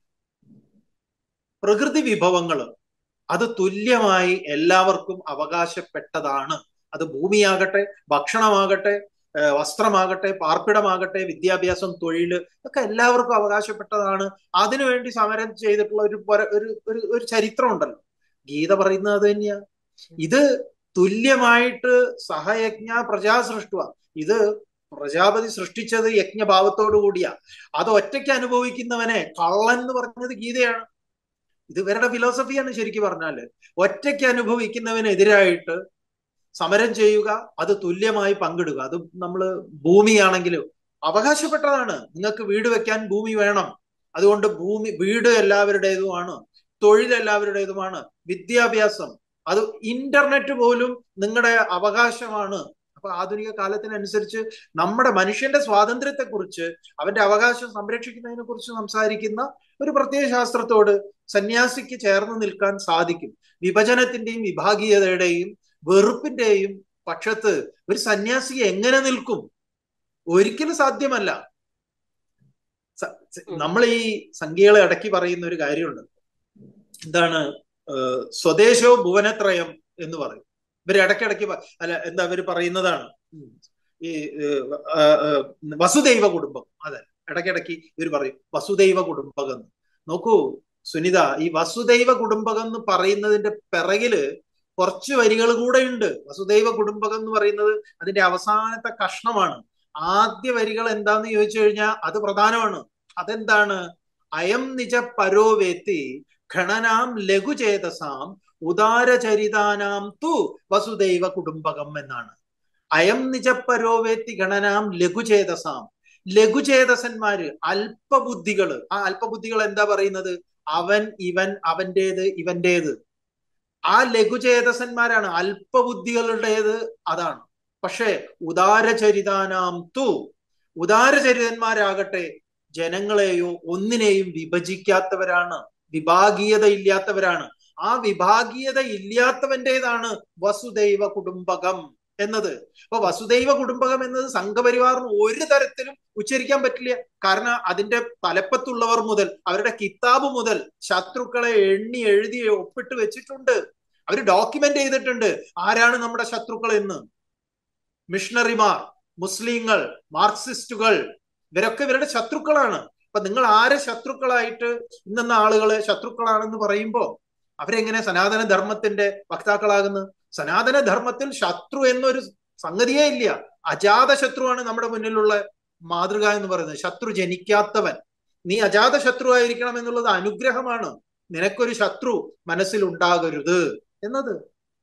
പ്രകൃതി വിഭവങ്ങൾ അത് തുല്യമായി എല്ലാവർക്കും അവകാശപ്പെട്ടതാണ് അത് ഭൂമിയാകട്ടെ ഭക്ഷണമാകട്ടെ ഏഹ് വസ്ത്രമാകട്ടെ പാർപ്പിടമാകട്ടെ വിദ്യാഭ്യാസം തൊഴിൽ ഒക്കെ എല്ലാവർക്കും അവകാശപ്പെട്ടതാണ് അതിനുവേണ്ടി സമരം ചെയ്തിട്ടുള്ള ഒരു പര- ഒരു ഒരു ഒരു ചരിത്രം ഉണ്ടല്ലോ ഗീത പറയുന്നത് അത് തന്നെയാ ഇത് തുല്യമായിട്ട് സഹയജ്ഞ പ്രജാ സൃഷ്ടുവ ഇത് പ്രജാപതി സൃഷ്ടിച്ചത് യജ്ഞഭാവത്തോടു കൂടിയാ അത് ഒറ്റയ്ക്ക് അനുഭവിക്കുന്നവനെ കള്ളൻ എന്ന് പറഞ്ഞത് ഗീതയാണ് ഇത് ഇവരുടെ ഫിലോസഫിയാണ് ശരിക്കും പറഞ്ഞാല് ഒറ്റയ്ക്ക് അനുഭവിക്കുന്നവനെതിരായിട്ട് സമരം ചെയ്യുക അത് തുല്യമായി പങ്കിടുക അത് നമ്മൾ ഭൂമിയാണെങ്കിലും അവകാശപ്പെട്ടതാണ് നിങ്ങൾക്ക് വീട് വെക്കാൻ ഭൂമി വേണം അതുകൊണ്ട് ഭൂമി വീട് എല്ലാവരുടേതുമാണ് തൊഴിൽ എല്ലാവരുടേതുമാണ് വിദ്യാഭ്യാസം അത് ഇന്റർനെറ്റ് പോലും നിങ്ങളുടെ അവകാശമാണ് അപ്പൊ ആധുനിക കാലത്തിനനുസരിച്ച് നമ്മുടെ മനുഷ്യന്റെ സ്വാതന്ത്ര്യത്തെക്കുറിച്ച് അവന്റെ അവകാശം സംരക്ഷിക്കുന്നതിനെ കുറിച്ച് സംസാരിക്കുന്ന ഒരു പ്രത്യയ ശാസ്ത്രത്തോട് സന്യാസിക്ക് ചേർന്ന് നിൽക്കാൻ സാധിക്കും വിഭജനത്തിന്റെയും വിഭാഗീയതയുടെയും വെറുപ്പിന്റെയും പക്ഷത്ത് ഒരു സന്യാസി എങ്ങനെ നിൽക്കും ഒരിക്കലും സാധ്യമല്ല നമ്മൾ ഈ സംഖ്യകളെ ഇടയ്ക്ക് പറയുന്ന ഒരു കാര്യമുണ്ട് എന്താണ് സ്വദേശോ ഭുവനത്രയം എന്ന് പറയും ഇവർ ഇടയ്ക്കിടയ്ക്ക് അല്ല എന്താ ഇവർ പറയുന്നതാണ് ഈ വസുദൈവ കുടുംബം അതെ ഇടയ്ക്കിടയ്ക്ക് ഇവർ പറയും വസുദൈവ കുടുംബകം എന്ന് നോക്കൂ സുനിത ഈ വസുദൈവ കുടുംബകം എന്ന് പറയുന്നതിന്റെ പിറകില് കുറച്ച് വരികൾ കൂടെ ഉണ്ട് വസുദൈവ കുടുംബകം എന്ന് പറയുന്നത് അതിന്റെ അവസാനത്തെ കഷ്ണമാണ് ആദ്യ വരികൾ എന്താന്ന് ചോദിച്ചു കഴിഞ്ഞാൽ അത് പ്രധാനമാണ് അതെന്താണ് അയം നിജ പരോവേത്തി ഘണനാം ലഘുചേതസാം ഉദാരചരിതാനാം തു വസുദൈവ കുടുംബകം എന്നാണ് അയം നിജ പരോവേത്തി ഗണനാം ലഘുചേതസാം ലഘുചേതസന്മാര് അല്പബുദ്ധികള് ആ അല്പബുദ്ധികൾ എന്താ പറയുന്നത് അവൻ ഇവൻ അവന്റേത് ഇവന്റേത് ആ ലഘുചേതസന്മാരാണ് അല്പബുദ്ധികളുടേത് അതാണ് പക്ഷേ ഉദാരചരിതാനാം തു ഉദാരചരിതന്മാരാകട്ടെ ജനങ്ങളെയോ ഒന്നിനെയും വിഭജിക്കാത്തവരാണ് വിഭാഗീയത ഇല്ലാത്തവരാണ് ആ വിഭാഗീയത ഇല്ലാത്തവന്റേതാണ് വസുദൈവ കുടുംബകം എന്നത് അപ്പൊ വസുദൈവ കുടുംബകം എന്നത് സംഘപരിവാറിന് ഒരു തരത്തിലും ഉച്ചരിക്കാൻ പറ്റില്ല കാരണം അതിന്റെ തലപ്പത്തുള്ളവർ മുതൽ അവരുടെ കിതാബ് മുതൽ ശത്രുക്കളെ എണ്ണി എഴുതി ഒപ്പിട്ട് വെച്ചിട്ടുണ്ട് അവർ ഡോക്യുമെന്റ് ചെയ്തിട്ടുണ്ട് ആരാണ് നമ്മുടെ ശത്രുക്കൾ എന്ന് മിഷണറിമാർ മുസ്ലിങ്ങൾ മാർക്സിസ്റ്റുകൾ ഇവരൊക്കെ ഇവരുടെ ശത്രുക്കളാണ് അപ്പൊ നിങ്ങൾ ആരെ ശത്രുക്കളായിട്ട് ഇന്നെന്ന ആളുകളെ ശത്രുക്കളാണെന്ന് പറയുമ്പോ അവരെങ്ങനെ സനാതന ധർമ്മത്തിന്റെ വക്താക്കളാകുന്നു സനാതന ധർമ്മത്തിൽ ശത്രു എന്നൊരു സംഗതിയേ ഇല്ല അജാത ശത്രുവാണ് നമ്മുടെ മുന്നിലുള്ള മാതൃക എന്ന് പറയുന്നത് ശത്രു ജനിക്കാത്തവൻ നീ അജാത ശത്രു ആയിരിക്കണം എന്നുള്ളത് അനുഗ്രഹമാണ് നിനക്കൊരു ശത്രു മനസ്സിൽ ഉണ്ടാകരുത് എന്നത്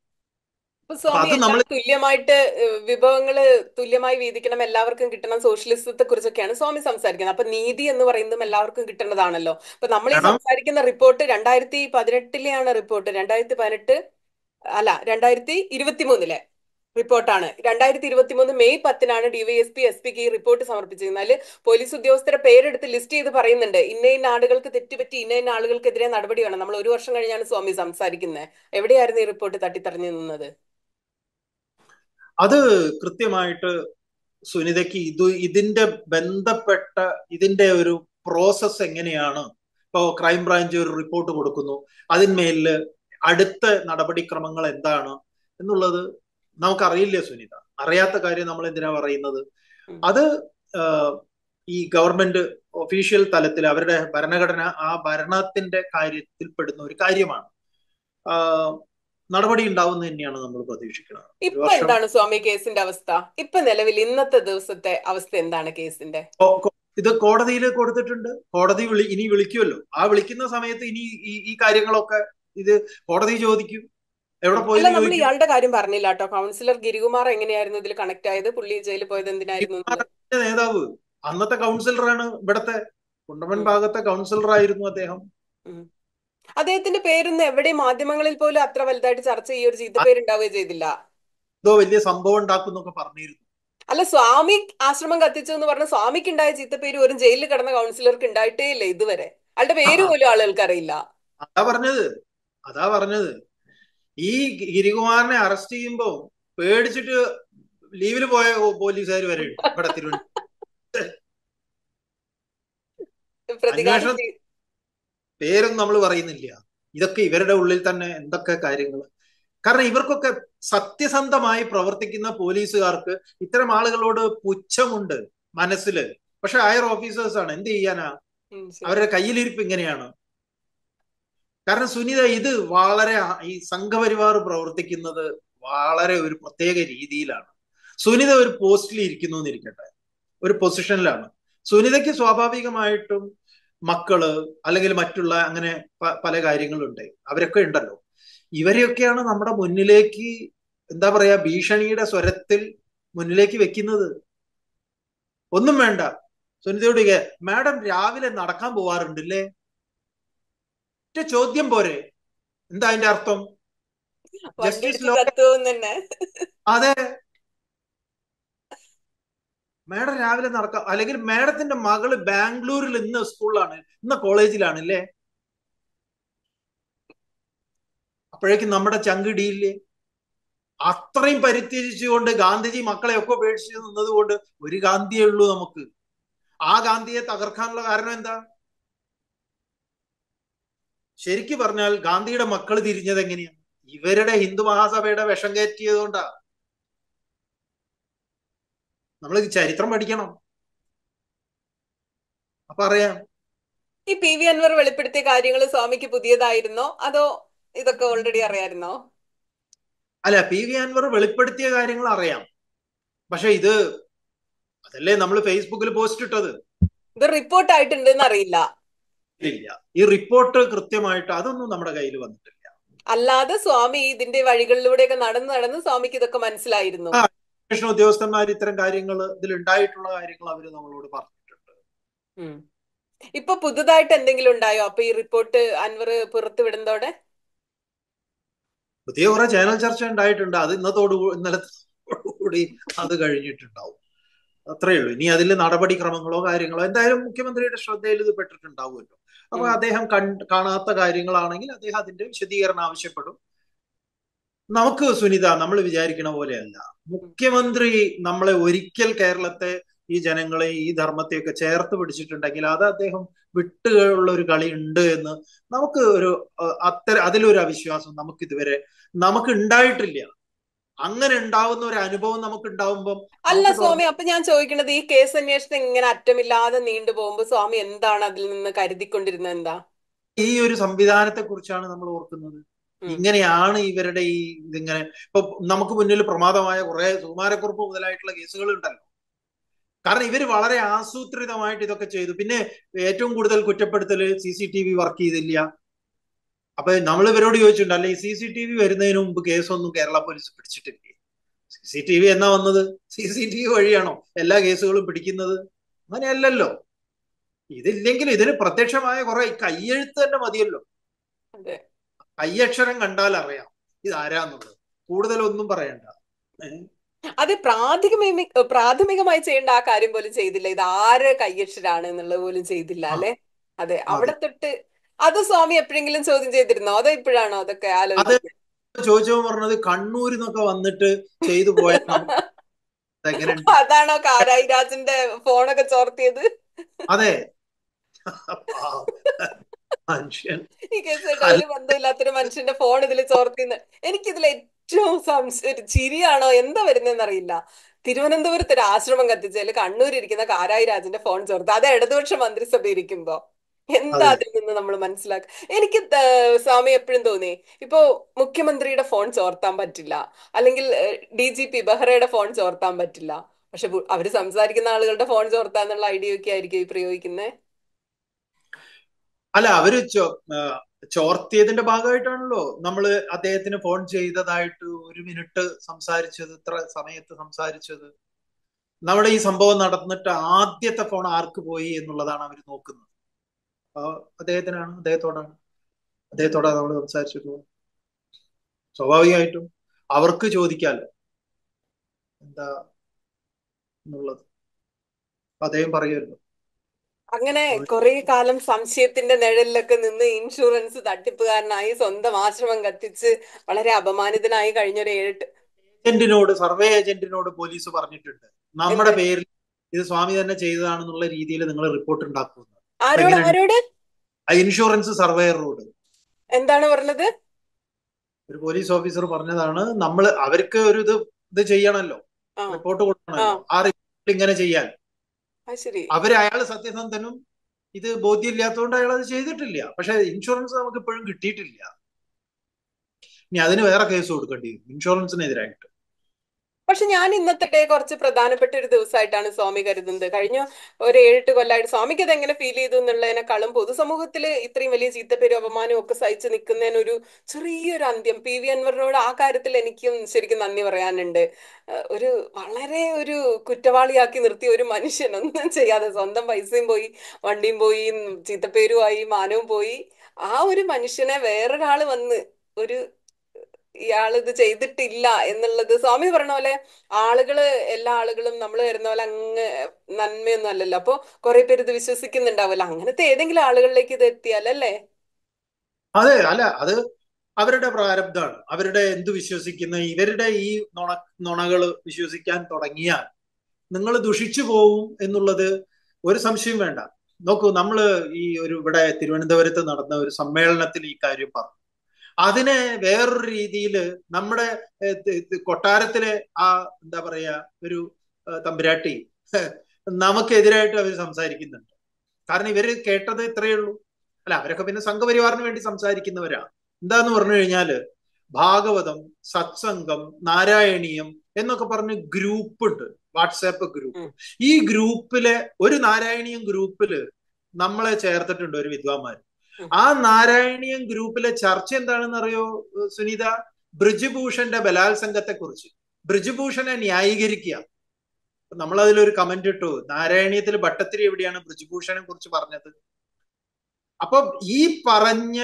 സ്വാമി നമ്മൾ തുല്യമായിട്ട് വിഭവങ്ങള് തുല്യമായി വീതിക്കണം എല്ലാവർക്കും കിട്ടണം സോഷ്യലിസത്തെ കുറിച്ചൊക്കെയാണ് സ്വാമി സംസാരിക്കുന്നത് അപ്പൊ നീതി എന്ന് പറയുന്നതും എല്ലാവർക്കും കിട്ടേണ്ടതാണല്ലോ അപ്പൊ നമ്മൾ ഈ സംസാരിക്കുന്ന റിപ്പോർട്ട് രണ്ടായിരത്തി പതിനെട്ടിലെയാണ് റിപ്പോർട്ട് രണ്ടായിരത്തി പതിനെട്ട് അല്ല രണ്ടായിരത്തി ഇരുപത്തി മൂന്നിലെ റിപ്പോർട്ടാണ് രണ്ടായിരത്തി ഇരുപത്തി മൂന്ന് മെയ് പത്തിനാണ് ഡിവൈഎസ്പി എസ് പിക്ക് ഈ റിപ്പോർട്ട് സമർപ്പിച്ചിരുന്നാൽ പോലീസ് ഉദ്യോഗസ്ഥരെ പേരെടുത്ത് ലിസ്റ്റ് ചെയ്ത് പറയുന്നുണ്ട് ഇന്ന ഇന്ന ആളുകൾക്ക് തെറ്റുപറ്റി ഇന്ന ഇന്ന ആളുകൾക്കെതിരെ നടപടി വേണം നമ്മൾ ഒരു വർഷം കഴിഞ്ഞാണ് സ്വാമി സംസാരിക്കുന്നത് എവിടെയായിരുന്നു ഈ റിപ്പോർട്ട് തട്ടിത്തറഞ്ഞു നിന്നത് അത് കൃത്യമായിട്ട് സുനിതയ്ക്ക് ഇത് ഇതിന്റെ ബന്ധപ്പെട്ട ഇതിന്റെ ഒരു പ്രോസസ് എങ്ങനെയാണ് ഇപ്പോ ക്രൈംബ്രാഞ്ച് ഒരു റിപ്പോർട്ട് കൊടുക്കുന്നു അതിന്മേലില് അടുത്ത നടപടിക്രമങ്ങൾ എന്താണ് എന്നുള്ളത് നമുക്കറിയില്ല സുനിത അറിയാത്ത കാര്യം നമ്മൾ എന്തിനാ പറയുന്നത് അത് ഈ ഗവൺമെന്റ് ഒഫീഷ്യൽ തലത്തിൽ അവരുടെ ഭരണഘടന ആ ഭരണത്തിന്റെ കാര്യത്തിൽ പെടുന്ന ഒരു കാര്യമാണ് നടപടി ഉണ്ടാവുന്ന തന്നെയാണ് നമ്മൾ പ്രതീക്ഷിക്കുന്നത് ഇപ്പൊ എന്താണ് സ്വാമി കേസിന്റെ അവസ്ഥ ഇപ്പൊ നിലവിൽ ഇന്നത്തെ ദിവസത്തെ അവസ്ഥ എന്താണ് കേസിന്റെ ഇത് കോടതിയിൽ കൊടുത്തിട്ടുണ്ട് കോടതി വിളി ഇനി വിളിക്കുമല്ലോ ആ വിളിക്കുന്ന സമയത്ത് ഇനി ഈ ഈ കാര്യങ്ങളൊക്കെ ഇത് കോടതി ചോദിക്കും എവിടെ പോയി അല്ല നമ്മൾ ഇയാളുടെ കാര്യം പറഞ്ഞില്ല കേട്ടോ കൗൺസിലർ ഗിരികുമാർ എങ്ങനെയായിരുന്നു ഇതിൽ കണക്ട് ആയത് പുള്ളി ജയിലിൽ പോയത് എന്തിനായിരുന്നു നേതാവ് അന്നത്തെ കൗൺസിലറാണ് ഇവിടത്തെ കുണ്ടമൻ ഭാഗത്തെ കൗൺസിലർ ആയിരുന്നു അദ്ദേഹം അദ്ദേഹത്തിന്റെ പേരൊന്നും എവിടെ മാധ്യമങ്ങളിൽ പോലും അത്ര വലുതായിട്ട് ചർച്ച ചെയ്യുക ഒരു ചീത്ത പേരുണ്ടാവുകയോ ചെയ്തില്ല എന്തോ വലിയ സംഭവം ഉണ്ടാക്കുന്നൊക്കെ പറഞ്ഞിരുന്നു അല്ല സ്വാമി ആശ്രമം കത്തിച്ചു എന്ന് പറഞ്ഞ സ്വാമിക്ക് ഉണ്ടായ ചീത്തപ്പേര് ഒരു ജയിലിൽ കിടന്ന കൗൺസിലർക്ക് ഉണ്ടായിട്ടേ ഇല്ല ഇതുവരെ ആളുടെ പേര് പോലും ആളുകൾക്ക് അറിയില്ല അതാ പറഞ്ഞത് അതാ പറഞ്ഞത് ഈ ഗിരികുമാറിനെ അറസ്റ്റ് ചെയ്യുമ്പോ പേടിച്ചിട്ട് ലീവിൽ പോയ പോലീസുകാർ വരെ ഇവിടെ തിരുവനന്തപുരം പേരൊന്നും നമ്മൾ പറയുന്നില്ല ഇതൊക്കെ ഇവരുടെ ഉള്ളിൽ തന്നെ എന്തൊക്കെ കാര്യങ്ങൾ കാരണം ഇവർക്കൊക്കെ സത്യസന്ധമായി പ്രവർത്തിക്കുന്ന പോലീസുകാർക്ക് ഇത്തരം ആളുകളോട് പുച്ഛമുണ്ട് മനസ്സിൽ പക്ഷെ ഹയർ ഓഫീസേഴ്സ് ആണ് എന്ത് ചെയ്യാനാ അവരുടെ കയ്യിലിരിപ്പ് ഇങ്ങനെയാണ് കാരണം സുനിത ഇത് വളരെ ഈ സംഘപരിവാർ പ്രവർത്തിക്കുന്നത് വളരെ ഒരു പ്രത്യേക രീതിയിലാണ് സുനിത ഒരു പോസ്റ്റിൽ ഇരിക്കുന്നു എന്നിരിക്കട്ടെ ഒരു പൊസിഷനിലാണ് സുനിതയ്ക്ക് സ്വാഭാവികമായിട്ടും മക്കള് അല്ലെങ്കിൽ മറ്റുള്ള അങ്ങനെ പല കാര്യങ്ങളുണ്ട് അവരൊക്കെ ഉണ്ടല്ലോ ഇവരെയൊക്കെയാണ് നമ്മുടെ മുന്നിലേക്ക് എന്താ പറയാ ഭീഷണിയുടെ സ്വരത്തിൽ മുന്നിലേക്ക് വെക്കുന്നത് ഒന്നും വേണ്ട സുനിതയോട് മാഡം രാവിലെ നടക്കാൻ പോവാറുണ്ടല്ലേ ഒറ്റ ചോദ്യം പോരെ എന്താ അതിന്റെ അർത്ഥം ജസ്റ്റിസ് ലോ അതെ മാഡം രാവിലെ നടക്കാം അല്ലെങ്കിൽ മാഡത്തിന്റെ മകള് ബാംഗ്ലൂരിൽ ഇന്ന് സ്കൂളിലാണ് ഇന്ന് കോളേജിലാണ് അല്ലേ അപ്പോഴേക്കും നമ്മുടെ ചങ്കിടിയില്ലേ അത്രയും പരിത്യജിച്ചുകൊണ്ട് ഗാന്ധിജി മക്കളെ ഒക്കെ ഉപേക്ഷിച്ച് നിന്നത് കൊണ്ട് ഒരു ഗാന്ധിയേ ഉള്ളൂ നമുക്ക് ആ ഗാന്ധിയെ തകർക്കാനുള്ള കാരണം എന്താ ശരിക്കു പറഞ്ഞാൽ ഗാന്ധിയുടെ മക്കൾ തിരിഞ്ഞത് എങ്ങനെയാണ് ഇവരുടെ ഹിന്ദു മഹാസഭയുടെ വിഷം കയറ്റിയത് കൊണ്ടാ നമ്മൾ ചരിത്രം പഠിക്കണം അപ്പൊ അറിയാം ഈ പി വി അൻവർ വെളിപ്പെടുത്തിയ കാര്യങ്ങൾ സ്വാമിക്ക് പുതിയതായിരുന്നോ അതോ ഇതൊക്കെ ഓൾറെഡി അറിയായിരുന്നോ അല്ല പി വി അൻവർ വെളിപ്പെടുത്തിയ കാര്യങ്ങൾ അറിയാം പക്ഷെ ഇത് അതല്ലേ നമ്മൾ ഫേസ്ബുക്കിൽ പോസ്റ്റ് ഇട്ടത് ഇത് റിപ്പോർട്ട് ആയിട്ടുണ്ടെന്ന് അറിയില്ല ഇല്ല ഈ റിപ്പോർട്ട് കൃത്യമായിട്ട് അതൊന്നും നമ്മുടെ കയ്യിൽ വന്നിട്ടില്ല അല്ലാതെ സ്വാമി ഇതിന്റെ വഴികളിലൂടെയൊക്കെ നടന്ന് നടന്ന് സ്വാമിക്ക് ഇതൊക്കെ മനസ്സിലായിരുന്നു അന്വേഷണ ഉദ്യോഗസ്ഥന്മാർ ഇത്തരം കാര്യങ്ങൾ ഇതിൽ ഉണ്ടായിട്ടുള്ള കാര്യങ്ങൾ അവർ നമ്മളോട് പറഞ്ഞിട്ടുണ്ട് ഇപ്പൊ പുതുതായിട്ട് എന്തെങ്കിലും ഉണ്ടായോ അപ്പൊ ഈ റിപ്പോർട്ട് അൻവർ പുറത്തു വിടുന്നതോടെ പുതിയ കുറെ ചാനൽ ചർച്ച ഉണ്ടായിട്ടുണ്ട് അത് ഇന്നത്തോടു ഇന്നലത്തോടുകൂടി അത് കഴിഞ്ഞിട്ടുണ്ടാവും അത്രയേ ഉള്ളൂ ഇനി അതിൽ നടപടിക്രമങ്ങളോ കാര്യങ്ങളോ എന്തായാലും മുഖ്യമന്ത്രിയുടെ ശ്രദ്ധയിൽ ഇത് പെട്ടിട്ടുണ്ടാവുമല്ലോ അപ്പൊ അദ്ദേഹം കാണാത്ത കാര്യങ്ങളാണെങ്കിൽ അദ്ദേഹം അതിന്റെ വിശദീകരണം ആവശ്യപ്പെടും നമുക്ക് സുനിത നമ്മൾ വിചാരിക്കണ പോലെയല്ല മുഖ്യമന്ത്രി നമ്മളെ ഒരിക്കൽ കേരളത്തെ ഈ ജനങ്ങളെ ഈ ധർമ്മത്തെയൊക്കെ ചേർത്ത് പിടിച്ചിട്ടുണ്ടെങ്കിൽ അത് അദ്ദേഹം വിട്ടുള്ള ഒരു കളി ഉണ്ട് എന്ന് നമുക്ക് ഒരു അത്തരം അതിലൊരു അവിശ്വാസം നമുക്ക് ഇതുവരെ നമുക്ക് ഉണ്ടായിട്ടില്ല അങ്ങനെ ഉണ്ടാവുന്ന ഒരു അനുഭവം നമുക്ക് ഉണ്ടാവുമ്പം അല്ല സ്വാമി അപ്പൊ ഞാൻ ചോദിക്കുന്നത് ഈ കേസ് അന്വേഷണം ഇങ്ങനെ അറ്റമില്ലാതെ നീണ്ടു പോകുമ്പോ സ്വാമി എന്താണ് അതിൽ നിന്ന് കരുതിക്കൊണ്ടിരുന്നത് എന്താ ഈ ഒരു സംവിധാനത്തെ കുറിച്ചാണ് നമ്മൾ ഓർക്കുന്നത് ഇങ്ങനെയാണ് ഇവരുടെ ഈ ഇതിങ്ങനെ ഇപ്പൊ നമുക്ക് മുന്നിൽ പ്രമാദമായ കുറെ സുകുമാരക്കുറിപ്പ് മുതലായിട്ടുള്ള കേസുകൾ ഉണ്ടല്ലോ കാരണം ഇവർ വളരെ ആസൂത്രിതമായിട്ട് ഇതൊക്കെ ചെയ്തു പിന്നെ ഏറ്റവും കൂടുതൽ കുറ്റപ്പെടുത്തൽ C C T V work ചെയ്തില്ല അപ്പൊ നമ്മൾ ഇവരോട് ചോദിച്ചിട്ടുണ്ട് അല്ലെ ഈ സി സി ടി വി വരുന്നതിന് മുമ്പ് കേസൊന്നും കേരള പോലീസ് പിടിച്ചിട്ടില്ലേ സി സി ടി വി എന്നാ വന്നത് സി സി ടി വി വഴിയാണോ എല്ലാ കേസുകളും പിടിക്കുന്നത് അങ്ങനെയല്ലല്ലോ ഇതില്ലെങ്കിൽ ഇതിന് പ്രത്യക്ഷമായ കുറെ കയ്യെഴുത്ത് തന്നെ മതിയല്ലോ കയ്യക്ഷരം കണ്ടാൽ അറിയാം ഇത് ആരാന്നുള്ളത് കൂടുതലൊന്നും പറയണ്ട അത് പ്രാഥമിക പ്രാഥമികമായി ചെയ്യേണ്ട ആ കാര്യം പോലും ചെയ്തില്ല ഇത് ആര് കയ്യക്ഷരാണ് എന്നുള്ളത് പോലും ചെയ്തില്ല അല്ലെ അതെ അവിടെ തൊട്ട് അത് സ്വാമി എപ്പോഴെങ്കിലും ചോദ്യം ചെയ്തിരുന്നോ അതോ ഇപ്പോഴാണോ അതൊക്കെ ആലോചിച്ചത് ചോദിച്ചോ പറഞ്ഞത് കണ്ണൂരിൽ നിന്നൊക്കെ വന്നിട്ട് ചെയ്തു പോയ അതാണോ കാരായി രാജന്റെ ഫോണൊക്കെ ചോർത്തിയത് അതെ മനുഷ്യൻ ഈ കേസായിട്ട് ഒരു ബന്ധമില്ലാത്തൊരു മനുഷ്യന്റെ ഫോൺ ഇതിൽ ചോർത്തിന്ന് എനിക്കിതിൽ ഏറ്റവും സംശയം ചിരിയാണോ എന്താ വരുന്നതെന്ന് അറിയില്ല തിരുവനന്തപുരത്ത് ഒരു ആശ്രമം കത്തിച്ചതിൽ കണ്ണൂർ ഇരിക്കുന്ന കാരായി രാജന്റെ ഫോൺ ചോർത്ത് അത് ഇടതുപക്ഷ മന്ത്രിസഭ ഇരിക്കുമ്പോ എന്താ അതിൽ നിന്ന് നമ്മൾ മനസ്സിലാക്കുക എനിക്ക് സ്വാമി എപ്പോഴും തോന്നി ഇപ്പോ മുഖ്യമന്ത്രിയുടെ ഫോൺ ചോർത്താൻ പറ്റില്ല അല്ലെങ്കിൽ ഡി ജി പി ബെഹ്റയുടെ ഫോൺ ചോർത്താൻ പറ്റില്ല പക്ഷെ അവര് സംസാരിക്കുന്ന ആളുകളുടെ ഫോൺ ചോർത്താന്നുള്ള ഐഡിയ ഒക്കെ ആയിരിക്കും ഈ പ്രയോഗിക്കുന്നത് അല്ല അവര് ചോർത്തിയതിന്റെ ഭാഗമായിട്ടാണല്ലോ നമ്മൾ അദ്ദേഹത്തിന് ഫോൺ ചെയ്തതായിട്ട് ഒരു മിനിറ്റ് സംസാരിച്ചത് ഇത്ര സമയത്ത് സംസാരിച്ചത് നമ്മുടെ ഈ സംഭവം നടന്നിട്ട് ആദ്യത്തെ ഫോൺ ആർക്ക് പോയി എന്നുള്ളതാണ് അവർ നോക്കുന്നത് അദ്ദേഹത്തിനാണ് അദ്ദേഹത്തോടാണ് അദ്ദേഹത്തോടാണ് നമ്മൾ സംസാരിച്ചിട്ടുള്ളത് സ്വാഭാവികമായിട്ടും അവർക്ക് ചോദിക്കാമല്ലോ എന്താ എന്നുള്ളത് അദ്ദേഹം പറയുമല്ലോ അങ്ങനെ കുറെ കാലം സംശയത്തിന്റെ നിഴലിലൊക്കെ നിന്ന് ഇൻഷുറൻസ് തട്ടിപ്പുകാരനായി സ്വന്തം ആശ്രമം കത്തിച്ച് വളരെ അപമാനിതനായി കഴിഞ്ഞ ഒരു ഏഴെട്ട് ഏജന്റിനോട് സർവേ ഏജന്റിനോട് പോലീസ് പറഞ്ഞിട്ടുണ്ട് നമ്മുടെ പേരിൽ ഇത് സ്വാമി തന്നെ ചെയ്തതാണെന്നുള്ള രീതിയിൽ നിങ്ങൾ റിപ്പോർട്ട് ഉണ്ടാക്കുന്നു ആരോട് ആരോട് ഇൻഷുറൻസ് സർവേയറോട് എന്താണ് പറഞ്ഞത് ഒരു പോലീസ് ഓഫീസർ പറഞ്ഞതാണ് നമ്മൾ അവർക്ക് ഒരു ഇത് ഇത് ചെയ്യണമല്ലോ റിപ്പോർട്ട് കൊടുക്കണമല്ലോ ആ റിപ്പോർട്ട് ഇങ്ങനെ ചെയ്യാൻ അവര് അയാൾ സത്യസന്ധനും ഇത് ബോധ്യമില്ലാത്തതുകൊണ്ട് അയാൾ അത് ചെയ്തിട്ടില്ല പക്ഷെ ഇൻഷുറൻസ് നമുക്ക് ഇപ്പോഴും കിട്ടിയിട്ടില്ല ഇനി അതിന് വേറെ കേസ് കൊടുക്കേണ്ടി വരും ഇൻഷുറൻസിനെതിരായിട്ട് പക്ഷെ ഞാൻ ഇന്നത്തെ ഡേ കുറച്ച് പ്രധാനപ്പെട്ട ഒരു ദിവസമായിട്ടാണ് സ്വാമി കരുതുന്നത് കഴിഞ്ഞ ഒരു ഏഴെട്ട് കൊല്ലമായിട്ട് സ്വാമിക്ക് അത് എങ്ങനെ ഫീൽ ചെയ്തു എന്നുള്ളതിനെക്കാളും പൊതുസമൂഹത്തിൽ ഇത്രയും വലിയ ചീത്തപ്പേരും അപമാനവും ഒക്കെ സഹിച്ചു നിൽക്കുന്നതിനൊരു ചെറിയൊരു അന്ത്യം പി വി അൻവറിനോട് ആ കാര്യത്തിൽ എനിക്കും ശരിക്കും നന്ദി പറയാനുണ്ട് ഏഹ് ഒരു വളരെ ഒരു കുറ്റവാളിയാക്കി നിർത്തിയ ഒരു മനുഷ്യൻ ഒന്നും ചെയ്യാതെ സ്വന്തം പൈസയും പോയി വണ്ടിയും പോയി ചീത്തപ്പേരുമായി മാനവും പോയി ആ ഒരു മനുഷ്യനെ വേറൊരാള് വന്ന് ഒരു ഇയാൾ ഇത് ചെയ്തിട്ടില്ല എന്നുള്ളത് സ്വാമി പറഞ്ഞ പോലെ ആളുകള് എല്ലാ ആളുകളും നമ്മൾ വരുന്ന പോലെ അങ്ങ് നന്മയൊന്നും അല്ലല്ലോ അപ്പൊ കുറെ പേര് ഇത് വിശ്വസിക്കുന്നുണ്ടാവില്ല അങ്ങനത്തെ ഏതെങ്കിലും ആളുകളിലേക്ക് ഇത് എത്തിയാലല്ലേ അതെ അല്ല അത് അവരുടെ പ്രാരബ്ധമാണ് അവരുടെ എന്ത് വിശ്വസിക്കുന്ന ഇവരുടെ ഈ നുണ നുണകള് വിശ്വസിക്കാൻ തുടങ്ങിയാൽ നിങ്ങൾ ദുഷിച്ചു പോവും എന്നുള്ളത് ഒരു സംശയം വേണ്ട നോക്കൂ നമ്മള് ഈ ഒരു ഇവിടെ തിരുവനന്തപുരത്ത് നടന്ന ഒരു സമ്മേളനത്തിൽ ഈ കാര്യം പറഞ്ഞു അതിനെ വേറൊരു രീതിയിൽ നമ്മുടെ ഏഹ്, ത- ത- കൊട്ടാരത്തിലെ ആ എന്താ പറയാ ഒരു ഏഹ്, തമ്പുരാട്ടി നമുക്കെതിരായിട്ട് അവർ സംസാരിക്കുന്നുണ്ട് കാരണം ഇവര് കേട്ടത് ഇത്രയേ ഉള്ളൂ അല്ല അവരൊക്കെ പിന്നെ സംഘപരിവാറിന് വേണ്ടി സംസാരിക്കുന്നവരാ എന്താന്ന് പറഞ്ഞു കഴിഞ്ഞാല് ഭാഗവതം സത്സംഗം നാരായണീയം എന്നൊക്കെ പറഞ്ഞ് ഗ്രൂപ്പ് ഉണ്ട് വാട്സാപ്പ് ഗ്രൂപ്പ് ഉം. ഈ ഗ്രൂപ്പിലെ ഒരു നാരായണീയം ഗ്രൂപ്പില് നമ്മളെ ചേർത്തിട്ടുണ്ട് ഒരു വിദ്വാന്മാർ ഉം. ആ നാരായണീയം ഗ്രൂപ്പിലെ ചർച്ച എന്താണെന്ന് അറിയോ ഏഹ് സുനിത ബ്രിജുഭൂഷന്റെ ബലാത്സംഗത്തെ കുറിച്ച് ബ്രിജുഭൂഷനെ ന്യായീകരിക്കുക നമ്മൾ അതിലൊരു കമന്റ് ഇട്ടു നാരായണീയത്തിൽ ഭട്ടത്തിരി എവിടെയാണ് ബ്രിജുഭൂഷനെ കുറിച്ച് പറഞ്ഞത് അപ്പൊ ഈ പറഞ്ഞ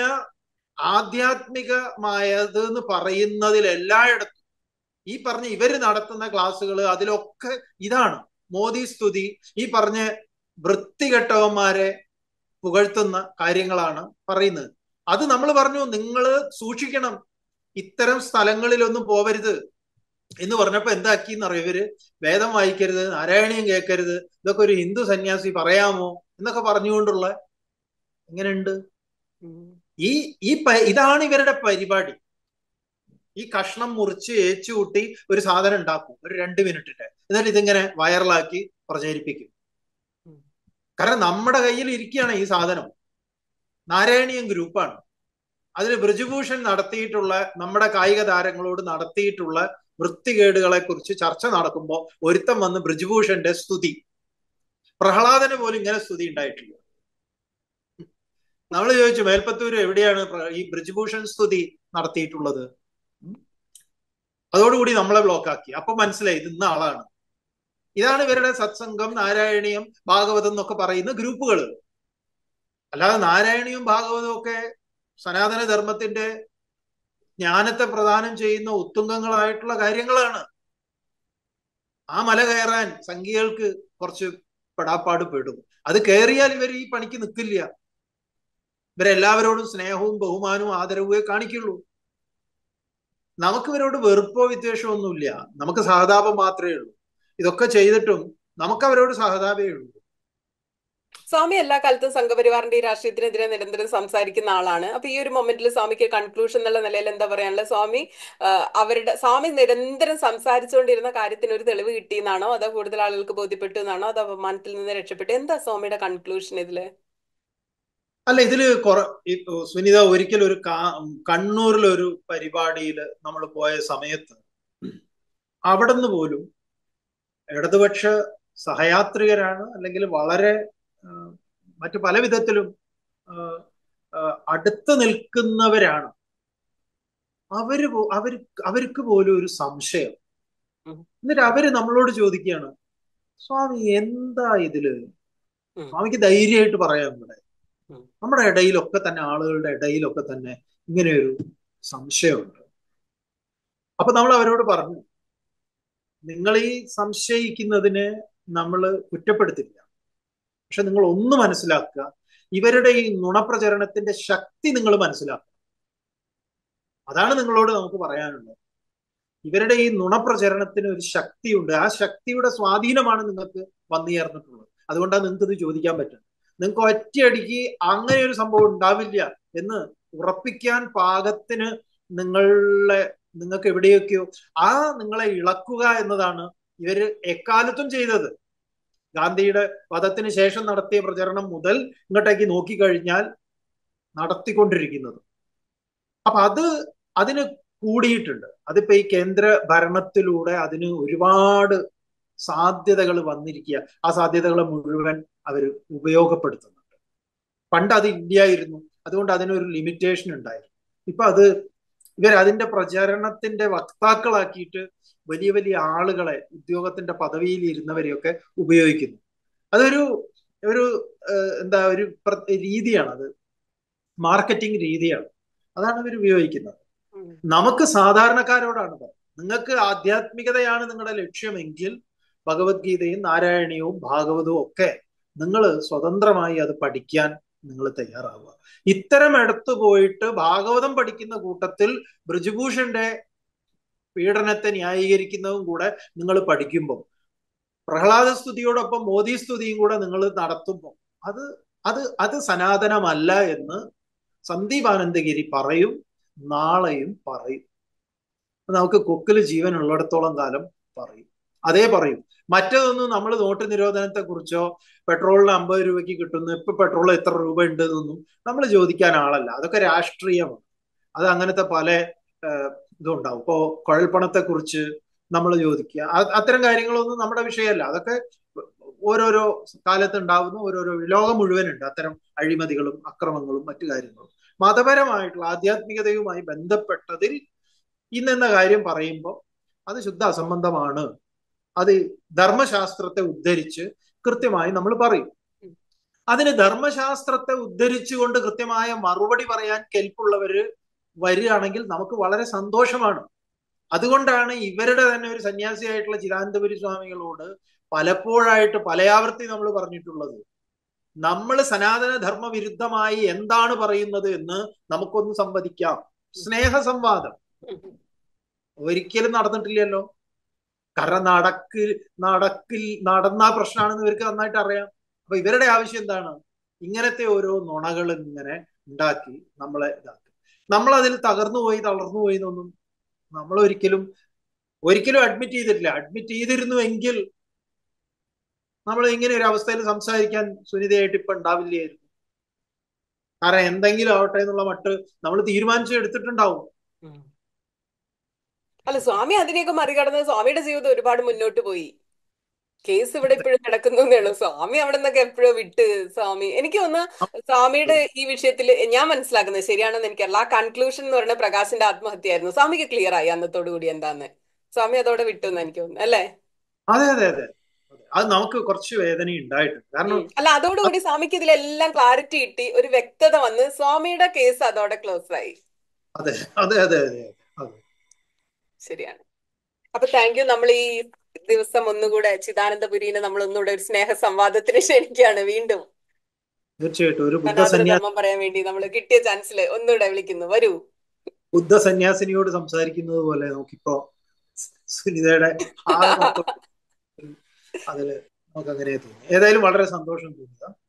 ആധ്യാത്മികമായത് എന്ന് പറയുന്നതിൽ എല്ലായിടത്തും ഈ പറഞ്ഞ ഇവര് നടത്തുന്ന ക്ലാസ്സുകൾ അതിലൊക്കെ ഇതാണ് മോദി സ്തുതി ഈ പറഞ്ഞ വൃത്തികെട്ടവന്മാരെ പുകഴ്ത്തുന്ന കാര്യങ്ങളാണ് പറയുന്നത് അത് നമ്മൾ പറഞ്ഞു നിങ്ങൾ സൂക്ഷിക്കണം ഇത്തരം സ്ഥലങ്ങളിലൊന്നും പോവരുത് എന്ന് പറഞ്ഞപ്പോ എന്താക്കിന്നറിയോ ഇവര് വേദം വായിക്കരുത് നാരായണീയം കേൾക്കരുത് ഇതൊക്കെ ഒരു ഹിന്ദു സന്യാസി പറയാമോ എന്നൊക്കെ പറഞ്ഞുകൊണ്ടുള്ള എങ്ങനെയുണ്ട് ഈ ഈ പ- ഇതാണ് ഇവരുടെ പരിപാടി ഈ കഷ്ണം മുറിച്ച് ഏച്ചുകൂട്ടി ഒരു സാധനം ഉണ്ടാക്കും ഒരു രണ്ട് മിനിറ്റിന്റെ എന്നിട്ട് ഇതിങ്ങനെ വൈറലാക്കി പ്രചരിപ്പിക്കും ഉം. കാരണം നമ്മുടെ കയ്യിൽ ഇരിക്കുകയാണ് ഈ സാധനം നാരായണീയം ഗ്രൂപ്പാണ് അതിൽ ബ്രിജുഭൂഷൺ നടത്തിയിട്ടുള്ള നമ്മുടെ കായിക താരങ്ങളോട് നടത്തിയിട്ടുള്ള വൃത്തികേടുകളെ കുറിച്ച് ചർച്ച നടക്കുമ്പോൾ ഒരുത്തം വന്ന് ബ്രിജുഭൂഷന്റെ സ്തുതി പ്രഹ്ലാദന് പോലും ഇങ്ങനെ സ്തുതി ഉണ്ടായിട്ടില്ല നമ്മൾ ചോദിച്ചു മേൽപ്പത്തൂര് എവിടെയാണ് പ്ര- ഈ ബ്രിജുഭൂഷൺ സ്തുതി നടത്തിയിട്ടുള്ളത് ഉം. അതോടുകൂടി നമ്മളെ ബ്ലോക്കാക്കി അപ്പൊ മനസ്സിലായി ഇത് ഇന്ന ആളാണ് ഇതാണ് ഇവരുടെ സത്സംഗം നാരായണീയം ഭാഗവതം എന്നൊക്കെ പറയുന്ന ഗ്രൂപ്പുകൾ അല്ലാതെ നാരായണീയം ഭാഗവതവും ഒക്കെ സനാതന ധർമ്മത്തിന്റെ ജ്ഞാനത്തെ പ്രദാനം ചെയ്യുന്ന ഉത്തുംഗങ്ങളായിട്ടുള്ള കാര്യങ്ങളാണ് ആ മല കയറാൻ സംഖ്യകൾക്ക് കുറച്ച് പെടാപ്പാട് പെടും അത് കയറിയാൽ ഇവർ ഈ പണിക്ക് നിൽക്കില്ല ഇവരെല്ലാവരോടും സ്നേഹവും ബഹുമാനവും ആദരവുമേ കാണിക്കുള്ളൂ നമുക്ക് ഇവരോട് വെറുപ്പോ വിദ്വേഷമോ ഒന്നുമില്ല നമുക്ക് സഹതാപം മാത്രമേ ഉള്ളൂ ഇതൊക്കെ ചെയ്തിട്ടും നമുക്ക് അവരോട് സഹതാപേ ഉള്ളൂ സ്വാമി എല്ലാ കാലത്തും സംഘപരിവാറിന്റെ ഈ രാഷ്ട്രീയത്തിനെതിരെ നിരന്തരം സംസാരിക്കുന്ന ആളാണ് അപ്പൊ ഈ ഒരു മൊമെന്റിൽ സ്വാമിക്ക് കൺക്ലൂഷൻ എന്നുള്ള നിലയിൽ എന്താ പറയാനുള്ളത് സ്വാമി ആ, അവരുടെ സ്വാമി നിരന്തരം സംസാരിച്ചുകൊണ്ടിരുന്ന കാര്യത്തിന് ഒരു തെളിവ് കിട്ടിയെന്നാണോ അതോ കൂടുതൽ ആളുകൾക്ക് ബോധ്യപ്പെട്ടു എന്നാണോ അതോ അപമാനത്തിൽ നിന്ന് രക്ഷപ്പെട്ടു എന്താ സ്വാമിയുടെ കൺക്ലൂഷൻ ഇതില് അല്ല ഇതില് കുറെ ഈ സുനിത ഒരിക്കൽ ഒരു കാ- കണ്ണൂരിലൊരു പരിപാടിയിൽ നമ്മൾ പോയ സമയത്ത് അവിടുന്ന് പോലും ഇടതുപക്ഷ സഹയാത്രികരാണ് അല്ലെങ്കിൽ വളരെ ആ, മറ്റു പല വിധത്തിലും ആ, ആ, അടുത്ത് നിൽക്കുന്നവരാണ് അവര് പോ- അവര് അവർക്ക് പോലും ഒരു സംശയം ഉം. എന്നിട്ട് അവര് നമ്മളോട് ചോദിക്കുകയാണ് സ്വാമി എന്താ ഇതില് ഉം. സ്വാമിക്ക് ധൈര്യമായിട്ട് പറയാം ഇവിടെ ഉം. നമ്മുടെ ഇടയിലൊക്കെ തന്നെ ആളുകളുടെ ഇടയിലൊക്കെ തന്നെ ഇങ്ങനെ ഒരു സംശയമുണ്ട് അപ്പൊ നമ്മൾ അവരോട് പറഞ്ഞു നിങ്ങൾ ഈ സംശയിക്കുന്നതിന് നമ്മൾ കുറ്റപ്പെടുത്തില്ല പക്ഷെ നിങ്ങൾ ഒന്ന് മനസ്സിലാക്കുക ഇവരുടെ ഈ നുണപ്രചരണത്തിന്റെ ശക്തി നിങ്ങൾ മനസ്സിലാക്കുക അതാണ് നിങ്ങളോട് നമുക്ക് പറയാനുള്ളത് ഇവരുടെ ഈ നുണപ്രചരണത്തിന് ഒരു ശക്തിയുണ്ട് ആ ശക്തിയുടെ സ്വാധീനമാണ് നിങ്ങൾക്ക് വന്നു ചേർന്നിട്ടുള്ളത് അതുകൊണ്ടാണ് നിങ്ങൾക്ക് ഇത് ചോദിക്കാൻ പറ്റുന്നത് നിങ്ങൾക്ക് ഒറ്റയടിക്ക് അങ്ങനെ ഒരു സംഭവം ഉണ്ടാവില്ല എന്ന് ഉറപ്പിക്കാൻ പാകത്തിന് നിങ്ങളെ നിങ്ങൾക്ക് എവിടെയൊക്കെയോ ആ നിങ്ങളെ ഇളക്കുക എന്നതാണ് ഇവര് എക്കാലത്തും ചെയ്തത് ഗാന്ധിയുടെ വധത്തിന് ശേഷം നടത്തിയ പ്രചരണം മുതൽ ഇങ്ങോട്ടേക്ക് നോക്കിക്കഴിഞ്ഞാൽ നടത്തിക്കൊണ്ടിരിക്കുന്നത് അപ്പൊ അത് അതിന് കൂടിയിട്ടുണ്ട് അതിപ്പോ ഈ കേന്ദ്ര ഭരണത്തിലൂടെ അതിന് ഒരുപാട് സാധ്യതകൾ വന്നിരിക്കുക ആ സാധ്യതകൾ മുഴുവൻ അവർ ഉപയോഗപ്പെടുത്തുന്നുണ്ട് പണ്ട് അത് ഇല്ലായിരുന്നു അതുകൊണ്ട് അതിനൊരു ലിമിറ്റേഷൻ ഉണ്ടായിരുന്നു ഇപ്പൊ അത് ഇവർ അതിന്റെ പ്രചരണത്തിന്റെ വക്താക്കളാക്കിയിട്ട് വലിയ വലിയ ആളുകളെ ഉദ്യോഗത്തിന്റെ പദവിയിൽ ഇരുന്നവരെയൊക്കെ ഉപയോഗിക്കുന്നു അതൊരു ഒരു എന്താ ഒരു രീതിയാണ് അത് മാർക്കറ്റിംഗ് രീതിയാണ് അതാണ് ഇവർ ഉപയോഗിക്കുന്നത് നമുക്ക് സാധാരണക്കാരോടാണ് പറയുന്നത് നിങ്ങൾക്ക് ആധ്യാത്മികതയാണ് നിങ്ങളുടെ ലക്ഷ്യമെങ്കിൽ ഭഗവത്ഗീതയും നാരായണീയവും ഭാഗവതവും ഒക്കെ നിങ്ങൾ സ്വതന്ത്രമായി അത് പഠിക്കാൻ നിങ്ങൾ തയ്യാറാവുക ഇത്തരം എടുത്തു പോയിട്ട് ഭാഗവതം പഠിക്കുന്ന കൂട്ടത്തിൽ ബ്രജഭൂഷന്റെ പീഡനത്തെ ന്യായീകരിക്കുന്നതും കൂടെ നിങ്ങൾ പഠിക്കുമ്പോൾ പ്രഹ്ലാദ സ്തുതിയോടൊപ്പം മോദി സ്തുതിയും കൂടെ നിങ്ങൾ നടത്തുമ്പോൾ അത് അത് അത് സനാതനമല്ല എന്ന് സന്ദീപ് ആനന്ദഗിരി പറയും നാളെയും പറയും നമുക്ക് കൊക്കിൽ ജീവൻ ഉള്ളിടത്തോളം കാലം പറയും അതേ പറയും മറ്റതൊന്നും നമ്മൾ നോട്ട് നിരോധനത്തെ കുറിച്ചോ പെട്രോളിന് അമ്പത് രൂപയ്ക്ക് കിട്ടുന്നു ഇപ്പൊ പെട്രോൾ എത്ര രൂപ ഉണ്ട് എന്നൊന്നും നമ്മൾ ചോദിക്കാൻ ആളല്ല അതൊക്കെ രാഷ്ട്രീയമാണ് അത് അങ്ങനത്തെ പല ഇതുണ്ടാവും ഇപ്പോ കുഴൽപ്പണത്തെ കുറിച്ച് നമ്മൾ ചോദിക്കുക അത്തരം കാര്യങ്ങളൊന്നും നമ്മുടെ വിഷയമല്ല അതൊക്കെ ഓരോരോ കാലത്ത് ഉണ്ടാവുന്ന ഓരോരോ ലോകം മുഴുവനുണ്ട് അത്തരം അഴിമതികളും അക്രമങ്ങളും മറ്റു കാര്യങ്ങളും മതപരമായിട്ടുള്ള ആധ്യാത്മികതയുമായി ബന്ധപ്പെട്ടതിൽ ഇന്നെന്ന കാര്യം പറയുമ്പോൾ അത് ശുദ്ധ അസംബന്ധമാണ് അത് ധർമ്മശാസ്ത്രത്തെ ഉദ്ധരിച്ച് കൃത്യമായി നമ്മൾ പറയും അതിന് ധർമ്മശാസ്ത്രത്തെ ഉദ്ധരിച്ചുകൊണ്ട് കൃത്യമായ മറുപടി പറയാൻ കെൽപ്പുള്ളവര് വരികയാണെങ്കിൽ നമുക്ക് വളരെ സന്തോഷമാണ് അതുകൊണ്ടാണ് ഇവരുടെ തന്നെ ഒരു സന്യാസിയായിട്ടുള്ള ചിദാനന്ദപുരി സ്വാമികളോട് പലപ്പോഴായിട്ട് പലയാവർത്തി നമ്മൾ പറഞ്ഞിട്ടുള്ളത് നമ്മൾ സനാതന ധർമ്മ വിരുദ്ധമായി എന്താണ് പറയുന്നത് എന്ന് നമുക്കൊന്ന് സംവദിക്കാം സ്നേഹ സംവാദം ഒരിക്കലും നടന്നിട്ടില്ലല്ലോ കാരണം നടക്കിൽ നടക്കിൽ നടന്ന പ്രശ്നമാണെന്ന് ഇവർക്ക് നന്നായിട്ട് അറിയാം അപ്പൊ ഇവരുടെ ആവശ്യം എന്താണ് ഇങ്ങനത്തെ ഓരോ നുണകൾ ഇങ്ങനെ ഉണ്ടാക്കി നമ്മളെ ഇതാക്കി നമ്മൾ അതിൽ തകർന്നു പോയി തളർന്നു പോയി എന്നൊന്നും നമ്മൾ ഒരിക്കലും ഒരിക്കലും അഡ്മിറ്റ് ചെയ്തിട്ടില്ല അഡ്മിറ്റ് ചെയ്തിരുന്നുവെങ്കിൽ നമ്മൾ ഇങ്ങനെ ഒരു അവസ്ഥയിൽ സംസാരിക്കാൻ സുനിതയായിട്ട് ഇപ്പൊ ഉണ്ടാവില്ലായിരുന്നു കാരണം എന്തെങ്കിലും ആവട്ടെ എന്നുള്ള മട്ട് നമ്മൾ തീരുമാനിച്ചു എടുത്തിട്ടുണ്ടാവും അല്ല സ്വാമി അതിനെയൊക്കെ മറികടന്ന് സ്വാമിയുടെ ജീവിതം ഒരുപാട് മുന്നോട്ട് പോയി കേസ് ഇവിടെ ഇപ്പോഴും നടക്കുന്നേ ഉള്ളൂ സ്വാമി അവിടെ നിന്നൊക്കെ എപ്പോഴോ വിട്ട് സ്വാമി എനിക്ക് തോന്നുന്നു സ്വാമിയുടെ ഈ വിഷയത്തിൽ ഞാൻ മനസ്സിലാക്കുന്നത് ശരിയാണെന്ന് എനിക്കറിയില്ല ആ കൺക്ലൂഷൻ എന്ന് പറയുന്നത് പ്രകാശിന്റെ ആത്മഹത്യയായിരുന്നു സ്വാമിക്ക് ക്ലിയർ ആയി അന്നത്തോടു കൂടി എന്താന്ന് സ്വാമി അതോടെ വിട്ടു എന്ന് എനിക്ക് തോന്നുന്നു അല്ലേ അതെ അതെ അതെ അത് നമുക്ക് കുറച്ച് വേദന ഉണ്ടായിട്ടുണ്ട് കാരണം അല്ല അതോടുകൂടി സ്വാമിക്ക് ഇതിലെല്ലാം ക്ലാരിറ്റി കിട്ടി ഒരു വ്യക്തത വന്ന് സ്വാമിയുടെ കേസ് അതോടെ ക്ലോസ് ആയി അതെ അതെ അതെ അതെ അതെ ശരിയാണ് അപ്പൊ താങ്ക് യു നമ്മൾ ഈ ദിവസം ഒന്നുകൂടെ ചിദാനന്ദപുരീനെ നമ്മൾ ഒന്നുകൂടെ ഒരു സ്നേഹ സംവാദത്തിന് ക്ഷണിക്കുകയാണ് വീണ്ടും തീർച്ചയായിട്ടും ഒരു ബുദ്ധ സന്യാസി ധർമ്മം പറയാൻ വേണ്ടി നമ്മൾ കിട്ടിയ ചാൻസില് ഒന്നുകൂടെ വിളിക്കുന്നു വരൂ ബുദ്ധ സന്യാസിനിയോട് സംസാരിക്കുന്നത് പോലെ നമുക്കിപ്പോ സുനിതയുടെ ആകെ മൊത്തം അതില് നമുക്ക് അങ്ങനെ തോന്നി ഏതായാലും വളരെ സന്തോഷം തോന്നുക